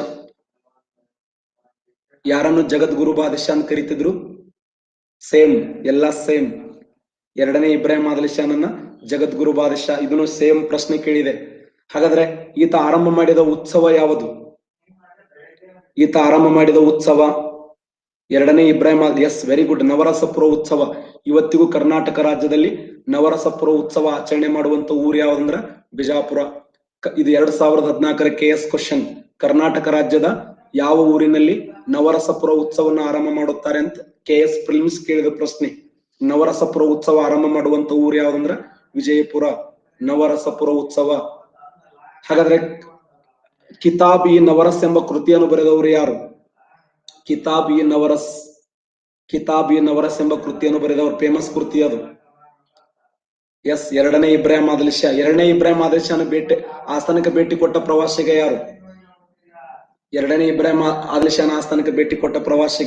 ಯಾರನ್ನು ಜಗದ್ಗುರು ಬಾದಶಾ ಅಂತ ಕರೀತಿದ್ರು ಸೇಮ್ ಎಲ್ಲ ಸೇಮ್ ಎರಡನೇ ಇಬ್ರಾಹಿಂ ಆದಿಲ್ ಶಾನನ್ನ ಜಗದ್ಗುರು ಬಾದಶಾ ಇದನ್ನು ಸೇಮ್ ಪ್ರಶ್ನೆ ಕೇಳಿದೆ ಹಾಗಾದ್ರೆ ಈತ ಆರಂಭ ಮಾಡಿದ ಉತ್ಸವ ಯಾವುದು ಈತ ಆರಂಭ ಮಾಡಿದ ಉತ್ಸವ ಎರಡನೇ Ibrahim yes very good Navaraspura ಉತ್ಸವ ಇವತ್ತಿಗೂ ಕರ್ನಾಟಕ ರಾಜ್ಯದಲ್ಲಿ ನವರಸಪುರ ಉತ್ಸವ ಆಚರಣೆ ಮಾಡುವಂತ ಊರು ಯಾವ್ದಂದ್ರ ಬಿಜಾಪುರ ಕ- ಇದು ಎರಡ್ ಸಾವಿರದ ಹದಿನಾಲ್ಕರ ಕೆ ಎಸ್ ಕ್ವಶನ್ ಕರ್ನಾಟಕ ರಾಜ್ಯದ ಯಾವ ಊರಿನಲ್ಲಿ ನವರಸಪುರ ಉತ್ಸವವನ್ನು ಆರಂಭ ಮಾಡುತ್ತಾರೆ ಅಂತ ಕೆ ಎಸ್ ಪ್ರಿಲಿಮ್ಸ್ ಕೇಳಿದ ಪ್ರಶ್ನೆ ನವರಸಪುರ ಉತ್ಸವ ಆರಂಭ ಮಾಡುವಂತ ಊರು ಯಾವ್ದಂದ್ರ ವಿಜಯಪುರ ನವರಸಪುರ ಉತ್ಸವ ಹಾಗಾದ್ರೆ ಕಿತಾಬ್ ಇ ನವರಸ್ ಎಂಬ ಕೃತಿಯನ್ನು ಬರೆದವರು ಯಾರು ಕಿತಾಬ್ ಇ ನವರಸ್ ಕಿತಾಬ್ ಇ ನವರಸ್ ಎಂಬ ಕೃತಿಯನ್ನು ಬರೆದವರು ಫೇಮಸ್ ಕೃತಿ ಅದು ಎಸ್ ಎರಡನೇ ಇಬ್ರಾಹಿಂ ಆದಿಲ್ ಶಾ ಎರಡನೇ ಇಬ್ರಾಹಿಂ ಆದಿಲ್ ಶಾನ ಭೇಟಿ ಆಸ್ಥಾನಕ್ಕೆ ಭೇಟಿ ಕೊಟ್ಟ ಪ್ರವಾಸಿಗ ಯಾರು ಎರಡನೇ ಇಬ್ರಾಹಿಂ ಆ- ಆದಿಲ್ ಶಾನ ಆಸ್ಥಾನಕ್ಕೆ ಭೇಟಿ ಕೊಟ್ಟ ಪ್ರವಾಸಿಗ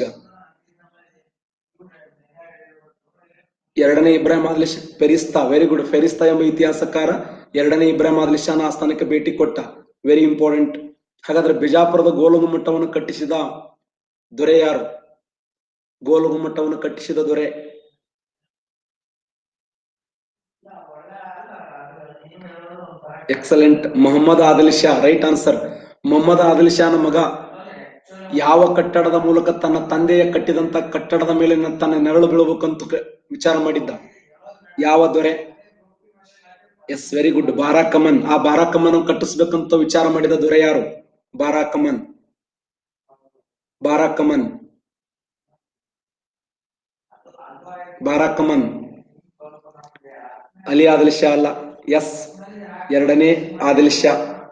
ಎರಡನೇ ಇಬ್ರಾಹಿಂ ಆದಿಲ್ ಶಾ ಫೆರಿಸ್ತಾ ವೆರಿ ಗುಡ್ ಫೆರಿಸ್ತಾ ಎಂಬ ಇತಿಹಾಸಕಾರ ಎರಡನೇ ಇಬ್ರಾಹಿಂ ಆದಿಲ್ ಶಾನ ಆಸ್ಥಾನಕ್ಕೆ ಭೇಟಿ ಕೊಟ್ಟ ವೆರಿ ಇಂಪಾರ್ಟೆಂಟ್ ಹಾಗಾದ್ರೆ ಬಿಜಾಪುರದ ಗೋಲಗುಮ್ಮಟವನ್ನು ಕಟ್ಟಿಸಿದ ದೊರೆ ಯಾರು ಗೋಲಗುಮ್ಮಟವನ್ನು ಕಟ್ಟಿಸಿದ ದೊರೆ excellent Mohammad Adil Shah right answer Mohammad Adil ಶಾನ ಮಗ ಯಾವ ಕಟ್ಟಡದ ಮೂಲಕ ತನ್ನ ತಂದೆಯ ಕಟ್ಟಿದಂತ ಕಟ್ಟಡದ ಮೇಲೆ ನ- ತನ್ನ ನೆರಳು ಬೀಳಬೇಕಂತ ಕ- ವಿಚಾರ ಮಾಡಿದ್ದ ಯಾವ ದೊರೆ ಎಸ್ ವೆರಿ ಗುಡ್ ಬಾರಾಕಮನ್ ಆ ಬಾರಾಕಮನ್ ಕಟ್ಟಿಸ್ಬೇಕಂತ ವಿಚಾರ ಮಾಡಿದ ದೊರೆ ಯಾರು ಬಾರಾಕಮನ್ ಬಾರಾಕಮನ್ ಬಾರಾಕಮನ್ ಅಲಿ ಆದಿಲ್ ಶಾ ಅಲ್ಲ ಎಸ್ ಎರಡನೇ ಆದಿಲ್ ಶಾ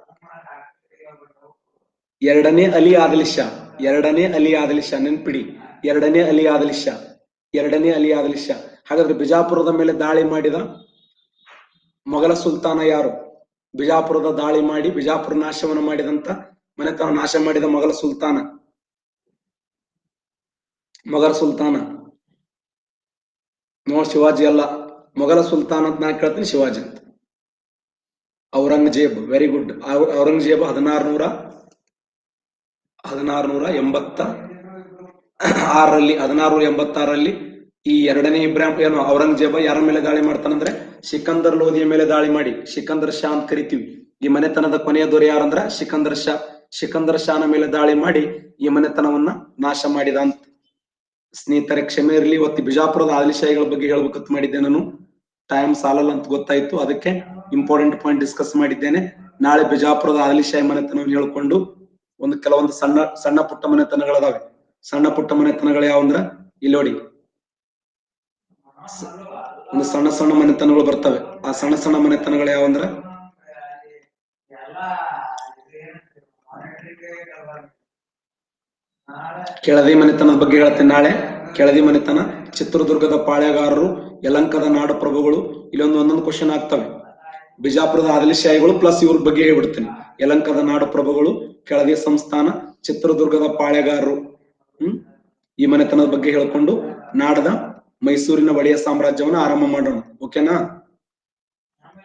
ಎರಡನೇ ಅಲಿ ಆದಿಲ್ ಶಾ ಎರಡನೇ ಅಲಿ ಆದಿಲ್ ಶಾ ನೆನ್ಪಿಡಿ ಎರಡನೇ ಅಲಿ ಆದಿಲ್ ಶಾ ಎರಡನೇ ಅಲಿ ಆದಿಲ್ ಶಾ ಹಾಗಾದ್ರೆ ಬಿಜಾಪುರದ ಮೇಲೆ ದಾಳಿ ಮಾಡಿದ ಮೊಘಲ ಸುಲ್ತಾನ ಯಾರು ಬಿಜಾಪುರದ ದಾಳಿ ಮಾಡಿ ಬಿಜಾಪುರ ನಾಶವನ್ನು ಮಾಡಿದಂತ ಮನೆತನ ನಾಶ ಮಾಡಿದ ಮೊಘಲ ಸುಲ್ತಾನ ಮೊಘಲ ಸುಲ್ತಾನ ನೋ ಶಿವಾಜಿ ಅಲ್ಲ ಮೊಘಲ ಸುಲ್ತಾನ್ ಅಂತ ನಾ ಕೇಳ್ತೀನಿ ಶಿವಾಜಿ ಅಂತ ಔರಂಗಜೇಬ್ ವೆರಿ ಗುಡ್ ಔರಂಗಜೇಬ್ ಹದಿನಾರು ನೂರ ಹದಿನಾರು ನೂರ ಎಂಬತ್ತ ಆರರಲ್ಲಿ ಹದಿನಾರು ನೂರ ಎಂಬತ್ತಾರರಲ್ಲಿ ಈ ಎರಡನೇ ಇಬ್ರಾಹಿಂ ಏನು ಔರಂಗಜೇಬ ಯಾರ ಮೇಲೆ ದಾಳಿ ಮಾಡ್ತಾನಂದ್ರೆ ಸಿಕಂದರ್ ಲೋಧಿಯ ಮೇಲೆ ದಾಳಿ ಮಾಡಿ ಸಿಕಂದರ್ ಶಾ ಅಂತ ಕರಿತೀವಿ ಈ ಮನೆತನದ ಕೊನೆಯ ದೊರೆ ಯಾರಂದ್ರ ಸಿಕಂದರ್ ಶಾ ಸಿಕಂದರ್ ಶಾನ ಮೇಲೆ ದಾಳಿ ಮಾಡಿ ಈ ಮನೆತನವನ್ನ ನಾಶ ಮಾಡಿದ ಅಂತ ಸ್ನೇಹಿತರೆ ಕ್ಷಮೆ ಇರಲಿ ಇವತ್ತು ಬಿಜಾಪುರದ ಆದಿಲಶಾಹಿಗಳ ಬಗ್ಗೆ ಹೇಳ್ಬೇಕಂತ ಮಾಡಿದ್ದೆ ನಾನು ಟೈಮ್ ಸಾಲಲ್ಲ ಅಂತ ಗೊತ್ತಾಯ್ತು ಅದಕ್ಕೆ ಇಂಪಾರ್ಟೆಂಟ್ ಪಾಯಿಂಟ್ ಡಿಸ್ಕಸ್ ಮಾಡಿದ್ದೇನೆ ನಾಳೆ ಬಿಜಾಪುರದ ಆದಿಲಿಶಾಹಿ ಮನೆತನವನ್ನು ಹೇಳ್ಕೊಂಡು ಒಂದು ಕೆಲವೊಂದು ಸಣ್ಣ ಸಣ್ಣ ಪುಟ್ಟ ಮನೆತನಗಳದಾವೆ ಸಣ್ಣ ಪುಟ್ಟ ಮನೆತನಗಳು ಯಾವಂದ್ರ ಇಲ್ಲಿ ನೋಡಿ ಸ- ಒಂದು ಸಣ್ಣ ಸಣ್ಣ ಮನೆತನಗಳು ಬರ್ತವೆ ಆ ಸಣ್ಣ ಸಣ್ಣ ಮನೆತನಗಳು ಯಾವಂದ್ರ ಕೆಳದಿ ಮನೆತನದ ಬಗ್ಗೆ ಹೇಳ್ತೀನಿ ನಾಳೆ ಕೆಳದಿ ಮನೆತನ ಚಿತ್ರದುರ್ಗದ ಪಾಳೆಗಾರರು ಯಲಂಕದ ನಾಡು ಪ್ರಭುಗಳು ಇಲ್ಲೊಂದು ಒಂದೊಂದು ಕ್ವಶನ್ ಆಗ್ತವೆ ಬಿಜಾಪುರದ ಆದಿಲಶಾಹಿಗಳು ಪ್ಲಸ್ ಇವ್ರ ಬಗ್ಗೆ ಹೇಳ್ಬಿಡ್ತೀನಿ ಯಲಂಕದ ನಾಡು ಪ್ರಭುಗಳು ಕೆಳದಿ ಸಂಸ್ಥಾನ ಚಿತ್ರದುರ್ಗದ ಪಾಳೆಗಾರರು ಹ್ಮ್ ಈ ಮನೆತನದ ಬಗ್ಗೆ ಹೇಳ್ಕೊಂಡು ನಾಡದ ಮೈಸೂರಿನ ಒಡೆಯ ಸಾಮ್ರಾಜ್ಯವನ್ನ ಆರಂಭ ಮಾಡೋಣ ಓಕೆನಾ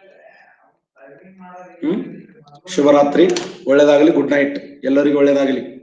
ಹ್ಮ್ ಶುಭರಾತ್ರಿ ಒಳ್ಳೇದಾಗಲಿ ಗುಡ್ ನೈಟ್ ಎಲ್ಲರಿಗೂ ಒಳ್ಳೇದಾಗಲಿ